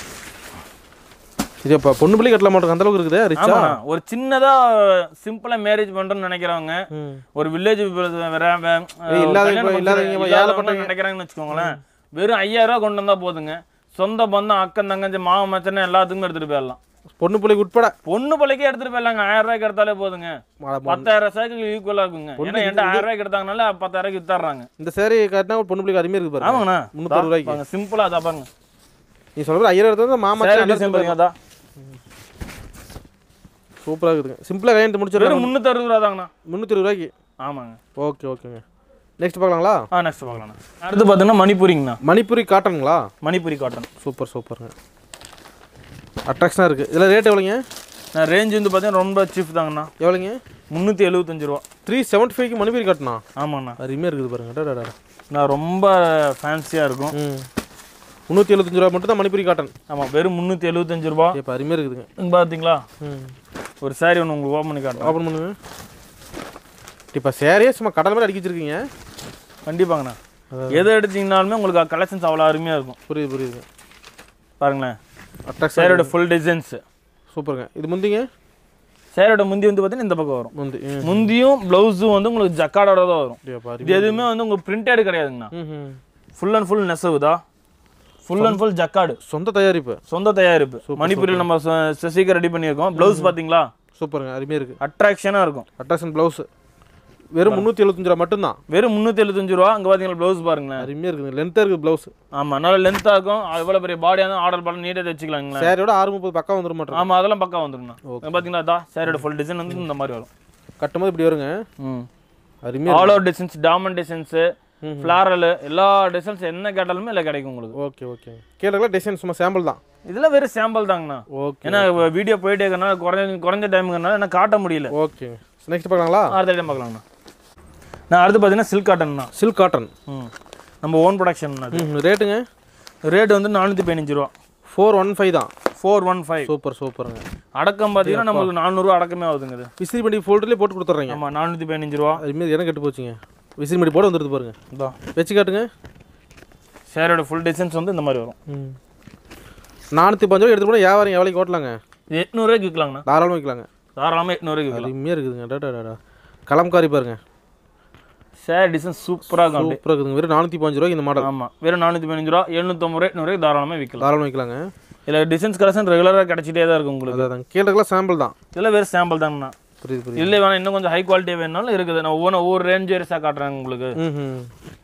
இது இப்போ பொண்ணு பிள்ளை கட்டல மாட்டோம் அந்த அளவுக்கு இருக்குது ரிச்சா ஆமாண்ணா ஒரு சின்னதாக சிம்பிளாக மேரேஜ் பண்ணுறோன்னு நினைக்கிறவங்க ம் ஒரு வில்லேஜ் வேற வே- ஏய், இல்லாத கல்யாணம் இப்ப இல்லாதவங்க function இல்லாதவங்க நினைக்கிறாங்கன்னு வச்சுக்கோங்களேன் வெறும் ஐயாயிரம் ரூபா கொண்டு வந்தா போதுங்க சொந்த பந்தம் அக்கன் தங்கச்சி மாமன் மச்சனை எல்லாத்துக்குமே எடுத்துட்டு போயிடலாம் பொண்ணு பிள்ளைக்கு உட்பட பொண்ணு பிள்ளைக்கே எடுத்துட்டு போயிடலாங்க ஆயிரம் ரூபாய்க்கு எடுத்தாலே போதுங்க மாட- மா- பத்தாயிரம் ரூபாய்க்கு ஈக்குவலா இருக்குங்க ஏன்னா என்கிட்ட ஆயிரம் ரூபாய்க்கு எடுத்தாங்கனால பத்தாயிரம் ரூபாய்க்கு வித்தாடுறாங்க இந்த சேரீ காட்டினா ஒரு பொண்ணு பிள்ளைக்கு அருமையாக இருக்குது பாருங்க ஆமாங்கண்ணா முந்நூறு ரூபாய்க்கு பாருங்க சிம்பிளா அதா பாருங்க நீ சொல்கிற ஐயாயிரம் எடுத்தது மாமா சேரீ டிசைன் பாருங்க அதா சூப்பராக இருக்குதுங்க சிம்பிளாக கையெழுத்து முடிச்சிடலாம் வெறும் முந்நூற்றி அறுபது ரூபா தாங்கண்ணா முந்நூற்றி இருபது ரூபாய்க்கு ஆமாங்க ஓகே ஓகேங்க நெக்ஸ்ட் பார்க்கலாங்களா ஆ நெக்ஸ்ட் பார்க்கலாம்ண்ணா அடுத்து பார்த்தீங்கன்னா மணிப்பூரிங்கண்ணா மணிப்புரி காட்டனுங்களா மணிப்பூரி காட்டன் சூப்பர் சூப்பருங்க அட்ராக்ஷனாக இருக்குது இதில் ரேட் எவ்வளோங்க நான் ரேஞ்ச் வந்து பார்த்தீங்கன்னா ரொம்ப சீப் தாங்கண்ணா எவ்வளோங்க முந்நூற்றி எழுபத்தஞ்சு ரூபா த்ரீ செவன்ட்டி ஃபைவ்க்கு மணிப்புரி காட்டனா ஆமாங்கண்ணா அருமையாக இருக்குது பாருங்க டா, டா, டா. நான் ரொம்ப ஃபேன்சியாக இருக்கும் ம் முந்நூற்றி எழுபத்தஞ்சு ரூபா மட்டும் தான் மணிப்புரி காட்டன் ஆமாம் வெறும் முந்நூற்றி எழுபத்தஞ்சு ரூபா இப்போ அருமையாக இருக்குதுங்க இங்க பார்த்தீங்களா ம் ஒரு saree ஒன்று உங்களுக்கு ஓப்பன் பண்ணி காட்டுறேன் ஓப்பன் பண்ணுங்க இப்போ சேரீயே சும்மா கடல் மாதிரி அடிக்க வச்சிருக்கீங்க கண்டிப்பாங்கண்ணா எதை எடுத்தீங்கனாலுமே உங்களுக்கு கலெக்ஷன்ஸ் அவ்வளோ அருமையாக இருக்கும் புரியுது புரியுதுங்க பாருங்களேன் அட்ராக்ஷன் சேரோட ஃபுல் டிசைன்ஸ் சூப்பருங்க இது முந்திங்க சேரோட முந்தி வந்து பார்த்தீங்கன்னா இந்த பக்கம் வரும் முந்தி ம் முந்தியும் ப்ளவுஸும் வந்து உங்களுக்கு ஜக்காடோட தான் வரும் அப்படியாப்பா இது எதுவுமே வந்து உங்களுக்கு பிரிண்டட் கிடையாதுங்கண்ணா ம் ம் ஃபுல் அண்ட் ஃபுல் நெசவுதா ஃபுல் அண்ட் ஃபுல் ஜக்காடு சொந்த தயாரிப்பு சொந்த தயாரிப்பு மணிப்பூரில் நம்ம சசிக்க ரெடி பண்ணியிருக்கோம் ப்ளவுஸ் பார்த்தீங்களா சூப்பருங்க அருமையாக இருக்குது அட்ராக்ஷனாக இருக்கும் அட்ராக்ஷன் ப்ளவுஸு வெறும் முந்நூற்றி எழுபத்தஞ்சு ரூபா மட்டும்தான் வெறும் முந்நூற்றி எழுபத்தஞ்சு ரூபா அங்கே பார்த்தீங்கன்னா ப்ளவுஸ் பாருங்களேன் அருமையாக இருக்குதுங்க லென்த்தாக இருக்குது ப்ளவுஸ் ஆமாம் நல்ல லென்த்தாக இருக்கும் எவ்வளோ பெரிய பாடியாக இருந்தாலும் ஆர்டர் பண்ணி நீட்டாக வச்சுக்கலாங்களேன் சேரீயோட ஆறு முப்பது பக்கம் வந்துட மாட்டோம் ஆமாம் அதெல்லாம் பக்கா வந்துருங்கண்ணா இங்க பார்த்தீங்களா அதா சேரோட ஃபுல் டிசைன் வந்து இந்த மாதிரி வரும் கட்டும்போது இப்படி வருங்க ம் அருமையாக all over designs diamond designs floral எல்லா டிசைன்ஸ் என்ன கேட்டாலுமே இல்லை கிடைக்கும் உங்களுக்கு ஓகே ஓகே கேட்டக்கலாம் டிசைன் சும்மா சாம்பிள் தான் இதெல்லாம் வெறும் சாம்பிள் தாங்கண்ணா ஓகே ஏன்னா வீடியோ போயிட்டே இருக்கனால குறைஞ்ச குறைஞ்ச டைமுங்கிறனால என்ன காட்ட முடியல ஓகே நெக்ஸ்ட் பார்க்கலாங்களா அடுத்த டைம் பார்க்கலாங்கண்ணா நான் அடுத்து பார்த்தீங்கன்னா சில்க் காட்டன்ண்ணா சில்க் காட்டன் ம் நம்ம ஓன் ப்ரொடக்ஷன் அது ம் ரேட்டுங்க ரேட் வந்து நானூற்றி பதினஞ்சு ரூபா ஃபோர் ஒன் ஃபைவ் தான் ஃபோர் ஒன் ஃபைவ் சூப்பர் சூப்பருங்க அடக்கம் பார்த்தீங்கன்னா நம்மளுக்கு நானூறுரூவா அடக்கமே ஆகுதுங்க இது விசிறி பண்ணி ஃபோல்டர்லேயே போட்டு கொடுத்துட்றீங்க ஆமாம் நானூற்றி பதினஞ்சு ரூபா அதுமாரி இடம் கெட்டு போச்சுங்க விசிறி பண்ணி போட வந்துடுது பாருங்க இதோ வச்சு காட்டுங்க சேரோட ஃபுல் டிசைன்ஸ் வந்து இந்த மாதிரி வரும் ம் நானூற்றி பஞ்சு ரூபா எடுத்து போனால் வியாபாரம் எவ்வளோக்கு ஓட்டலாங்க இது எட்நூறுவாய்க்கு விற்கலாங்கண்ணா தாராளமாக வைக்கலாங்க தாராளமாக எட்நூறுவாய்க்கு விற்கலாம் அருமையாக இருக்குதுங்க டா, டா, டா, டா. கலம்காரி பாருங்க சேர் டிசைன் சூப்பராக இருக்கும் அப்படியே சூப்பராக இருக்குதுங்க வெறும் நானூற்றி பாஞ்சு ரூபாய்க்கு இந்த மாடல் ஆமாம் வெறும் நானூற்றி பதினஞ்சு ரூபா எழுநூத்தம்பது ரூபா எட்நூறுவாய்க்கு தாராளமாக விற்கலாம் தாராளமாக வைக்கலாங்க இதில் டிசைன்ஸ் கலெக்ஷன் ரெகுலராக கிடச்சிட்டே தான் இருக்கும் உங்களுக்கு அதான் கேட்டக்கெல்லாம் சாம்பிள் தான் இதெல்லாம் வேறு சாம்பிள் தாங்கண்ணா புரியுது புரியுது இல்லை வேணாம் இன்னும் கொஞ்சம் ஹை குவாலிட்டி வேணுனாலும் இருக்குது நான் ஒவ்வொன்று ஒவ்வொரு ரேஞ்ச் வேரியஸாக காட்டுறேன் உங்களுக்கு ம்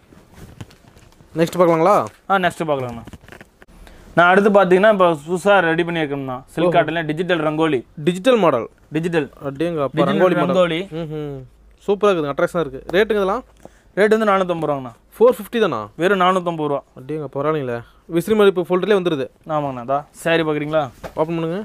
நெக்ஸ்ட் பார்க்கலாங்களா ஆ நெக்ஸ்ட் பார்க்கலாங்கண்ணா நான் அடுத்து பார்த்தீங்கன்னா இப்போ புதுசாக ரெடி பண்ணியிருக்கோம்ண்ணா சில்க் காட்டில் digital rangoli digital model digital அப்படியேங்க அப்பா ரங்கோலி டிஜிட்டல் மாடல் ரங்கோலி ம் சூப்பராக இருக்குதுங்க அட்ராக்ஷனாக இருக்குது ரேட்டுங்க இதெல்லாம் ரேட் வந்து நானூற்றம்பது ரூபாங்கண்ணா ஃபோர் ஃபிஃப்டி தானா வெறும் நானூற்றம்பது ரூபா அப்படியேங்க பரவாயில்லைங்களே விசிறி மதிப்பு ஃபோல்டர்லேயே வந்துடுது ஆமாங்கண்ணா தா சாரி பார்க்குறீங்களா ஓப்பன் பண்ணுங்க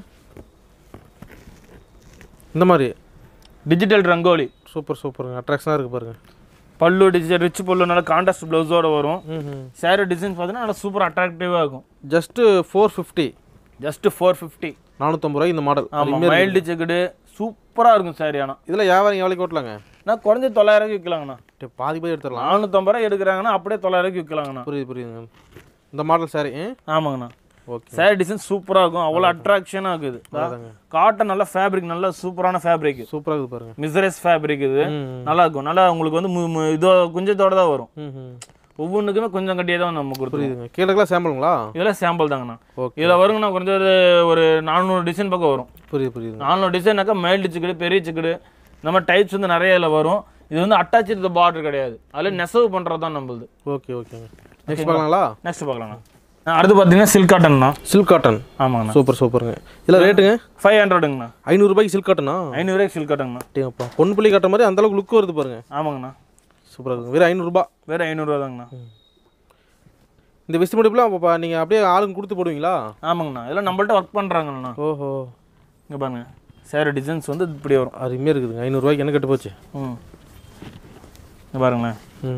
இந்த மாதிரி டிஜிட்டல் ரங்கோலி சூப்பர் சூப்பருங்க அட்ராக்ஷனாக இருக்குது பாருங்க பல்லு டிஜிட்டல் ரிச் பல்லு நல்லா கான்ட்ராஸ்ட் ப்ளவுஸோட வரும் ம் சாரி டிசைன்ஸ் பார்த்தீங்கன்னா நல்லா சூப்பர் அட்ராக்டிவாக இருக்கும் just four fifty just four fifty நானூற்றம்பது ரூபாய் இந்த மாடல் ஆமாம் மைல்டு செக்குடு சூப்பராக இருக்கும் சாரி ஆனால் இதில் வியாபாரம் எவ்வளோக்கு ஓட்டலாங்க நான் குறைஞ்ச தொள்ளாயிரம் விற்கலாங்கண்ணா டே, பாதி பாதி எடுத்துடலாம் நானூற்றம்பது ரூபா எடுக்கிறாங்கன்னா அப்படியே தொள்ளாயிரம் விற்கலாங்கண்ணா புரியுது புரியுதுங்க இந்த மாடல் சாரி ஆமாங்கண்ணா ஓகே சாரி டிசைன் சூப்பராக இருக்கும் அவ்வளோ அட்ராக்ஷனாக இருக்குது அதாங்க காட்டன் நல்ல ஃபேப்ரிக் நல்ல சூப்பரான ஃபேப்ரிக் சூப்பராக இருக்குது பாருங்க மிசரஸ் ஃபேப்ரிக் இது ம் நல்லா இருக்கும் நல்லா உங்களுக்கு வந்து மு- மு- இதோ குஞ்சத்தோட தான் வரும் ம் ம் ஒவ்வொன்றுக்குமே கொஞ்சம் கட்டியே தான் நம்ம கொடுத்துருவோம் புரியுதுங்க கீழக்கெல்லாம் சாம்பிளுங்களா இதெல்லாம் சாம்பிள் தாங்கண்ணா ஓகே இதில் வருங்கண்ணா குறைஞ்சது ஒரு நானூறு டிசைன் பக்கம் வரும் புரியுது புரியுதுங்க நானூறு டிசைனாக்கா மைல்டு சிக்கடு பெரிய சிக்கடு இந்த மாதிரி டைப்ஸ் வந்து நிறைய இதில் வரும் இது வந்து அட்டாச் த பார்டர் கிடையாது அதில் நெசவு பண்ணுறது தான் நம்மளுது ஓகே ஓகேங்க நெக்ஸ்ட் பார்க்கலாங்களா நெக்ஸ்ட் பார்க்கலாம்ண்ணா ஆ, அடுத்து பார்த்தீங்கன்னா சில்க் காட்டன்ண்ணா சில்க் காட்டன் ஆமாங்கண்ணா சூப்பர் சூப்பருங்க இல்லை ரேட்டுங்க ஃபைவ் ஹண்ட்ரடுங்கண்ணா ஐநூறுரூபாய்க்கு சில்க் காட்டனா ஐநூறுரூவாய்க்கு சில்க் காட்டன்ண்ணா டேங்கப்பா பொண்ணு பிள்ளை காட்டுற மாதிரி அந்த அளவுக்கு லுக் வருது பாருங்க ஆமாங்கண்ணா சூப்பராக இருக்குது வெறும் ஐநூறுரூபா வேறு ஐநூறுரூவா தாங்கண்ணா இந்த விஸ்ட் முடிப்புலாம் அப்போ நீங்கள் அப்படியே ஆளுங்க கொடுத்து போடுவீங்களா ஆமாங்கண்ணா இதெல்லாம் நம்மள்ட்ட ஒர்க் பண்ணுறாங்கண்ணா ஓஹோ இங்கே பாருங்க சேர டிசைன்ஸ் வந்து இப்படி வரும் அருமையாக இருக்குதுங்க ஐநூறுரூவாய்க்கு என்ன கட்டு போச்சு ம் இங்கே பாருங்களேன் ம்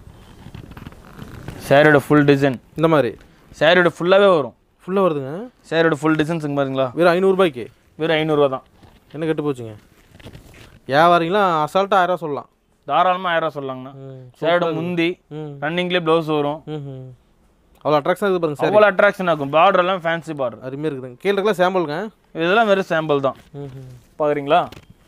சேரோட ஃபுல் டிசைன் இந்த மாதிரி சேரோட ஃபுல்லாகவே வரும் ஃபுல்லாக வருதுங்க சேரோட ஃபுல் டிசைன்ஸுங்க பாருங்களா வெறும் ஐநூறுரூபாய்க்கு வெறும் ஐநூறுரூவா தான் என்ன கட்டு போச்சுங்க வியாபாரிங்களாம் அசால்ட்டாக ஆயிரம் சொல்லலாம் தாராளமாக ஆயிரம் சொல்லலாங்கண்ணா ம் சேரோட முந்தி ம் ரன்னிங்லேயே ப்ளவுஸ் வரும் ம் அவ்வளோ அட்ராக்ஷன் இருக்குது பாருங்க சார் அவ்வளோ அட்ராக்ஷன் ஆகும் பார்டர் எல்லாம் ஃபேன்சி பார்டர் அருமையாக இருக்குதுங்க கீழே இருக்கலாம் சாம்பிளுங்க இதெல்லாம் வெறும் சாம்பிள் தான் ம் ம் பார்க்குறீங்களா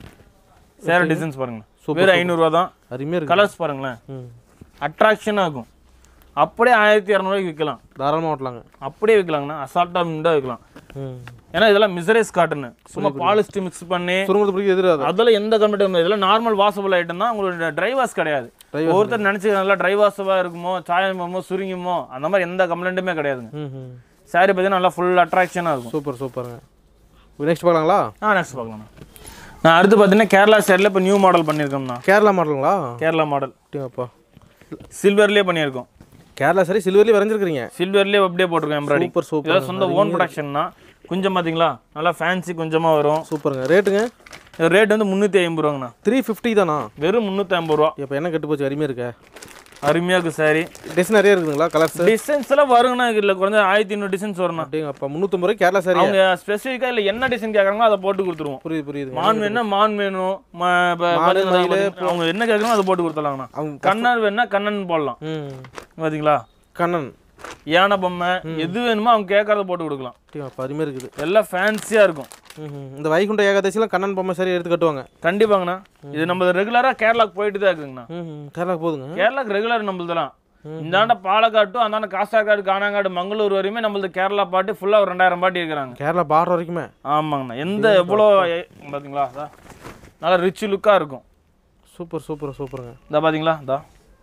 சேர டிசைன்ஸ் பாருங்க வெறும் ஐநூறுரூவா தான் அருமையாக இருக்கு கலர்ஸ் பாருங்களேன் ம் அட்ராக்ஷன் ஆகும் அப்படியே ஆயிரத்தி இரநூறுவாய்க்கு விற்கலாம் தாராளமாக ஓட்டலாங்க அப்படியே விற்கலாங்கண்ணா அசால்ட்டாக மிண்டாக விற்கலாம் ம் ஏன்னா இதெல்லாம் மிசரைஸ் காட்டுன்னு சும்மா பாலிஸ்ட் மிக்ஸ் பண்ணி சுருங்கத்தை பிடிக்க எதிராது அதெல்லாம் எந்த கம்பெனி இதெல்லாம் நார்மல் வாசபிள் ஐட்டம் தான் உங்களுக்கு ட்ரை வாஷ் கிடையாது ஒருத்தர் நினச்சி நல்லா ட்ரை வாஷபாக இருக்குமோ சாயமோ சுருங்குமோ அந்த மாதிரி எந்த கம்ப்ளைண்ட்டுமே கிடையாதுங்க ம் ம் சாரி பார்த்தீங்கன்னா நல்லா ஃபுல் அட்ராக்ஷனாக இருக்கும் சூப்பர் சூப்பருங்க நெக்ஸ்ட் பார்க்கலாங்களா ஆ நெக்ஸ்ட் பார்க்கலாம் நான் அடுத்து பார்த்தீங்கன்னா கேரளா சைடில் இப்போ நியூ மாடல் பண்ணியிருக்கோம்ண்ணா கேரளா மாடலுங்களா கேரளா மாடல் அப்படியாப்பா சில்வர்லேயே பண்ணியிருக்கோம் கேரளா சரி சில்வர்லேயே வரைஞ்சிருக்கிறீங்க சில்வர்லேயே அப்படியே போட்டிருக்கோம் எம்ப்ராய்டிங் சூப்பர் சூப்பர் இதெல்லாம் சொந்த ஓன் ப்ரொடக்ஷன்னா கொஞ்சம் பார்த்தீங்களா நல்லா ஃபேன்சி கொஞ்சமாக வரும் சூப்பருங்க ரேட்டுங்க ரேட் வந்து முந்நூற்றி ஐம்பது ரூபாங்கண்ணா த்ரீ ஃபிஃப்டி தானா வெறும் முந்நூற்றி ஐம்பது ரூபா இப்போ என்ன கட்டு போச்சு அருமையாக இருக்க அருமையாக இருக்குது சாரி டிசைன் நிறைய இருக்குதுங்களா கலர்ஸ் டிசைன்ஸ் எல்லாம் வருங்கண்ணா இல்லை குறைஞ்ச ஆயிரத்தி ஐநூறு டிசைன்ஸ் வரணும் அப்படிங்க அப்பா முந்நூற்றம்பது ரூபாய் கேரளா சாரி அவங்க ஸ்பெசிஃபிக்காக இல்லை என்ன டிசைன் கேட்குறாங்களோ அதை போட்டு கொடுத்துருவோம் புரியுது புரியுதுங்க மான் வேணும்னா மான் வேணும் ம- இப்ப பாத்தீங்கன்னா அவங்க என்ன கேட்குறாங்களோ அதை போட்டு கொடுத்துடலாங்கண்ணா அவங்க கண்ணன் வேணும்னா கண்ணன் போடலாம் ம் பார்த்தீங்களா கண்ணன் யானை பொம்மை எது வேணுமோ அவங்க கேட்கறத போட்டு கொடுக்கலாம் அப்படிங்க அப்பா அருமையாக இருக்குது எல்லாம் ஃபேன்சியாக இருக்கும் ம் ம். இந்த வைகுண்ட ஏகாதசிலாம் கண்ணன் பொம்மை சரி எடுத்து கட்டுவாங்க கண்டிப்பாங்கண்ணா இது நம்ம ரெகுலராக கேரளாக்கு போயிட்டு தான் இருக்குங்கண்ணா ம் ம். கேரளாக்கு போதுங்க கேரளாக்கு ரெகுலர் நம்மளதெல்லாம் இந்தாண்ட பாலக்காடு to அந்தாண்ட காசாக்காடு கானாங்காடு மங்களூர் வரையுமே நம்மளது கேரளா பாட்டு ஃபுல்லாக ஒரு ரெண்டாயிரம் பாட்டு இருக்கிறாங்க கேரளா பார்டர் வரைக்குமே ஆமாங்கண்ணா எந்த எவ்வளோ பார்த்தீங்களா அதான் நல்லா ரிச் லுக்காக இருக்கும் சூப்பர் சூப்பர் சூப்பருங்க இந்த பார்த்தீங்களா இதா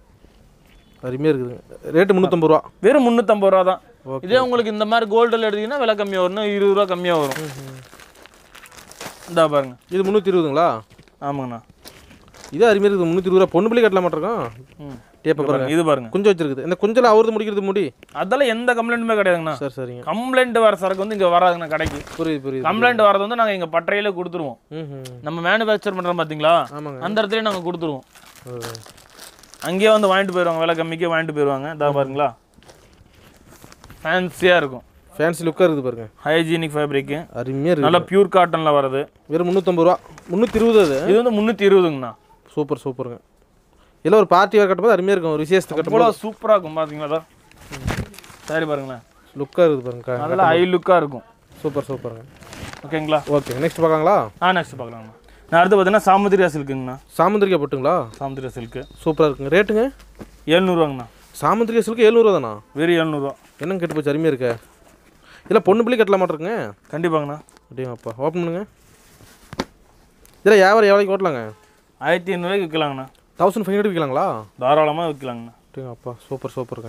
அருமையாக இருக்குதுங்க ரேட்டு முந்நூற்றம்பது ரூபா வெறும் முந்நூற்றம்பது ரூபா தான் Okay. இதே உங்களுக்கு இந்த மாதிரி கோல்டில் எடுத்தீங்கன்னா விலை கம்மியாக வரும் இன்னும் இருபது ரூபா கம்மியாக வரும் இந்தா பாருங்க இது முந்நூற்றி இருபதுங்களா ஆமாங்கண்ணா இது அருமையாக இருக்குது முந்நூற்றி இருபது ரூபா பொண்ணு பிள்ளை கட்டல மாட்டிருக்கோம் ம் டேப்பை இது பாருங்க பாருங்க இது பாருங்க கொஞ்சம் வச்சிருக்குது இந்த கொஞ்சம் அவரது முடிக்கிறது முடி அதெல்லாம் எந்த கம்ப்ளைண்ட்டுமே கிடையாதுங்கண்ணா சரி சரிங்க கம்ப்ளைண்ட் வர சரக்கு வந்து இங்கே வராதுங்கண்ணா கடைக்கு புரியுது புரியுது கம்ப்ளைண்ட் வரது வந்து நாங்கள் எங்கள் பட்டறையில கொடுத்துருவோம் ம் ம் நம்ம மேனுஃபேக்சர் பண்ணுறோம் பார்த்தீங்களா ஆமாங்க அந்த இடத்துலயே நாங்கள் கொடுத்துருவோம் அது. அங்கேயே வந்து வாங்கிட்டு போயிடுவாங்க விலை கம்மிக்கே வாங்கிட்டு போயிடுவாங்க இதா பாருங்களா ஃபேன்சியாக இருக்கும் ஃபேன்சி லுக்காக இருக்குது பாருங்க ஹைஜீனிக் ஃபேப்ரிக்கு அருமையாக இருக்குது நல்லா பியூர் காட்டனில் வருது வெறும் முந்நூற்றம்பது ரூபா முந்நூற்றி இருபது அது இது வந்து முந்நூற்றி இருபதுங்கண்ணா சூப்பர் சூப்பருங்க இல்லை ஒரு பார்ட்டி வேர் கட்டும்போது அருமையாக இருக்கும் ஒரு விசேஷத்துக்கு இவ்வளோ கட்டும்போது சூப்பராக இருக்கும் பார்த்தீங்களா சரி பாருங்களேன் லுக்காக இருக்குது பாருங்க நல்லா ஹை லுக்காக இருக்கும் சூப்பர் சூப்பருங்க ஓகேங்களா ஓகே நெக்ஸ்ட் பார்க்கலாங்களா ஆ நெக்ஸ்ட் பார்க்கலாங்கண்ணா நான் அடுத்து பார்த்தீங்கன்னா சாமுத்திரியா சில்க்குங்கண்ணா சாமந்திரிக்கா போட்டுங்களா சாமுத்திரியா சில்க்கு சூப்பராக இருக்குங்க ரேட்டுங்க எழுநூறுவாங்கண்ணா சாமந்திரிக்கா சில்க்கு எழுநூறுவா தானா வெறும் எழுநூறுவா என்னங்க கெட்டு போச்சு அருமையாக இருக்க இல்லை பொண்ணு பிள்ளை கட்டல மாட்டிருக்குங்க கண்டிப்பாங்கண்ணா அப்படியாப்பா ஓப்பன் பண்ணுங்க இதில் வியாபாரம் எவ்வளோக்கு ஓட்டலாங்க ஆயிரத்தி ஐநூறுவாய்க்கு விற்கலாங்கண்ணா தௌசண்ட் ஃபைவ் ஹண்ட்ரட் விற்கலாங்களா தாராளமாக விற்கலாங்கண்ணா அப்படியாப்பா சூப்பர் சூப்பருங்க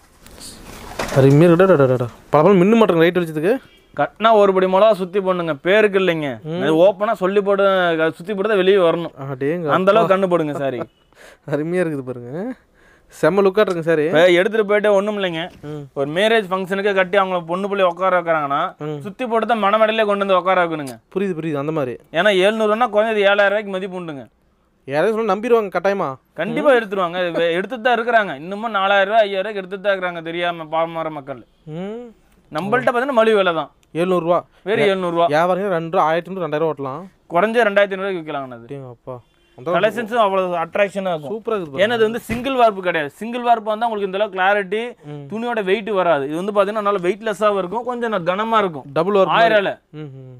அருமையாக இருக்கடா பல பல மின்னு மாட்டேங்க ரைட் வச்சதுக்கு கட்டினா ஒரு படி மிளகா சுற்றி போடுங்க பேருக்கு இல்லைங்க ஓப்பனாக சொல்லி போட்டு சுற்றி போட்டு தான் வெளியே வரணும் அடேங்க அந்த அளவுக்கு கண்ணு போடுங்க சாரி அருமையாக இருக்குது பாருங்க செம்ம லுக்காக இருக்குங்க சார் இப்போ எடுத்துகிட்டு போயிட்டு ஒன்றும் இல்லைங்க ம். ஒரு மேரேஜ் ஃபங்க்ஷனுக்கு கட்டி அவங்க பொண்ணு பிள்ளை உட்கார வைக்கிறாங்கன்னா சுற்றி போட்டு தான் மணமடையிலே கொண்டு வந்து உட்கார வைக்கணுங்க புரியுது புரியுது அந்த மாதிரி ஏன்னா எழுநூறுனா குறைஞ்சது ஏழாயிரம் ரூபாய்க்கு மதிப்பு உண்டுங்க யாராவது சொல்ல நம்பிடுவாங்க கட்டாயமா கண்டிப்பா எடுத்துருவாங்க வெ- எடுத்துட்டு தான் இருக்கிறாங்க இன்னமும் நாலாயிரம் ரூபாய் ஐயாயிரம் ரூபாய்க்கு எடுத்துட்டு தான் இருக்கிறாங்க தெரியாம பாமர மக்கள் ம் நம்மள்ட்ட பார்த்தீங்கன்னா மலிவு விலை தான் எழுநூறுவா வெறும் எழுநூறுவா வியாபாரம் ரெண்டு ரூபா ஆயிரத்தி ஐநூறு ரெண்டாயிரம் ஓட்டலாம் குறைஞ்ச ரெண்டாயிரத்தி ஐநூறுவாய்க்கு விற்கலாங்கண்ணா அது அப்படியாப்பா அந்த கலெக்ஷன்ஸும் அவ்வளோ அட்ராக்ஷனாக இருக்கும் சூப்பராக இருக்குது ஏன்னா இது வந்து சிங்கிள் வார்ப்பு கிடையாது சிங்கிள் வார்ப்பு வந்தால் உங்களுக்கு இந்த அளவுக்கு கிளாரிட்டி துணியோட வெயிட் வராது இது வந்து பார்த்தீங்கன்னா நல்லா வெயிட்லெஸ்ஸாகவும் இருக்கும் கொஞ்சம் ந- கனமா இருக்கும் டபுள் ஒர்க் ஆயிரம் இலை. ம் ம்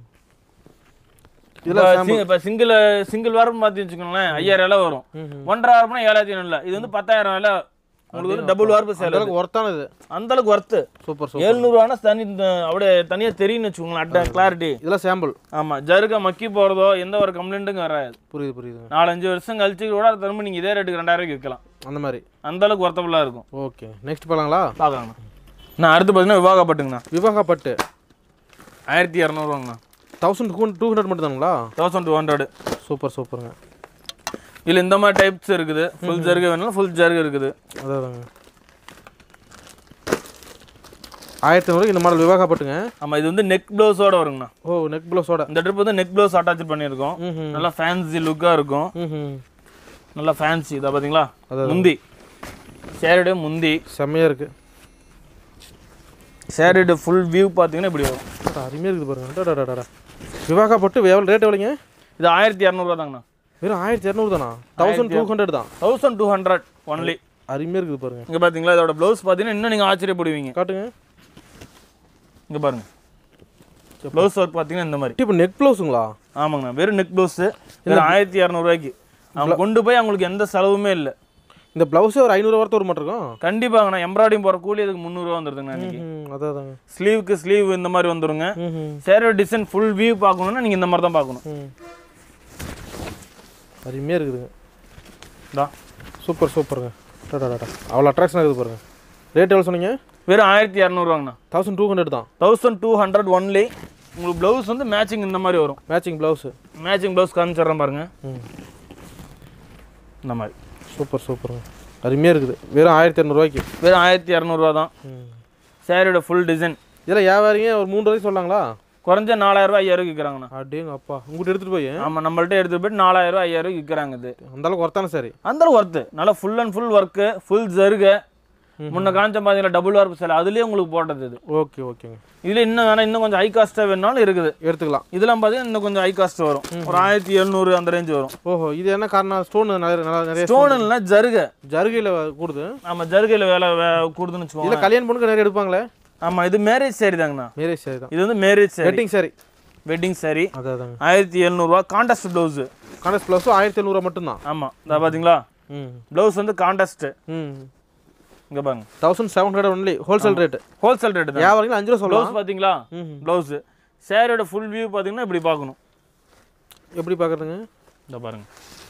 இப்போ சி- இப்போ சிங்கிள் சிங்கிள் வாரம் பார்த்து வச்சுக்கோங்களேன் ஐயாயிரம் இலை வரும் ஒன்றரை வாரம்னா ஏழாயிரத்தி ஐநூறுல இது வந்து பத்தாயிரம் இலை உங்களுக்கு வந்து டபுள் வார்ப்பு சேல் அளவுக்கு ஒர்த்தானது அந்த அளவுக்கு ஒர்த்து சூப்பர் சூப்பர் எழுநூறுவானா தனி இந்த- அப்படியே தனியாக தெரியும்னு வச்சுக்கோங்களேன் அட்ட கிளாரிட்டி இதெல்லாம் சாம்பிள் ஆமாம் ஜருக மக்கி போகிறதோ எந்த ஒரு கம்ப்ளைண்ட்டும் வராது புரியுது புரியுதுங்க நாலஞ்சு வருஷம் கழிச்சு கூட அதை திரும்ப நீங்கள் இதே ரேட்டுக்கு ரெண்டாயிரம் ரூபாய்க்கு விற்கலாம் அந்த மாதிரி அந்த அளவுக்கு ஒர்த்தபுளாக இருக்கும் ஓகே நெக்ஸ்ட் பார்க்கலாங்களா பார்க்கலாங்கண்ணா நான் அடுத்து பார்த்தீங்கன்னா விவாகப்பட்டுங்கண்ணா விவாகா பட்டு ஆயிரத்தி இரநூறுவாங்கண்ணா தௌசண்ட் டூ ஹண்ட்ரட் மட்டும் தானுங்களா தௌசண்ட் டூ ஹண்ட்ரட் சூப்பர் சூப்பருங்க இதில் இந்த மாதிரி டைப்ஸ் இருக்குது ஃபுல் ஜருகு வேணாலும் ஃபுல் ஜருகு இருக்குது அதாங்க ஆயிரத்தி ஐநூறு இந்த மாடல் விவாகா பட்டுங்க ஆமாம் இது வந்து நெக் ப்ளவுஸோட வருங்கண்ணா ஓ நெக் ப்ளவுஸோட இந்த ட்ரிப் வந்து நெக் ப்ளவுஸ் அட்டாச் பண்ணியிருக்கோம் ம்ஹும். நல்லா ஃபேன்சி லுக்காக இருக்கும் ம் நல்லா ஃபேன்சி இதை பார்த்தீங்களா முந்தி சேரீடு முந்தி செம்மையாக இருக்குது சேரீடு ஃபுல் வியூ பார்த்தீங்கன்னா இப்படி வரும் அருமையாக இருக்குது பாருங்க அடடடடா. விவாகா பட்டு எவ்வளோ ரேட் எவ்வளோங்க இது ஆயிரத்தி இரநூறுவா தாங்கண்ணா வெறும் ஆயிரத்தி இரநூறு தானா தௌசண்ட் டூ ஹண்ட்ரட் தான் தௌசண்ட் டூ ஹண்ட்ரட் ஒன்லி அருமையாக இருக்குது பாருங்க இங்கே பார்த்தீங்களா இதோட ப்ளவுஸ் பார்த்தீங்கன்னா இன்னும் நீங்கள் ஆச்சரியப்படுவீங்க காட்டுங்க இங்கே பாருங்க ப்ளவுஸ் ஒர்க் பார்த்தீங்கன்னா இந்த மாதிரி இப்போ நெக் ப்ளவுஸுங்களா ஆமாங்கண்ணா வெறும் நெக் ப்ளவுஸு வெறும் ஆயிரத்தி இரநூறுவாய்க்கு அவங்க கொண்டு போய் அவங்களுக்கு எந்த செலவுமே இல்லை இந்த ப்ளவுஸே ஒரு ஐநூறு வரத்து ஒரு மட்டும் இருக்கும் கண்டிப்பாங்கண்ணா எம்ப்ராய்டிங் போகிற கூலி அதுக்கு முந்நூறுரூவா வந்துருதுங்கண்ணா இன்னைக்கு ம் அதான் அதாங்க ஸ்லீவுக்கு ஸ்லீவ் இந்த மாதிரி வந்துருங்க ம் சேரோ டிசைன் ஃபுல் வியூ பார்க்கணுன்னா நீங்கள் இந்த மாதிரி தான் பார்க்கணும் ம் அருமையாக இருக்குதுங்க இதான் சூப்பர் சூப்பருங்க டாடா அவ்வளோ அட்ராக்ஷனாக இருக்குது பாருங்க ரேட் எவ்வளோ சொன்னீங்க வெறும் ஆயிரத்தி இரநூறுவாங்கண்ணா தௌசண்ட் டூ ஹண்ட்ரட் தான் தௌசண்ட் டூ ஹண்ட்ரட் ஒன்லி உங்களுக்கு ப்ளவுஸ் வந்து மேட்சிங் இந்த மாதிரி வரும் மேட்சிங் ப்ளவுஸு மேட்சிங் ப்ளவுஸ் காமிச்சிடுறேன் பாருங்க ம் இந்த மாதிரி சூப்பர் சூப்பருங்க அருமையாக இருக்குது வெறும் ஆயிரத்தி இரநூறுவாய்க்கு வெறும் ஆயிரத்தி இரநூறுவா தான் ம் சேரீயோட ஃபுல் டிசைன் இதில் வியாபாரிங்க ஒரு மூணு ரூபாய்க்கு சொல்லாங்களா குறைஞ்ச நாலாயிரரூவா ஐயாயிரம் விற்கிறாங்கண்ணா அப்படிங்க அப்பா உங்கள்கிட்ட எடுத்துகிட்டு போய் ஆமாம் நம்மள்ட்ட எடுத்துகிட்டு போயிட்டு நாலாயிரரூவா ஐயாயிரம் விற்கிறாங்க இது அந்த அளவுக்கு ஒர்த்தான சரி அந்த ஒர்த்து நல்லா full and full work full ஜருக முன்ன காமிச்ச பார்த்தீங்கன்னா டபுள் வார்ப்பு சேலை அதுலேயே உங்களுக்கு போட்டது இது ஓகே ஓகேங்க இதில் இன்னும் வேணா இன்னும் கொஞ்சம் ஹை காஸ்ட்டாக வேணாலும் இருக்குது எடுத்துக்கலாம் இதெல்லாம் பார்த்தீங்கன்னா இன்னும் கொஞ்சம் ஹை காஸ்ட் வரும் ஒரு ஆயிரத்தி எழுநூறு அந்த ரேஞ்ச் வரும் ஓஹோ இது என்ன காரணம் ஸ்டோன் நிறைய நல்லா நிறைய ஸ்டோன் இல்லைனா ஜருக ஜருகையில் கூடுது ஆமாம் ஜருகையில் வேலை வே கூடுதுன்னு வச்சுக்கோங்க இல்லை கல்யாணம் பொண்ணுக்கு நிறைய எடுப்பாங்களே ஆமாம் இது மேரேஜ் சாரி தாங்கண்ணா மேரேஜ் சரி தான் இது வந்து மேரேஜ் சாரி வெட்டிங் சரி வெட்டிங் சாரி அதான் அதாங்க ஆயிரத்தி எழுநூறுவா கான்டாஸ்ட் ப்ளவுஸு கான்டெஸ்ட் ப்ளஸும் ஆயிரத்தி எழுநூறுவா மட்டும்தான் ஆமாம் இதை பார்த்தீங்களா ம் ப்ளவுஸ் வந்து கான்டாஸ்ட்டு ம் இங்கே பாருங்க thousand seven hundred only wholesale rate wholesale rate தான் வியாபாரிங்க அஞ்சு ரூபா சொல்லலாம் ப்ளவுஸ் பார்த்தீங்களா ம் ப்ளவுஸு சேரீயோட ஃபுல் வியூ பார்த்தீங்கன்னா இப்படி பார்க்கணும் எப்படி பார்க்குறதுங்க இந்த பாருங்க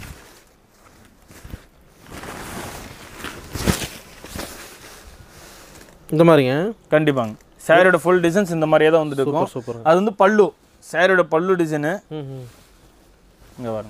இந்த மாதிரிங்க கண்டிப்பாங்க சேரீயோட ஃபுல் டிசைன்ஸ் இந்த மாதிரியே தான் வந்துட்டு இருக்கும் சூப்பர் சூப்பருங்க அது வந்து பல்லு சேரீயோட பல்லு டிசைனு ம் ம் இங்கே பாருங்க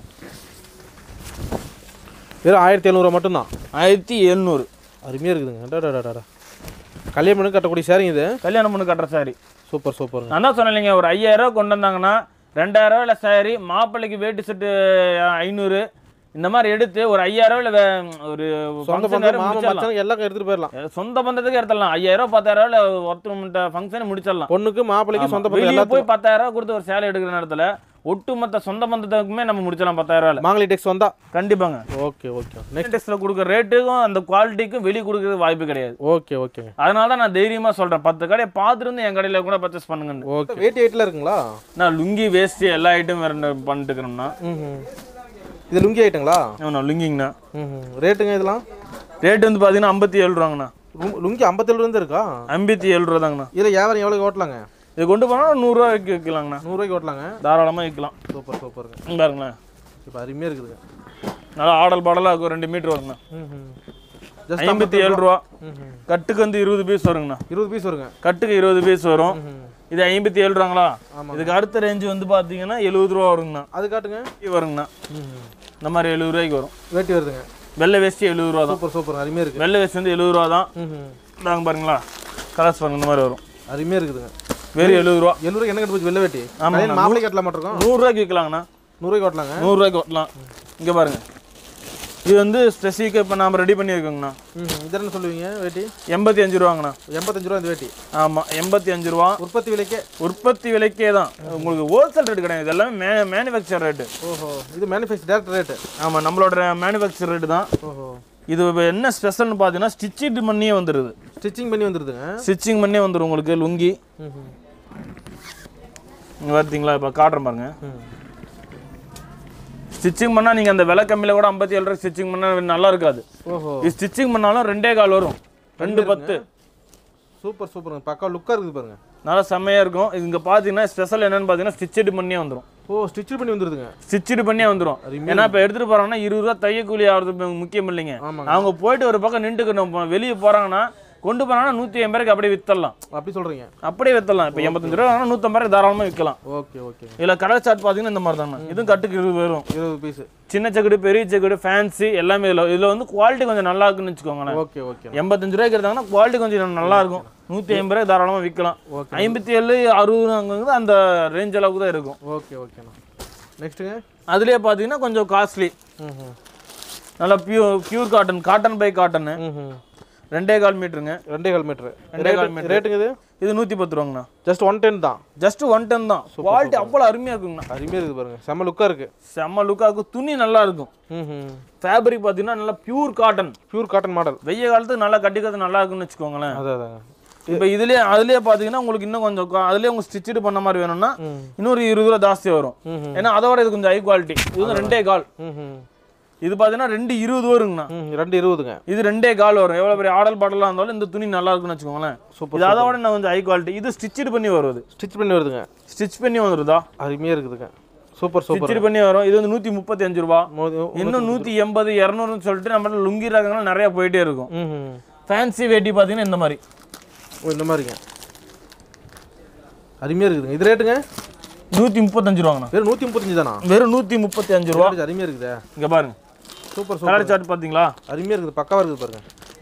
வெறும் ஆயிரத்தி எழுநூறுவா மட்டும்தான் ஆயிரத்தி எழுநூறு அருமையாக இருக்குதுங்க டாடா கல்யாணம் பண்ணி கட்டக்கூடிய சேரிங்க இது கல்யாணம் பண்ணு கட்டுற சாரி சூப்பர் சூப்பருங்க நான் தான் சொன்னேன் இல்லைங்க ஒரு ஐயாயிரம் ரூபா கொண்டு வந்தாங்கன்னா ரெண்டாயிரம் ரூபாயில் சாரி மாப்பிள்ளைக்கு வேட்டி செட்டு ஐநூறு இந்த மாதிரி எடுத்து ஒரு ஐயாயிரம் ரூபாயில் ஒரு சொந்த function பந்தம் வேற மாமன் முடிச்சிடலாம். மச்சான் எல்லாம் எடுத்துகிட்டு போயிடலாம் சொந்த பந்தத்துக்கு எடுத்துடலாம் ஐயாயிரம் ரூபா பத்தாயிரம் ரூபாயில் ஒருத்தர் ஃபங்க்ஷன் முடிச்சிடலாம் பொண்ணுக்கு மாப்பிள்ளைக்கு சொந்த பந்தம் வெளியே எல்லாத்துக்கும் போய் பத்தாயிரம் ரூபா கொடுத்து ஒரு சேலை எடுக்கிற நேரத்தில் ஒட்டுமொத்த சொந்த பந்தத்துக்குமே நம்ம முடிச்சிடலாம் பத்தாயிரம் ரூபாயில் மாங்கலி டெக்ஸ் வந்தா கண்டிப்பாங்க ஓகே ஓகே நெக்ஸ்ட் டெஸ்ட்டில் கொடுக்குற ரேட்டுக்கும் அந்த குவாலிட்டிக்கும் வெளியே கொடுக்கறது வாய்ப்பு கிடையாது ஓகே ஓகேங்க அதனால தான் நான் தைரியமாக சொல்கிறேன் பத்து கடையை பார்த்துட்டு வந்து என் கடையில் கூட பர்ச்சேஸ் பண்ணுங்கன்னு ஓகே வேட்டி எயிட்டில் இருக்குங்களா நான் லுங்கி வேஸ்ட்டு எல்லா ஐட்டம் வேறு பண்ணிட்டு இருக்கிறோம்னா ம் இது லுங்கி ஐட்டங்களா ஆமாண்ணா லுங்கிங்கண்ணா ம் ரேட்டுங்க இதெல்லாம் ரேட் வந்து பார்த்தீங்கன்னா ஐம்பத்தி ஏழு ரூபாங்கண்ணா லுங்- லுங்கி ஐம்பத்தேழு இருந்து இருக்கா ஐம்பத்தி ஏழு ரூபா தாங்கண்ணா இதில் வியாபாரம் எவ்வளோ ஓட்டலாங்க இது கொண்டு போனால் நூறுரூவா விற்க விற்கலாங்கண்ணா நூறுரூவாய்க்கு ஓட்டலாங்க தாராளமாக விற்கலாம் சூப்பர் சூப்பருங்க இங்க பாருங்களேன் இப்போ அருமையாக இருக்குதுங்க நல்லா ஆடல் பாடலாக இருக்கும் ரெண்டு மீட்டர் வருங்கண்ணா ம் ஜஸ்ட் ஐம்பத்தி ஏழு ரூபா ம் கட்டுக்கு வந்து இருபது பீஸ் வருங்கண்ணா இருபது பீஸ் வருங்க கட்டுக்கு இருபது பீஸ் வரும் ம் இது ஐம்பத்தி ஏழு ரூபாங்களா ஆமாங்க. இதுக்கு அடுத்த ரேஞ்சு வந்து பார்த்தீங்கன்னா எழுபது ரூபா வருங்கண்ணா அது காட்டுங்க இது வருங்கண்ணா ம் இந்த மாதிரி எழுபது ரூபாய்க்கு வரும் வேட்டி வருதுங்க வெள்ளை வேஷ்டி எழுபது ரூபா தான் சூப்பர் சூப்பர் அருமையாக இருக்குது வெள்ளை வேஷ்டி வந்து எழுபது ரூபா தான் ம் நாங்க பாருங்களா கலர்ஸ் பாருங்க இந்த மாதிரி வரும் அருமையாக இருக்குதுங்க வெறும் எழுபது ரூபா எழுநூறு என்ன கட்டு போச்சு வெள்ளை வேட்டி ஆமாங்க. கல்யாணம் மாப்பிள்ளை கட்டலாம் மாட்டிருக்கோம் நூறுரூவாய்க்கு விற்கலாங்கண்ணா நூறுரூவாய்க்கு ஓட்டலாங்க நூறுரூவாய்க்கு ஓட்டலாம் இங்கே பாருங்க இது வந்து ஸ்பெசிஃபிக்காக இப்போ நாம் ரெடி பண்ணியிருக்கோங்கண்ணா ம் இது என்ன சொல்லுவீங்க வேட்டி எண்பத்தி அஞ்சு ரூபாங்கண்ணா எண்பத்தஞ்சு ரூபா இந்த வேட்டி ஆமாம் எண்பத்தி அஞ்சு ரூபா உற்பத்தி விலைக்கே உற்பத்தி விலைக்கே தான் உங்களுக்கு ஹோல்சேல் ரேட் கிடையாது இது எல்லாமே மே மேனுஃபேக்சர் ரேட்டு ஓஹோ இது மேனுஃபேக்சர் டேரக்ட் ரேட்டு ஆமாம் நம்மளோட மேனுஃபேக்சர் ரேட்டு தான் ஓஹோ இது இப்போ என்ன ஸ்பெஷல்னு பார்த்தீங்கன்னா ஸ்டிச்சிட் பண்ணியே வந்துடுது ஸ்டிச்சிங் பண்ணி வந்துருதுங்க ஸ்டிச்சிங் பண்ணியே வந்துடும் உங்களுக்கு லுங்கி ம் இங்கே பார்த்தீங்களா இப்போ காட்டுறேன் பாருங்க ம் ஸ்டிச்சிங் பண்ணால் நீங்கள் அந்த விலை கம்மியில் கூட ஐம்பத்தி ஏழு ரூபாய் ஸ்டிச்சிங் பண்ணால் நல்லா இருக்காது ஓஹோ இது ஸ்டிச்சிங் பண்ணாலும் ரெண்டே கால் வரும் ரெண்டு பத்து சூப்பர் சூப்பருங்க பக்கா லுக்காக இருக்குது பாருங்க நல்லா செம்மையாக இருக்கும் இது இங்கே பார்த்தீங்கன்னா ஸ்பெஷல் என்னன்னு பார்த்தீங்கன்னா ஸ்டிச்சட் பண்ணியே வந்துடும் ஓ ஸ்டிச் பண்ணி வந்துருதுங்க ஸ்டிச்சடு பண்ணியே வந்துடும் ஏன்னா இப்போ எடுத்துகிட்டு போகிறாங்கன்னா இருபது ரூபா தைய கூலி ஆகிறது முக்கியம் இல்லைங்க ஆமாங்க அவங்க போயிட்டு ஒரு பக்கம் நின்றுக்கணும் வெளியே போகிறாங்கன்னா கொண்டு போனாங்கன்னா நூற்றி ஐம்பது ரூபாய்க்கு அப்படியே வித்தரலாம் அப்படி சொல்கிறீங்க அப்படியே வித்தரலாம் இப்போ எண்பத்தஞ்சு ரூபா ஆனால் நூற்றம்பது ரூபாய்க்கு தாராளமாக விற்கலாம் ஓகே ஓகே இதில் கடல் சாட் பார்த்தீங்கன்னா இந்த மாதிரி தானே இதுவும் கட்டுக்கு இருபது வரும் இருபது பீஸு சின்ன செக்குடு பெரிய செக்குடு ஃபேன்சி எல்லாமே இதில் இதில் வந்து குவாலிட்டி கொஞ்சம் நல்லா இருக்குன்னு வச்சுக்கோங்களேன் ஓகே ஓகே எண்பத்தஞ்சு ரூபாய்க்கு எடுத்தாங்கன்னா குவாலிட்டி கொஞ்சம் நல்லா இருக்கும் நூற்றி ஐம்பது ரூபாய்க்கு தாராளமாக விற்கலாம் ஓகே ஐம்பத்தி ஏழு அறுபது அங்கங்க அந்த ரேஞ்ச் அளவுக்கு தான் இருக்கும் ஓகே ஓகேண்ணா நெக்ஸ்ட்டுங்க அதுலேயே பார்த்தீங்கன்னா கொஞ்சம் காஸ்ட்லி ம் ம் நல்லா பியூர் பியூர் காட்டன் காட்டன் பை காட்டனு ம் ரெண்டே கால் மீட்டருங்க ரெண்டே கால் மீட்ரு ரெண்டே கால் மீட்டர் ரேட்டுங்க இது இது நூற்றி பத்து ரூபாங்கண்ணா ஜஸ்ட் ஒன் டென் தான் ஜஸ்ட் ஒன் டென் தான் குவாலிட்டி அவ்வளோ அருமையாக இருக்குங்கண்ணா அருமையாக இருக்குது பாருங்க செம்ம லுக்காக இருக்குது செம்ம லுக்காக துணி நல்லா இருக்கும் ம் ம் ஃபேப்ரிக் பார்த்தீங்கன்னா நல்லா pure cotton pure cotton model வெய்ய காலத்துக்கு நல்லா கட்டிக்கிறது நல்லா இருக்குன்னு வச்சுக்கோங்களேன் அதான் அதாங்க இப்போ இதுலேயே அதுலேயே பார்த்தீங்கன்னா உங்களுக்கு இன்னும் கொஞ்சம் கா- அதுலேயே உங்களுக்கு ஸ்டிச்சு பண்ண மாதிரி வேணும்னா ம். இன்னொரு இருபது ரூபா ஜாஸ்தி வரும் ம் ஏன்னா அதோட இது கொஞ்சம் ஹை குவாலிட்டி இது வந்து ரெண்டே கால் ம் ம் இது பார்த்தீங்கன்னா ரெண்டு இருபது வருங்கண்ணா ம் ரெண்டு இருபதுங்க இது ரெண்டே கால் வரும் எவ்வளோ பெரிய ஆடல் பாடலாக இருந்தாலும் இந்த துணி நல்லா இருக்குன்னு வச்சுக்கோங்களேன் சூப்பர் இது அதோட நான் கொஞ்சம் ஹை குவாலிட்டி இது ஸ்டிச்சு பண்ணி வருது ஸ்டிச் பண்ணி வருதுங்க ஸ்டிச் பண்ணி வந்துருதா அருமையாக இருக்குதுங்க சூப்பர் சூப்பர் ஸ்டிச் பண்ணி வரும் இது வந்து நூற்றி முப்பத்தி அஞ்சு ரூபா இன்னும் நூற்றி எண்பது இரநூறுன்னு சொல்லிட்டு நம்மள்ட்ட லுங்கி ரகங்கள் நிறைய போயிட்டே இருக்கும் ம் ம் ஃபேன்சி வேட்டி பார்த்தீங்கன்னா இந்த மாதிரி ஓ இந்த மாதிரிங்க அருமையாக இருக்குதுங்க இது ரேட்டுங்க நூற்றி முப்பத்தஞ்சு ரூபாங்கண்ணா வெறும் நூற்றி முப்பத்தஞ்சு தானா வெறும் நூற்றி முப்பத்தி அஞ்சு ரூபா இது அருமையாக இருக்குதே இங்கே பாருங்க சூப்பர் சூப்பர் கலர் சார்ட் பார்த்தீங்களா அருமையாக இருக்குது பக்காவாக இருக்குது பாருங்க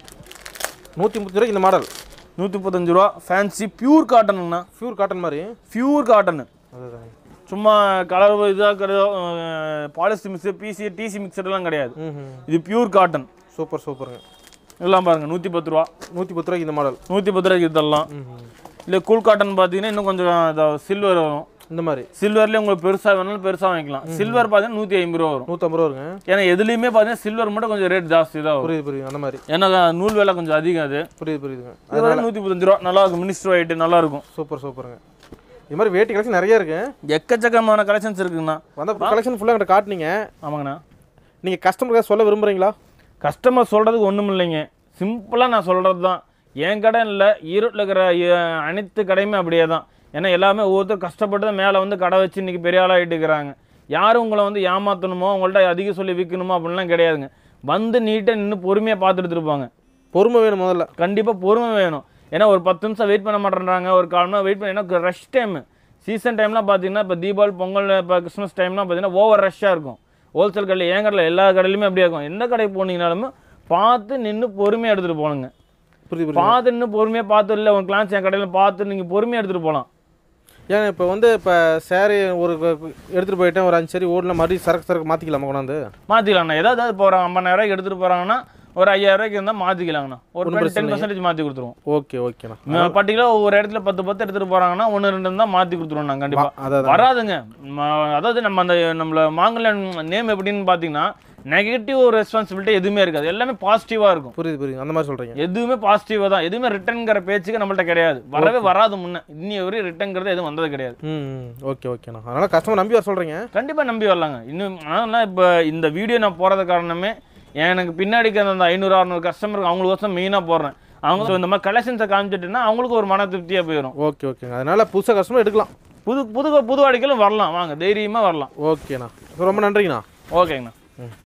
நூற்றி முப்பது ரூபாய்க்கு இந்த மாடல் நூற்றி முப்பத்தஞ்சு ரூபா ஃபேன்சி பியூர் காட்டனுங்கண்ணா பியூர் காட்டன் மாதிரி பியூர் காட்டனு அதுதான் சும்மா கலர் இதாக பாலிஸ்டி மிக்சர் பிசி டிசி மிக்சர்லாம் கிடையாது ம் ம் இது பியூர் காட்டன் சூப்பர் சூப்பருங்க இதெல்லாம் பாருங்க நூற்றி பத்து ரூபா நூற்றி பத்து ரூபாய்க்கு இந்த மாடல் நூற்றி பத்து ரூபாய்க்கு இதெல்லாம் ம் ம் இல்லை கூல் காட்டன் பார்த்தீங்கன்னா இன்னும் கொஞ்சம் சில்வர் வரும் இந்த மாதிரி சில்வர்லேயே உங்களுக்கு பெருசாக வேணாலும் பெருசாக வாங்கிக்கலாம் சில்வர் பார்த்தீங்கன்னா நூற்றி ஐம்பது ரூபா வரும் நூற்றம்பது ரூபா வருங்க ஏன்னா எதுலேயுமே பார்த்தீங்கன்னா சில்வர் மட்டும் கொஞ்சம் ரேட் ஜாஸ்தி தான் வரும் புரியுது புரியுது அந்த மாதிரி ஏன்னா இது விலை கொஞ்சம் அதிகம் அது புரியுது புரியுதுங்க இது வந்து நூற்றி முப்பத்தஞ்சு ரூபா நல்லா இருக்கும் மினிஸ்டர் ஒயிட் நல்லா இருக்கும் சூப்பர் சூப்பருங்க இது மாதிரி வேட்டி கலெக்ஷன் நிறைய இருக்கு எக்கச்சக்கமான கலெக்ஷன்ஸ் இருக்குங்கண்ணா வந்த கலெக்ஷன் ஃபுல்லாக என்கிட்ட காட்டுனீங்க ஆமாங்கண்ணா நீங்கள் கஸ்டமருக்கு சொல்ல விரும்புகிறீங்களா கஸ்டமர் சொல்கிறதுக்கு ஒன்றும் இல்லைங்க சிம்பிளாக நான் சொல்கிறது தான் என் கடை இல்லை ஈரோட்டில் இருக்கிற அஹ், அனைத்து கடையுமே அப்படியே தான் ஏன்னா எல்லாமே ஒவ்வொருத்தர் கஷ்டப்பட்டு தான் மேலே வந்து கடை வச்சு இன்றைக்கி பெரிய ஆளாகிட்டு இருக்கிறாங்க யாரும் உங்களை வந்து ஏமாற்றணுமோ உங்கள்ட்ட அதிகம் சொல்லி விற்கணுமோ அப்படின்லாம் கிடையாதுங்க வந்து நீட்டாக நின்று பொறுமையாக பார்த்துட்டு இருப்பாங்க பொறுமை வேணும் முதல்ல கண்டிப்பாக பொறுமை வேணும் ஏன்னா ஒரு பத்து நிமிஷம் வெயிட் பண்ண மாட்டேன்றாங்க ஒரு கால் மணி வெயிட் பண்ண ஏன்னா ரஷ் டைம் சீசன் டைம்லாம் பார்த்தீங்கன்னா இப்போ தீபாவளி பொங்கல் இப்போ கிறிஸ்மஸ் டைம்லாம் பார்த்தீங்கன்னா ஓவர் ரஷ்ஷாக இருக்கும் ஹோல்சேல் கடையில் என் கடையில் எல்லா கடையிலுமே அப்படியே இருக்கும் எந்த கடைக்கு போனீங்கனாலுமே பார்த்து நின்று பொறுமையாக எடுத்துகிட்டு போகணுங்க புரியுது புரியுது பார்த்து நின்று பொறுமையாக பார்த்து இல்லை உங்கள் கிளான்ஸ் என் கடையில் பார்த்து நீங்கள் பொறுமையாக எடுத்துகிட்டு போகலாம் ஏன் இப்போ வந்து இப்போ சேரீ ஒரு எடுத்துகிட்டு போயிட்டேன் ஒரு அஞ்சு சரி ஓடல மறுபடியும் சரக்கு சரக்கு மாற்றிக்கலாமா கொண்டாந்து மாற்றிக்கலாம்ண்ணா ஏதாவது இப்போ ஒரு ஐம்பதாயிரரூவாய்க்கு எடுத்துகிட்டு போகிறாங்கன்னா ஒரு ஐயாயிரரூவாய்க்கு இருந்தால் மாற்றிக்கலாங்கண்ணா ஒரு டென் பர்சன்டேஜ் மாற்றி கொடுத்துருவோம் ஓகே ஓகேண்ணா பர்டிகுலர் ஒவ்வொரு இடத்துல பத்து பத்து எடுத்துகிட்டு போகிறாங்கன்னா ஒன்று ரெண்டு தான் மாற்றி கொடுத்துருவோம் நான் கண்டிப்பாக அதான் வராதுங்க ம- அதாவது நம்ம அந்த நம்மள மாங்கல்யன் நேம் எப்படின்னு பார்த்தீங்கன்னா நெகட்டிவ் ரெஸ்பான்சிபிலிட்டி எதுவுமே இருக்காது எல்லாமே பாசிட்டிவாக இருக்கும் புரியுது புரியுது அந்த மாதிரி சொல்கிறீங்க எதுவுமே பாசிட்டிவாக தான் எதுவுமே ரிட்டர்ன்ங்கிற பேச்சுக்கு நம்மள்ட்ட கிடையாது வரவே வராது முன்ன இன்னி வரையும் ரிட்டர்ன்ங்கிறது எதுவும் வந்தது கிடையாது ம் ஓகே ஓகேண்ணா அதனால் கஸ்டமர் நம்பி வர சொல்கிறீங்க கண்டிப்பாக நம்பி வரலாங்க இன்னும் ஆனால் இப்போ இந்த வீடியோ நான் போகிறது காரணமே எனக்கு பின்னாடி இருக்கிற அந்த ஐநூறு அறநூறு கஸ்டமருக்கு அவங்களுக்கோசம் மெயினாக போடுறேன் அவங்க so இந்த மாதிரி கலெக்ஷன்ஸை காமிச்சிட்டுன்னா அவங்களுக்கு ஒரு மன திருப்தியாக போயிடும் ஓகே ஓகேங்க அதனால் புதுசாக கஸ்டமர் எடுக்கலாம் புது புது புது வாடிக்கையிலும் வரலாம் வாங்க தைரியமாக வரலாம் ஓகேண்ணா ரொம்ப நன்றிங்கண்ணா ஓகேங்கண்ணா